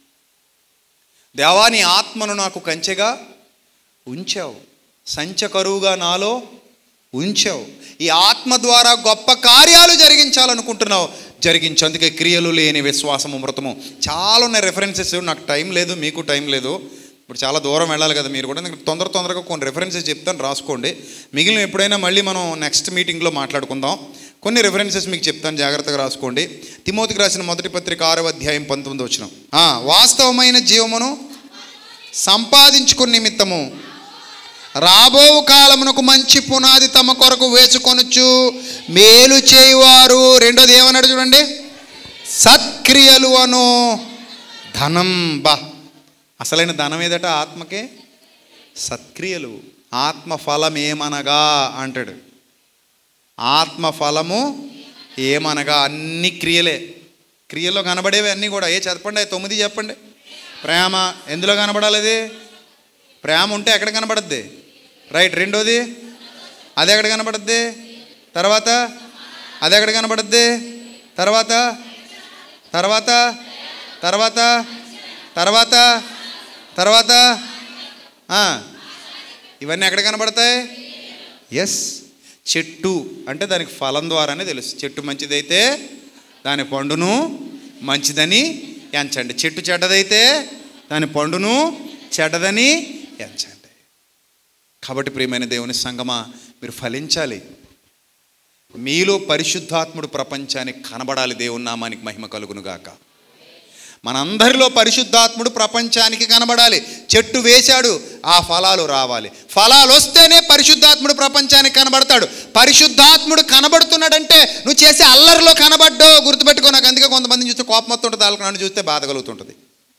దేవా నీ ఆత్మను నాకు కంచెగా ఉంచావు సంచ కరువుగా నాలో ఉంచావు ఈ ఆత్మ ద్వారా గొప్ప కార్యాలు జరిగించాలనుకుంటున్నావు జరిగించు అందుకే క్రియలు లేని విశ్వాసము మృతము చాలా ఉన్నాయి రెఫరెన్సెస్ నాకు టైం లేదు మీకు టైం లేదు ఇప్పుడు చాలా దూరం వెళ్ళాలి కదా మీరు కూడా నేను తొందర తొందరగా కొన్ని రెఫరెన్సెస్ చెప్తాను రాసుకోండి మిగిలిన ఎప్పుడైనా మళ్ళీ మనం నెక్స్ట్ మీటింగ్లో మాట్లాడుకుందాం కొన్ని రెఫరెన్సెస్ మీకు చెప్తాను జాగ్రత్తగా రాసుకోండి తిమోతికి రాసిన మొదటి పత్రిక ఆరవ అధ్యాయం పంతొమ్మిది వచ్చిన వాస్తవమైన జీవమును సంపాదించుకుని నిమిత్తము రాబో కాలమునకు మంచి పునాది తమ కొరకు వేసుకొనొచ్చు మేలు చేయువారు రెండోది ఏమన్నాడు చూడండి సత్క్రియలు అను ధనం బా అసలైన ధనం ఏదట ఆత్మకే సత్క్రియలు ఆత్మ ఫలం ఏమనగా అంటాడు ఆత్మ ఫలము ఏమనగా అన్ని క్రియలే క్రియల్లో కనబడేవి అన్నీ కూడా ఏ చెప్పండి తొమ్మిది చెప్పండి ప్రేమ ఎందులో కనబడాలి అది ప్రేమ ఉంటే ఎక్కడ కనబడద్ది రైట్ రెండోది అది ఎక్కడ కనబడద్ది తర్వాత అది ఎక్కడ కనబడద్ది తర్వాత తర్వాత తర్వాత తర్వాత తర్వాత ఆ, ఇవన్నీ ఎక్కడ కనబడతాయి ఎస్ చెట్టు అంటే దానికి ఫలం ద్వారానే తెలుసు చెట్టు మంచిదైతే దాని పండును మంచిదని ఎంచండి చెట్టు చెడ్డదైతే దాని పండును చెడ్డదని ఎంచండి కాబట్టి ప్రియమైన దేవుని సంగమా మీరు ఫలించాలి మీలో పరిశుద్ధాత్ముడు ప్రపంచానికి కనబడాలి దేవుని నామానికి మహిమ కలుగును గాక మనందరిలో పరిశుద్ధాత్ముడు ప్రపంచానికి కనబడాలి చెట్టు వేశాడు ఆ ఫలాలు రావాలి ఫలాలు వస్తేనే పరిశుద్ధాత్ముడు ప్రపంచానికి కనబడతాడు పరిశుద్ధాత్ముడు కనబడుతున్నాడంటే నువ్వు చేసే అల్లరిలో కనబడ్డో గుర్తుపెట్టుకో నాకు అందుకే కొంతమందిని చూస్తే కోపం వస్తుంటుంది వాళ్ళకి నన్ను చూస్తే బాధ కలుగుతుంటుంది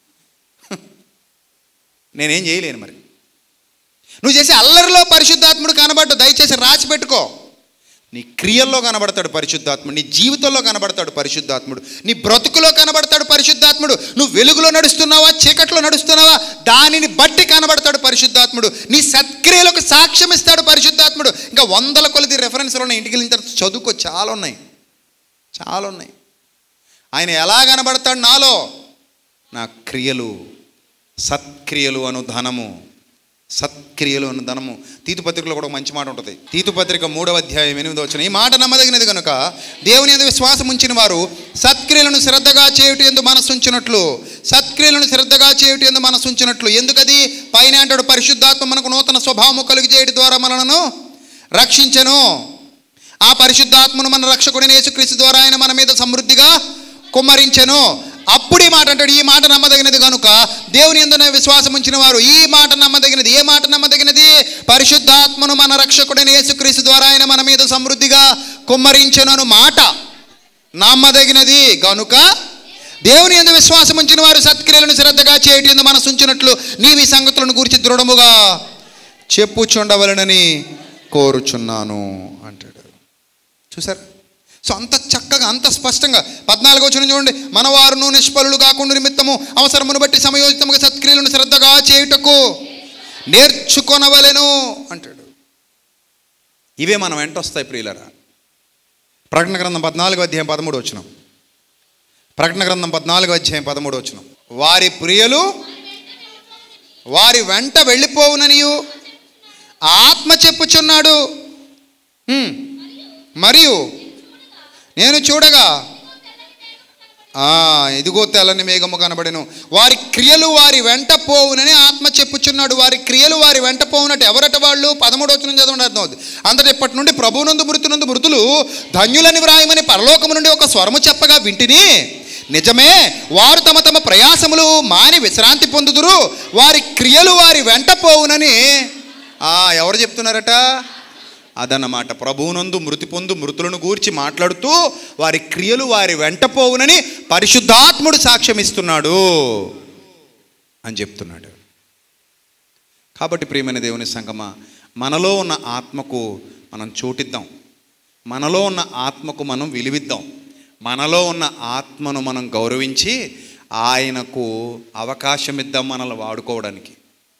నేనేం చేయలేను మరి నువ్వు చేసే అల్లరిలో పరిశుద్ధాత్ముడు కనబడ్డు దయచేసి రాసి పెట్టుకో నీ క్రియల్లో కనబడతాడు పరిశుద్ధాత్ముడు నీ జీవితంలో కనబడతాడు పరిశుద్ధాత్ముడు నీ బ్రతుకులో కనబడతాడు పరిశుద్ధాత్ముడు నువ్వు వెలుగులో నడుస్తున్నావా చీకట్లో నడుస్తున్నావా దానిని బట్టి కనబడతాడు పరిశుద్ధాత్ముడు నీ సత్క్రియలకు సాక్ష్యం ఇస్తాడు పరిశుద్ధాత్ముడు ఇంకా వందల కొలది రెఫరెన్స్లు ఉన్నాయి ఇంటికి వెళ్ళిన తర్వాత చదువుకో చాలా ఉన్నాయి చాలా ఉన్నాయి ఆయన ఎలా కనబడతాడు నాలో నా క్రియలు సత్క్రియలు అను ధనము సత్క్రియలు అను ధనము తీతు పత్రికలో కూడా ఒక మంచి మాట ఉంటుంది తీతు పత్రిక మూడవ అధ్యాయం ఎనిమిది వచ్చిన ఈ మాట నమ్మదగినది కనుక దేవుని ఎందు విశ్వాసం ఉంచిన వారు సత్క్రియలను శ్రద్ధగా చేయుట ఎందు మనసు ఉంచినట్లు సత్క్రియలను శ్రద్ధగా చేయుట ఎందు మనసు ఉంచినట్లు ఎందుకది పైన అంటాడు పరిశుద్ధాత్మ మనకు నూతన స్వభావము కలిగి చేయడం ద్వారా మనలను రక్షించను ఆ పరిశుద్ధాత్మను మన రక్షకుడిని యేసుక్రీస్తు ద్వారా ఆయన మన మీద సమృద్ధిగా కుమ్మరించెను అప్పుడు ఈ మాట అంటాడు ఈ మాట నమ్మదగినది కనుక దేవుని ఎందున విశ్వాసం ఉంచిన వారు ఈ మాట నమ్మదగినది ఏ మాట నమ్మదగినది పరిశుద్ధాత్మను మన రక్షకుడైన యేసుక్రీస్తు ద్వారా ఆయన మన మీద సమృద్ధిగా కుమ్మరించెను అను మాట నమ్మదగినది గనుక దేవుని ఎందు విశ్వాసం ఉంచిన వారు సత్క్రియలను శ్రద్ధగా చేయటం ఎందు మనసు ఉంచినట్లు నీవి ఈ సంగతులను గురించి దృఢముగా చెప్పుచుండవలనని కోరుచున్నాను అంటాడు చూసారు సో అంత చక్కగా అంత స్పష్టంగా పద్నాలుగో వచ్చిన చూడండి మన వారును నిష్ఫలులు కాకుండా నిమిత్తము అవసరమును బట్టి సమయోచితముగా సత్క్రియలను శ్రద్ధగా చేయుటకు నేర్చుకొనవలెను అంటాడు ఇవే మనం వెంట వస్తాయి ప్రియులరా ప్రకటన గ్రంథం పద్నాలుగో అధ్యాయం పదమూడు వచ్చినాం ప్రకటన గ్రంథం పద్నాలుగో అధ్యాయం పదమూడు వచ్చినాం వారి ప్రియలు వారి వెంట వెళ్ళిపోవుననియు ఆత్మ చెప్పుచున్నాడు హ్మ్. మరియు నేను చూడగా ఆ, ఇదిగో తెల్లని మేఘము కనబడెను వారి క్రియలు వారి వెంట పోవునని ఆత్మ చెప్పుచున్నాడు వారి క్రియలు వారి వెంట పోవునట్టు ఎవరట వాళ్ళు పదమూడు వచ్చిన చదవండి అర్థం అవుతుంది అంతటి ఇప్పటి నుండి ప్రభువునందు మృతునందు మృతులు ధన్యులని వ్రాయమని పరలోకము నుండి ఒక స్వరము చెప్పగా వింటిని నిజమే వారు తమ తమ ప్రయాసములు మాని విశ్రాంతి పొందుదురు వారి క్రియలు వారి వెంట పోవునని ఆ, ఎవరు చెప్తున్నారట అదన్నమాట ప్రభువునందు మృతి పొందు మృతులను గూర్చి మాట్లాడుతూ వారి క్రియలు వారి వెంట పోవునని పరిశుద్ధాత్ముడు సాక్ష్యం ఇస్తున్నాడు అని చెప్తున్నాడు కాబట్టి ప్రియమైన దేవుని సంగమ మనలో ఉన్న ఆత్మకు మనం చోటిద్దాం మనలో ఉన్న ఆత్మకు మనం విలువిద్దాం మనలో ఉన్న ఆత్మను మనం గౌరవించి ఆయనకు అవకాశం ఇద్దాం మనల్ని వాడుకోవడానికి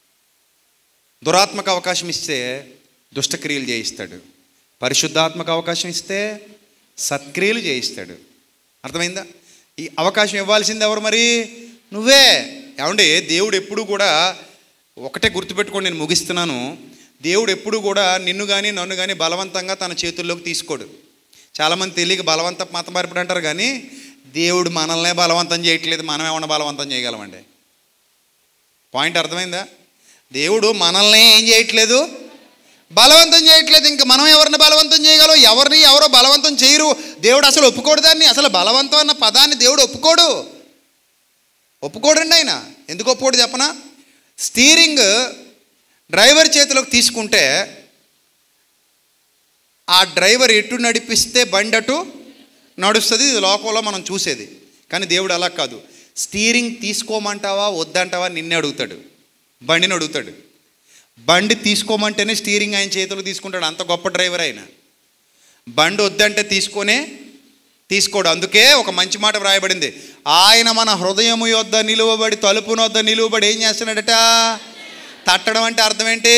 దురాత్మకు అవకాశం ఇస్తే దుష్టక్రియలు చేయిస్తాడు పరిశుద్ధాత్మకు అవకాశం ఇస్తే సత్క్రియలు చేయిస్తాడు అర్థమైందా ఈ అవకాశం ఇవ్వాల్సింది ఎవరు మరి నువ్వే ఏమంటే దేవుడు ఎప్పుడు కూడా ఒకటే గుర్తుపెట్టుకొని నేను ముగిస్తున్నాను దేవుడు ఎప్పుడు కూడా నిన్ను కానీ నన్ను కానీ బలవంతంగా తన చేతుల్లోకి తీసుకోడు చాలామంది తెలియక బలవంత మత మార్పిడి అంటారు కానీ దేవుడు మనల్నే బలవంతం చేయట్లేదు మనం ఏమన్నా బలవంతం చేయగలమండి పాయింట్ అర్థమైందా దేవుడు మనల్ని ఏం చేయట్లేదు బలవంతం చేయట్లేదు ఇంకా మనం ఎవరిని బలవంతం చేయగలం ఎవరిని ఎవరో బలవంతం చేయరు దేవుడు అసలు ఒప్పుకోడు దాన్ని అసలు బలవంతం అన్న పదాన్ని దేవుడు ఒప్పుకోడు ఒప్పుకోడండి ఆయన ఎందుకు ఒప్పుకోడు చెప్పనా స్టీరింగ్ డ్రైవర్ చేతిలోకి తీసుకుంటే ఆ డ్రైవర్ ఎటు నడిపిస్తే బండి అటు నడుస్తుంది ఇది లోకంలో మనం చూసేది కానీ దేవుడు అలా కాదు స్టీరింగ్ తీసుకోమంటావా వద్దంటావా నిన్నే అడుగుతాడు బండిని అడుగుతాడు బండి తీసుకోమంటేనే స్టీరింగ్ ఆయన చేతిలో తీసుకుంటాడు అంత గొప్ప డ్రైవర్ ఆయన బండి వద్దంటే తీసుకొనే తీసుకోడు అందుకే ఒక మంచి మాట వ్రాయబడింది ఆయన మన హృదయము యొద్ద నిలువబడి తలుపున వద్ద నిలువబడి ఏం చేస్తున్నాడట తట్టడం అంటే అర్థం ఏంటి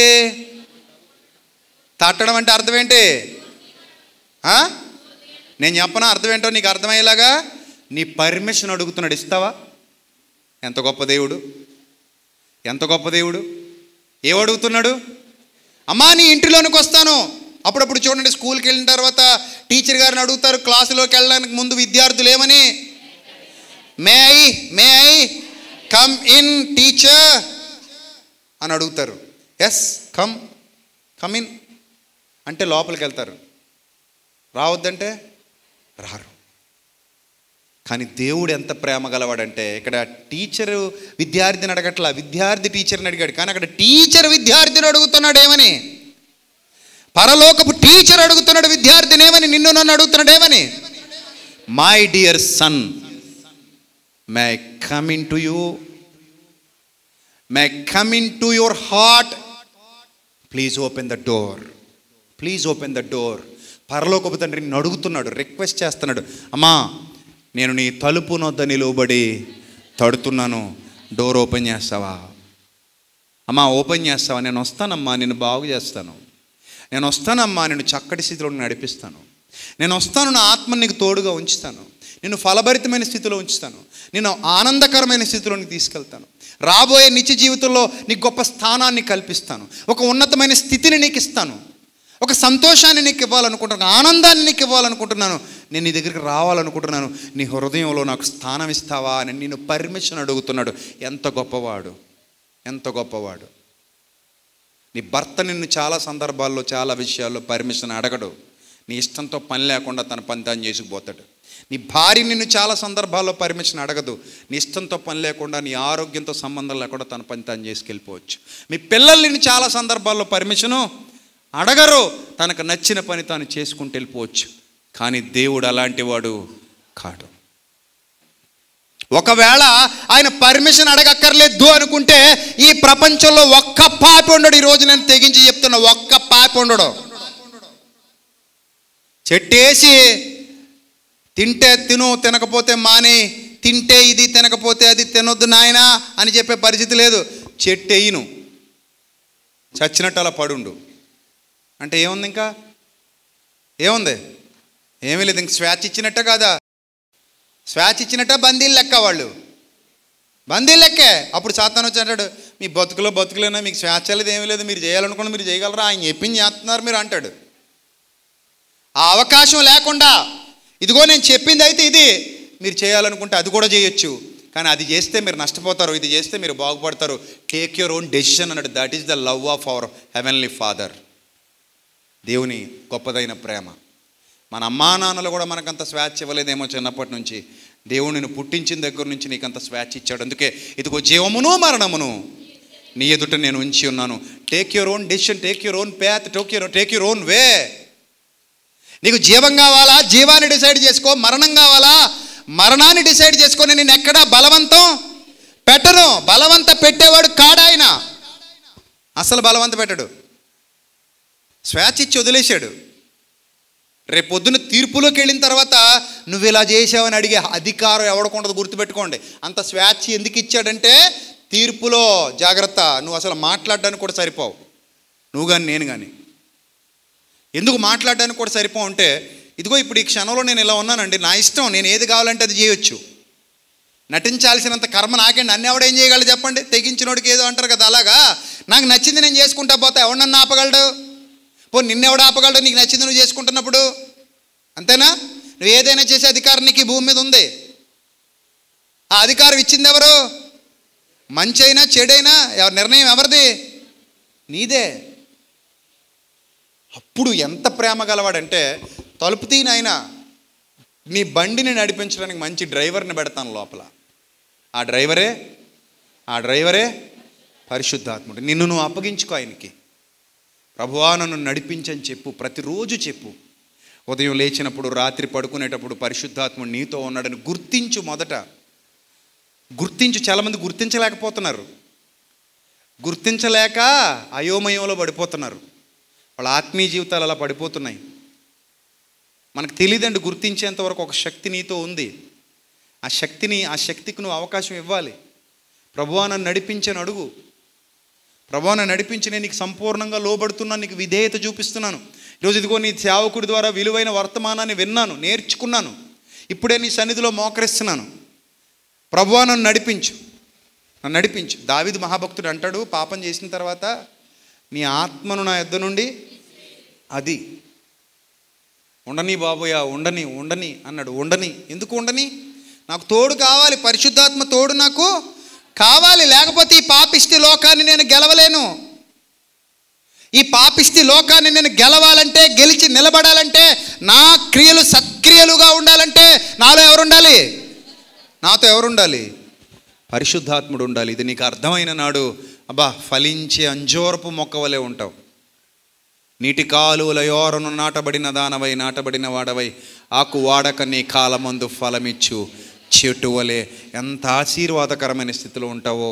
తట్టడం అంటే అర్థం ఏంటి ఆ? నేను చెప్పనా అర్థం ఏంటో నీకు అర్థమయ్యేలాగా నీ పర్మిషన్ అడుగుతున్నాడు ఇస్తావా ఎంత గొప్ప దేవుడు ఎంత గొప్ప దేవుడు ఏమడుగుతున్నాడు అమ్మా నీ ఇంటిలోనికి వస్తాను అప్పుడప్పుడు చూడండి స్కూల్కి వెళ్ళిన తర్వాత టీచర్ గారిని అడుగుతారు క్లాసులోకి వెళ్ళడానికి ముందు విద్యార్థులు ఏమని may I may I come in teacher అని అడుగుతారు ఎస్ కమ్ కమ్ ఇన్ అంటే లోపలికి వెళ్తారు రావద్దంటే రారు కానీ దేవుడు ఎంత ప్రేమ గలవాడంటే ఇక్కడ టీచరు విద్యార్థిని అడగట్లా విద్యార్థి టీచర్ని అడిగాడు కానీ అక్కడ టీచర్ విద్యార్థిని అడుగుతున్నాడు ఏమని పరలోకపు టీచర్ అడుగుతున్నాడు విద్యార్థిని ఏమని నిన్ను నన్ను అడుగుతున్నాడు ఏమని my dear son may come in to you may come in to your heart please open the door please open the door పరలోకపు తండ్రి నిన్ను అడుగుతున్నాడు రిక్వెస్ట్ చేస్తున్నాడు అమ్మా నేను నీ తలుపు నొద్ద నిలువబడి తడుతున్నాను డోర్ ఓపెన్ చేస్తావా అమ్మా ఓపెన్ చేస్తావా నేను వస్తానమ్మా నేను బాగు చేస్తాను నేను వస్తానమ్మా నేను చక్కటి స్థితిలో నడిపిస్తాను నేను వస్తాను నా ఆత్మని నీకు తోడుగా ఉంచుతాను నేను ఫలభరితమైన స్థితిలో ఉంచుతాను నేను ఆనందకరమైన స్థితిలోకి తీసుకెళ్తాను రాబోయే నిత్య జీవితంలో నీకు గొప్ప స్థానాన్ని కల్పిస్తాను ఒక ఉన్నతమైన స్థితిని నీకు ఇస్తాను ఒక సంతోషాన్ని నీకు ఇవ్వాలనుకుంటున్నాను ఒక ఆనందాన్ని నీకు ఇవ్వాలనుకుంటున్నాను నేను నీ దగ్గరికి రావాలనుకుంటున్నాను నీ హృదయంలో నాకు స్థానం ఇస్తావా అని నేను పర్మిషన్ అడుగుతున్నాడు ఎంత గొప్పవాడు ఎంత గొప్పవాడు నీ భర్త నిన్ను చాలా సందర్భాల్లో చాలా విషయాల్లో పర్మిషన్ అడగడు నీ ఇష్టంతో పని లేకుండా తన పని తాను చేసుకుపోతాడు నీ భార్య నిన్ను చాలా సందర్భాల్లో పర్మిషన్ అడగదు నీ ఇష్టంతో పని లేకుండా నీ ఆరోగ్యంతో సంబంధం లేకుండా తన పని తాను చేసుకెళ్ళిపోవచ్చు మీ పిల్లలు నిన్ను చాలా సందర్భాల్లో పర్మిషను అడగరు తనకు నచ్చిన పని తాను చేసుకుంటూ వెళ్ళిపోవచ్చు కానీ దేవుడు అలాంటి వాడు కాడు ఒకవేళ ఆయన పర్మిషన్ అడగక్కర్లేదు అనుకుంటే ఈ ప్రపంచంలో ఒక్క పాపి ఉండడు ఈరోజు నేను తెగించి చెప్తున్నా ఒక్క పాపి ఉండడు చెట్టేసి తింటే తిను తినకపోతే మాని తింటే ఇది తినకపోతే అది తినొద్దు నాయనా అని చెప్పే పరిస్థితి లేదు చెట్టు వేయను చచ్చినట్టు అలా పడుండు అంటే ఏముంది ఇంకా ఏముంది ఏమీ లేదు ఇంక స్వేచ్ఛ ఇచ్చినట్ట కాదా స్వేచ్ఛ ఇచ్చినట్ట బందీలు లెక్క వాళ్ళు బందీలు లెక్కే అప్పుడు సాతాను వచ్చి అంటాడు మీ బతుకులో బతుకులేనా మీకు స్వేచ్ఛ లేదు ఏమీ లేదు మీరు చేయాలనుకున్న మీరు చేయగలరా ఆయన చెప్పింది చేస్తున్నారు మీరు అంటాడు ఆ అవకాశం లేకుండా ఇదిగో నేను చెప్పింది అయితే ఇది మీరు చేయాలనుకుంటే అది కూడా చేయొచ్చు కానీ అది చేస్తే మీరు నష్టపోతారు ఇది చేస్తే మీరు బాగుపడతారు టేక్ యువర్ ఓన్ డెసిషన్ అన్నాడు that is the love of our heavenly father దేవుని గొప్పదైన ప్రేమ మన అమ్మా నాన్నలు కూడా మనకంత స్వేచ్ఛ ఇవ్వలేదేమో చిన్నప్పటి నుంచి దేవుడు నిన్ను పుట్టించిన దగ్గర నుంచి నీకంత స్వేచ్ఛ ఇచ్చాడు అందుకే ఇదిగో జీవమును మరణమును నీ ఎదుట నేను ఉంచి ఉన్నాను take your own decision take your own path take your take your own way నీకు జీవం కావాలా జీవాన్ని డిసైడ్ చేసుకో మరణం కావాలా మరణాన్ని డిసైడ్ చేసుకొని నేను ఎక్కడా బలవంతం పెట్టను బలవంత పెట్టేవాడు కాడాయన అసలు బలవంత పెట్టడు స్వేచ్ఛ ఇచ్చి వదిలేశాడు రేపు పొద్దున్న తీర్పులోకి వెళ్ళిన తర్వాత నువ్వు ఇలా చేసావని అడిగే అధికారం ఎవడకుండదు గుర్తుపెట్టుకోండి అంత స్వేచ్ఛ ఎందుకు ఇచ్చాడంటే తీర్పులో జాగ్రత్త నువ్వు అసలు మాట్లాడడానికి కూడా సరిపోవు నువ్వు కానీ నేను కానీ ఎందుకు మాట్లాడడానికి కూడా సరిపో ఉంటే ఇదిగో ఇప్పుడు ఈ క్షణంలో నేను ఇలా ఉన్నానండి నా ఇష్టం నేను ఏది కావాలంటే అది చేయొచ్చు నటించాల్సినంత కర్మ నాకండి అన్ని ఎవడేం చేయగలడు చెప్పండి తెగించినోడికి ఏదో అంటారు కదా అలాగా నాకు నచ్చింది నేను చేసుకుంటా పోతా ఎవడన్నా ఆపగలడు పో నిన్నెవడు ఆపగలడు నీకు నచ్చింది నువ్వు చేసుకుంటున్నప్పుడు అంతేనా నువ్వు ఏదైనా చేసే అధికారం నీకు ఈ భూమి మీద ఉంది ఆ అధికారం ఇచ్చింది ఎవరు మంచి అయినా చెడైనా ఎవరి నిర్ణయం ఎవరిది నీదే అప్పుడు ఎంత ప్రేమ గలవాడంటే తలుపు తీనైనా నీ బండిని నడిపించడానికి మంచి డ్రైవర్ని పెడతాను లోపల ఆ డ్రైవరే ఆ డ్రైవరే పరిశుద్ధాత్ముడు నిన్ను నువ్వు అప్పగించుకో ఆయనకి ప్రభువా నన్ను నడిపించని చెప్పు ప్రతిరోజు చెప్పు ఉదయం లేచినప్పుడు రాత్రి పడుకునేటప్పుడు పరిశుద్ధాత్ముడు నీతో ఉన్నాడని గుర్తించు మొదట గుర్తించు చాలామంది గుర్తించలేకపోతున్నారు గుర్తించలేక అయోమయంలో పడిపోతున్నారు వాళ్ళ ఆత్మీయ జీవితాలు అలా పడిపోతున్నాయి మనకు తెలియదండి గుర్తించేంత వరకు ఒక శక్తి నీతో ఉంది ఆ శక్తిని ఆ శక్తికి నువ్వు అవకాశం ఇవ్వాలి ప్రభువా నన్ను నడిపించని అడుగు ప్రభువా నన్ను నడిపించి నేను నీకు సంపూర్ణంగా లోబడుతున్నాను నీకు విధేయత చూపిస్తున్నాను ఈరోజు ఇదిగో నీ సేవకుడి ద్వారా విలువైన వర్తమానాన్ని విన్నాను నేర్చుకున్నాను ఇప్పుడే నీ సన్నిధిలో మోకరిస్తున్నాను ప్రభువా నన్ను నడిపించు నన్ను నడిపించు దావిదు మహాభక్తుడు అంటాడు పాపం చేసిన తర్వాత నీ ఆత్మను నా యొద్ద నుండి అది ఉండని బాబోయా ఉండని ఉండని అన్నాడు ఉండని ఎందుకు ఉండని నాకు తోడు కావాలి పరిశుద్ధాత్మ తోడు నాకు కావాలి లేకపోతే ఈ పాపిష్టి లోకాన్ని నేను గెలవలేను ఈ పాపిష్టి లోకాన్ని నేను గెలవాలంటే గెలిచి నిలబడాలంటే నా క్రియలు సత్క్రియలుగా ఉండాలంటే నాలో ఎవరు ఉండాలి నాతో ఎవరు ఉండాలి పరిశుద్ధాత్ముడు ఉండాలి ఇది నీకు అర్థమైన నాడు అబ్బా ఫలించే అంజోరపు మొక్క వలె ఉంటావు నీటి కాలువల యోరను నాటబడిన దానవై నాటబడిన వాడవై ఆకు వాడక నీ కాలమందు ఫలమిచ్చు చెట్టు వలె ఎంత ఆశీర్వాదకరమైన స్థితిలో ఉంటావో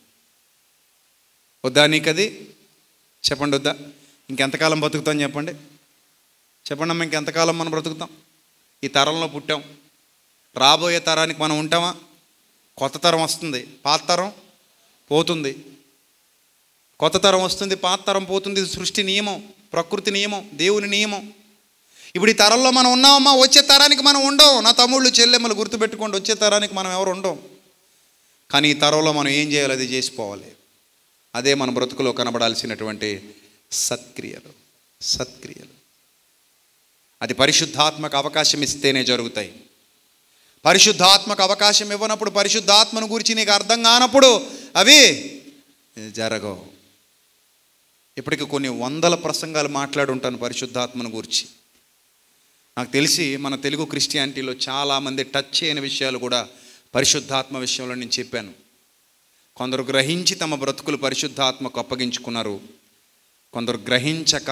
వద్దా నీకది చెప్పండి వద్దా ఇంకెంతకాలం బతుకుతాం చెప్పండి చెప్పండి అమ్మ ఇంకెంతకాలం మనం బ్రతుకుతాం ఈ తరంలో పుట్టాం రాబోయే తరానికి మనం ఉంటామా కొత్త తరం వస్తుంది పాత తరం పోతుంది కొత్త తరం వస్తుంది పాత తరం పోతుంది ఇది సృష్టి నియమం ప్రకృతి నియమం దేవుని నియమం ఇప్పుడు ఈ తరంలో మనం ఉన్నామమ్మా వచ్చే తరానికి మనం ఉండం నా తమ్ముళ్ళు చెల్లెమ్మలు గుర్తుపెట్టుకోండి వచ్చే తరానికి మనం ఎవరు ఉండం కానీ ఈ తరంలో మనం ఏం చేయాలి అది చేసిపోవాలి అదే మన బ్రతుకులో కనబడాల్సినటువంటి సత్క్రియలు సత్క్రియలు అది పరిశుద్ధాత్మక అవకాశం ఇస్తేనే జరుగుతాయి పరిశుద్ధాత్మక అవకాశం ఇవ్వనప్పుడు పరిశుద్ధాత్మను గురించి నీకు అర్థం కానప్పుడు అవి జరగవు ఇప్పటికి కొన్ని వందల ప్రసంగాలు మాట్లాడుంటాను పరిశుద్ధాత్మను గురించి నాకు తెలిసి మన తెలుగు క్రిస్టియానిటీలో చాలామంది టచ్ చేయని విషయాలు కూడా పరిశుద్ధాత్మ విషయంలో నేను చెప్పాను కొందరు గ్రహించి తమ బ్రతుకులు పరిశుద్ధాత్మకు అప్పగించుకున్నారు కొందరు గ్రహించక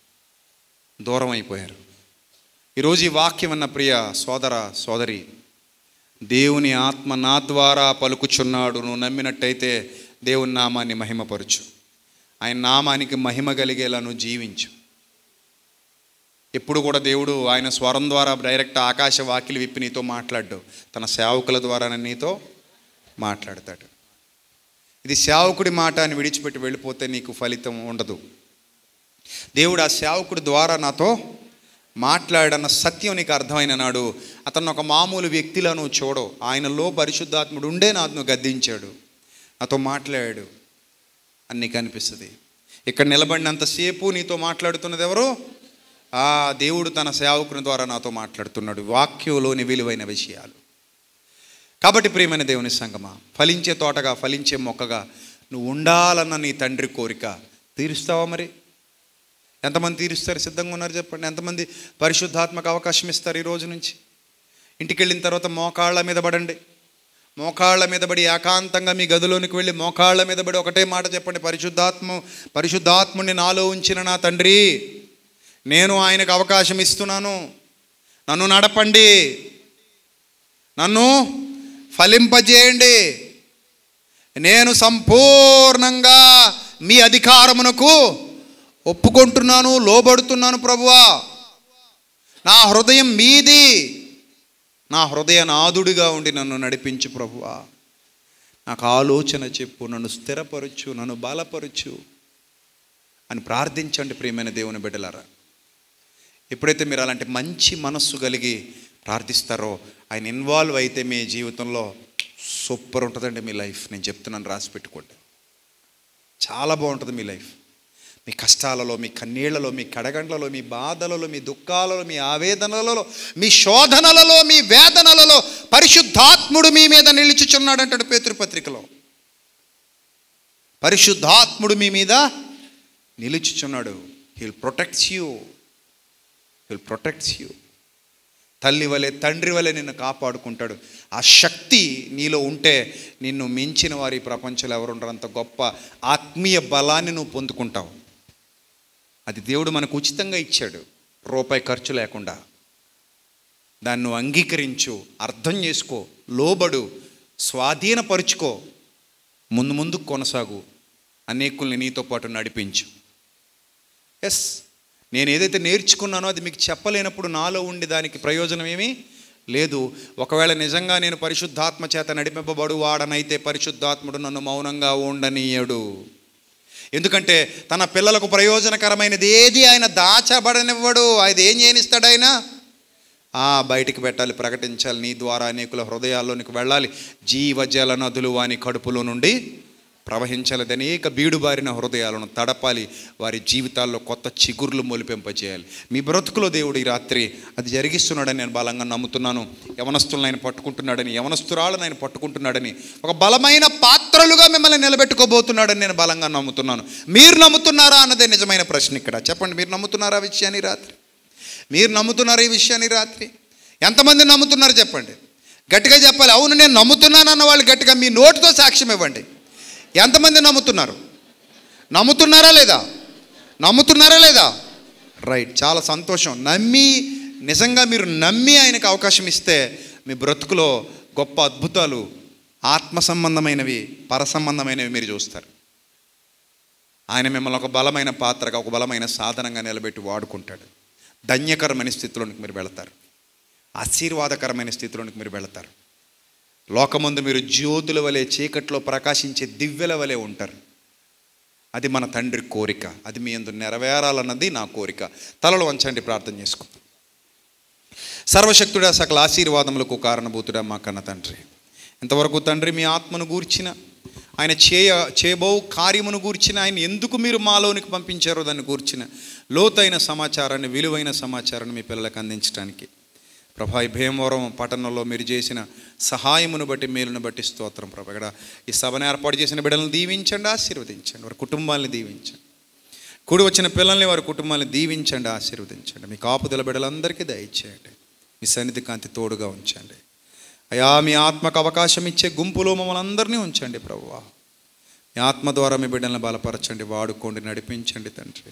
దూరం అయిపోయారు ఈరోజు ఈ వాక్యం అన్న ప్రియ సోదర సోదరి దేవుని ఆత్మ నా ద్వారా పలుకుచున్నాడు నువ్వు నమ్మినట్టయితే దేవుని నామాన్ని మహిమపరచు ఆయన నామానికి మహిమ కలిగేలా నువ్వు జీవించు ఎప్పుడు కూడా దేవుడు ఆయన స్వరం ద్వారా డైరెక్ట్ ఆకాశ వాకిలి విప్పి నీతో మాట్లాడ్డు తన సేవకుల ద్వారా నీతో మాట్లాడతాడు ఇది సేవకుడి మాట అని విడిచిపెట్టి వెళ్ళిపోతే నీకు ఫలితం ఉండదు దేవుడు ఆ సేవకుడి ద్వారా నాతో మాట్లాడన్న సత్యం నీకు అర్థమైన నాడు అతను ఒక మామూలు వ్యక్తిలా నువ్వు చూడవు ఆయనలో పరిశుద్ధాత్ముడు ఉండే నాను గద్దించాడు నాతో మాట్లాడాడు అని నీకు అనిపిస్తుంది ఇక్కడ నిలబడినంతసేపు నీతో మాట్లాడుతున్నది ఎవరు ఆ దేవుడు తన సేవకుని ద్వారా నాతో మాట్లాడుతున్నాడు వాక్యంలోని విలువైన విషయాలు కాబట్టి ప్రియమైన దేవుని సంగమా ఫలించే తోటగా ఫలించే మొక్కగా నువ్వు ఉండాలన్న నీ తండ్రి కోరిక తీరుస్తావా మరి ఎంతమంది తీరుస్తారు సిద్ధంగా ఉన్నారు చెప్పండి ఎంతమంది పరిశుద్ధాత్మక అవకాశం ఇస్తారు ఈ రోజు నుంచి ఇంటికి వెళ్ళిన తర్వాత మోకాళ్ళ మీద పడండి మోకాళ్ళ మీద పడి ఏకాంతంగా మీ గదిలోనికి వెళ్ళి మోకాళ్ళ మీద పడి ఒకటే మాట చెప్పండి పరిశుద్ధాత్మ పరిశుద్ధాత్ముని నాలో ఉంచిన నా తండ్రి నేను ఆయనకు అవకాశం ఇస్తున్నాను నన్ను నడపండి నన్ను ఫలింపజేయండి నేను సంపూర్ణంగా మీ అధికారమునకు ఒప్పుకుంటున్నాను లోబడుతున్నాను ప్రభువా నా హృదయం మీది నా హృదయ నాదుడిగా ఉండి నన్ను నడిపించు ప్రభువా నాకు ఆలోచన చెప్పు నన్ను స్థిరపరచు నన్ను బలపరచు అని ప్రార్థించండి ప్రియమైన దేవుని బిడ్డలారా ఎప్పుడైతే మీరు అలాంటి మంచి మనస్సు కలిగి ప్రార్థిస్తారో ఆయన ఇన్వాల్వ్ అయితే మీ జీవితంలో సూపర్ ఉంటుందండి మీ లైఫ్ నేను చెప్తున్నాను రాసి పెట్టుకోండి చాలా బాగుంటుంది మీ లైఫ్ మీ కష్టాలలో మీ కన్నీళ్లలో మీ కడగండ్లలో మీ బాధలలో మీ దుఃఖాలలో మీ ఆవేదనలలో మీ శోధనలలో మీ వేదనలలో పరిశుద్ధాత్ముడు మీ మీద నిలుచుచున్నాడు అంటాడు పేతృపత్రికలో పరిశుద్ధాత్ముడు మీ మీద నిలుచుచున్నాడు he protects you he protects you తల్లి వలె తండ్రి వలె నిన్ను కాపాడుకుంటాడు ఆ శక్తి నీలో ఉంటే నిన్ను మించిన వారి ఈ ప్రపంచంలో ఎవరుండరు అంత గొప్ప ఆత్మీయ బలాన్ని నువ్వు పొందుకుంటావు అది దేవుడు మనకు ఉచితంగా ఇచ్చాడు రూపాయి ఖర్చు లేకుండా దాన్ని నువ్వు అంగీకరించు అర్థం చేసుకో లోబడు స్వాధీనపరుచుకో ముందు ముందు కొనసాగు అనేకుల్ని నీతో పాటు నడిపించు ఎస్ నేను ఏదైతే నేర్చుకున్నానో అది మీకు చెప్పలేనప్పుడు నాలో ఉండి దానికి ప్రయోజనం ఏమీ లేదు ఒకవేళ నిజంగా నేను పరిశుద్ధాత్మ చేత నడిపింపబడు వాడనైతే పరిశుద్ధాత్ముడు నన్ను మౌనంగా ఉండనీయడు ఎందుకంటే తన పిల్లలకు ప్రయోజనకరమైనది ఏది ఆయన దాచబడనివ్వడు అది ఏం చేయనిస్తాడు ఆయన ఆ బయటికి పెట్టాలి ప్రకటించాలి నీ ద్వారా అనేకుల హృదయాల్లోనికి వెళ్ళాలి జీవజల నదులు వాని కడుపులో నుండి ప్రవహించాలి అది అనేక బీడుబారిన హృదయాలను తడపాలి వారి జీవితాల్లో కొత్త చిగుర్లు మొలిపింపజేయాలి మీ బ్రతుకులో దేవుడు ఈ రాత్రి అది జరిగిస్తున్నాడని నేను బలంగా నమ్ముతున్నాను యవనస్తులను ఆయన పట్టుకుంటున్నాడని యవనస్తురాలను ఆయన పట్టుకుంటున్నాడని ఒక బలమైన పాత్రలుగా మిమ్మల్ని నిలబెట్టుకోబోతున్నాడని నేను బలంగా నమ్ముతున్నాను మీరు నమ్ముతున్నారా అన్నదే నిజమైన ప్రశ్న ఇక్కడ చెప్పండి మీరు నమ్ముతున్నారా ఆ విషయాన్ని ఈ రాత్రి మీరు నమ్ముతున్నారు ఈ విషయాన్ని ఈ రాత్రి ఎంతమంది నమ్ముతున్నారు చెప్పండి గట్టిగా చెప్పాలి అవును నేను నమ్ముతున్నాను అన్న వాళ్ళు గట్టిగా మీ నోటితో సాక్ష్యం ఇవ్వండి ఎంతమంది నమ్ముతున్నారు నమ్ముతున్నారా లేదా నమ్ముతున్నారా లేదా రైట్ చాలా సంతోషం నమ్మి నిజంగా మీరు నమ్మి ఆయనకు అవకాశం ఇస్తే మీ బ్రతుకులో గొప్ప అద్భుతాలు ఆత్మ సంబంధమైనవి పర సంబంధమైనవి మీరు చూస్తారు ఆయన మిమ్మల్ని ఒక బలమైన పాత్రగా ఒక బలమైన సాధనంగా నిలబెట్టి వాడుకుంటాడు ధన్యకరమైన స్థితిలోనికి మీరు వెళతారు ఆశీర్వాదకరమైన స్థితిలోనికి మీరు వెళతారు లోకమందు మీరు జ్యోతుల వలె చీకట్లో ప్రకాశించే దివ్యల వలె ఉంటారు అది మన తండ్రి కోరిక అది మీ అందు నెరవేరాలన్నది నా కోరిక తలలు వంచండి ప్రార్థన చేసుకో సర్వశక్తుడా సకల ఆశీర్వాదములకు కారణభూతుడా మా కన్న తండ్రి ఇంతవరకు తండ్రి మీ ఆత్మను గూర్చిన ఆయన చేయ చేయబో కార్యమును గూర్చిన ఆయన ఎందుకు మీరు మాలోనికి పంపించారో దాన్ని గూర్చిన లోతైన సమాచారాన్ని విలువైన సమాచారాన్ని మీ పిల్లలకు అందించడానికి ప్రభా ఈ భీమవరం పట్టణంలో మీరు చేసిన సహాయమును బట్టి మేలును బట్టి స్తోత్రం ప్రభా ఇక్కడ ఈ సభను ఏర్పాటు చేసిన బిడ్డలను దీవించండి ఆశీర్వదించండి వారి కుటుంబాలను దీవించండి కూడి వచ్చిన పిల్లల్ని వారి కుటుంబాలను దీవించండి ఆశీర్వదించండి మీ కాపుదల బిడ్డలందరికీ దయచేయండి మీ సన్నిధి కాంతి తోడుగా ఉంచండి అయా మీ ఆత్మకు అవకాశం ఇచ్చే గుంపులో మమ్మల్ని అందరినీ ఉంచండి ప్రభువా మీ ఆత్మ ద్వారా మీ బిడ్డలను బలపరచండి వాడుకోండి నడిపించండి తండ్రి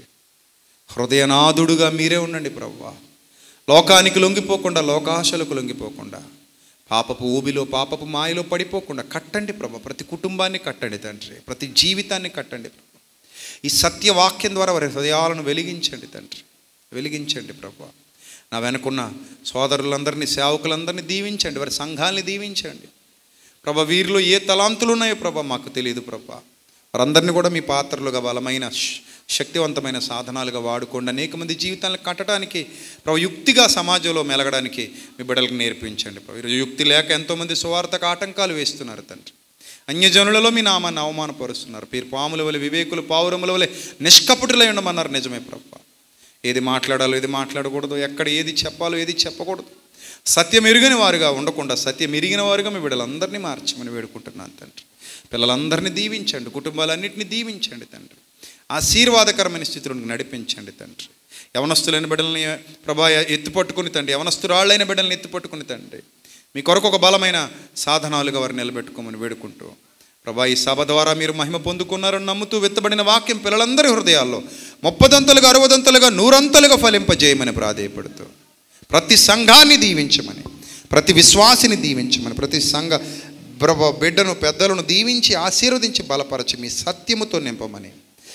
హృదయనాథుడుగా మీరే ఉండండి ప్రభువా లోకానికి లొంగిపోకుండా లోకాశలకు లొంగిపోకుండా పాపపు ఊబిలో పాపపు మాయలో పడిపోకుండా కట్టండి ప్రభు ప్రతి కుటుంబాన్ని కట్టండి తండ్రి ప్రతి జీవితాన్ని కట్టండి ప్రభు ఈ సత్యవాక్యం ద్వారా వారి హృదయాలను వెలిగించండి తండ్రి వెలిగించండి ప్రభు నా వెనుకున్న సోదరులందరినీ సేవకులందరినీ దీవించండి వారి సంఘాలని దీవించండి ప్రభ వీరిలో ఏ తలాంతులు ఉన్నాయో ప్రభ మాకు తెలియదు ప్రభ వారందరినీ కూడా మీ పాత్రలుగా బలమైన శ- శక్తివంతమైన సాధనాలుగా వాడుకోండి అనేక మంది జీవితాలను కట్టడానికి ప్రభు యుక్తిగా సమాజంలో మెలగడానికి మీ బిడ్డలకు నేర్పించండి ప్రభు ఈరోజు యుక్తి లేక ఎంతోమంది సువార్తకు ఆటంకాలు వేస్తున్నారు తండ్రి అన్యజనులలో మీ నామాన్ని అవమానపరుస్తున్నారు మీరు పాముల వలె వివేకులు పావురముల వలె నిష్కపటులై ఉండమన్నారు నిజమే ప్రభు ఏది మాట్లాడాలో ఏది మాట్లాడకూడదు ఎక్కడ ఏది చెప్పాలో ఏది చెప్పకూడదు సత్యం ఎరుగని వారుగా ఉండకుండా సత్యం ఎరిగిన వారుగా మీ బిడ్డలందరినీ మార్చమని వేడుకుంటున్నాను తండ్రి పిల్లలందరినీ దీవించండి కుటుంబాలన్నింటినీ దీవించండి తండ్రి ఆశీర్వాదకరమైన స్థితిలోకి నడిపించండి తండ్రి యవనస్తులైన బిడ్డల్ని ప్రభా ఎత్తుపట్టుకుని తండ్రి యవనస్తురాళ్ళైన బిడ్డల్ని ఎత్తుపట్టుకుని తండ్రి మీ కొరకు ఒక బలమైన సాధనాలుగా వారిని నిలబెట్టుకోమని వేడుకుంటూ ప్రభా ఈ సభ ద్వారా మీరు మహిమ పొందుకున్నారని నమ్ముతూ వెత్తబడిన వాక్యం పిల్లలందరి హృదయాల్లో ముప్పదంతలుగా అరవదంతలుగా నూరంతలుగా ఫలింపజేయమని ప్రాధేయపడుతూ ప్రతి సంఘాన్ని దీవించమని ప్రతి విశ్వాసిని దీవించమని ప్రతి సంఘ ప్రభ బిడ్డను పెద్దలను దీవించి ఆశీర్వదించి బలపరచి మీ సత్యముతో నింపమని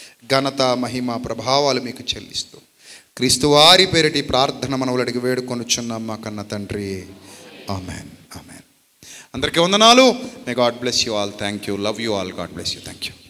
ఘనత మహిమ ప్రభావాలు మీకు చెల్లిస్తూ క్రీస్తు వారి పేరిటి ప్రార్థన మనవులు అడిగి వేడుకొనుచున్నాం మా కన్న తండ్రి ఆమెన్ ఆమెన్ అందరికీ వందనాలు may God bless you all thank you love you all God bless you thank you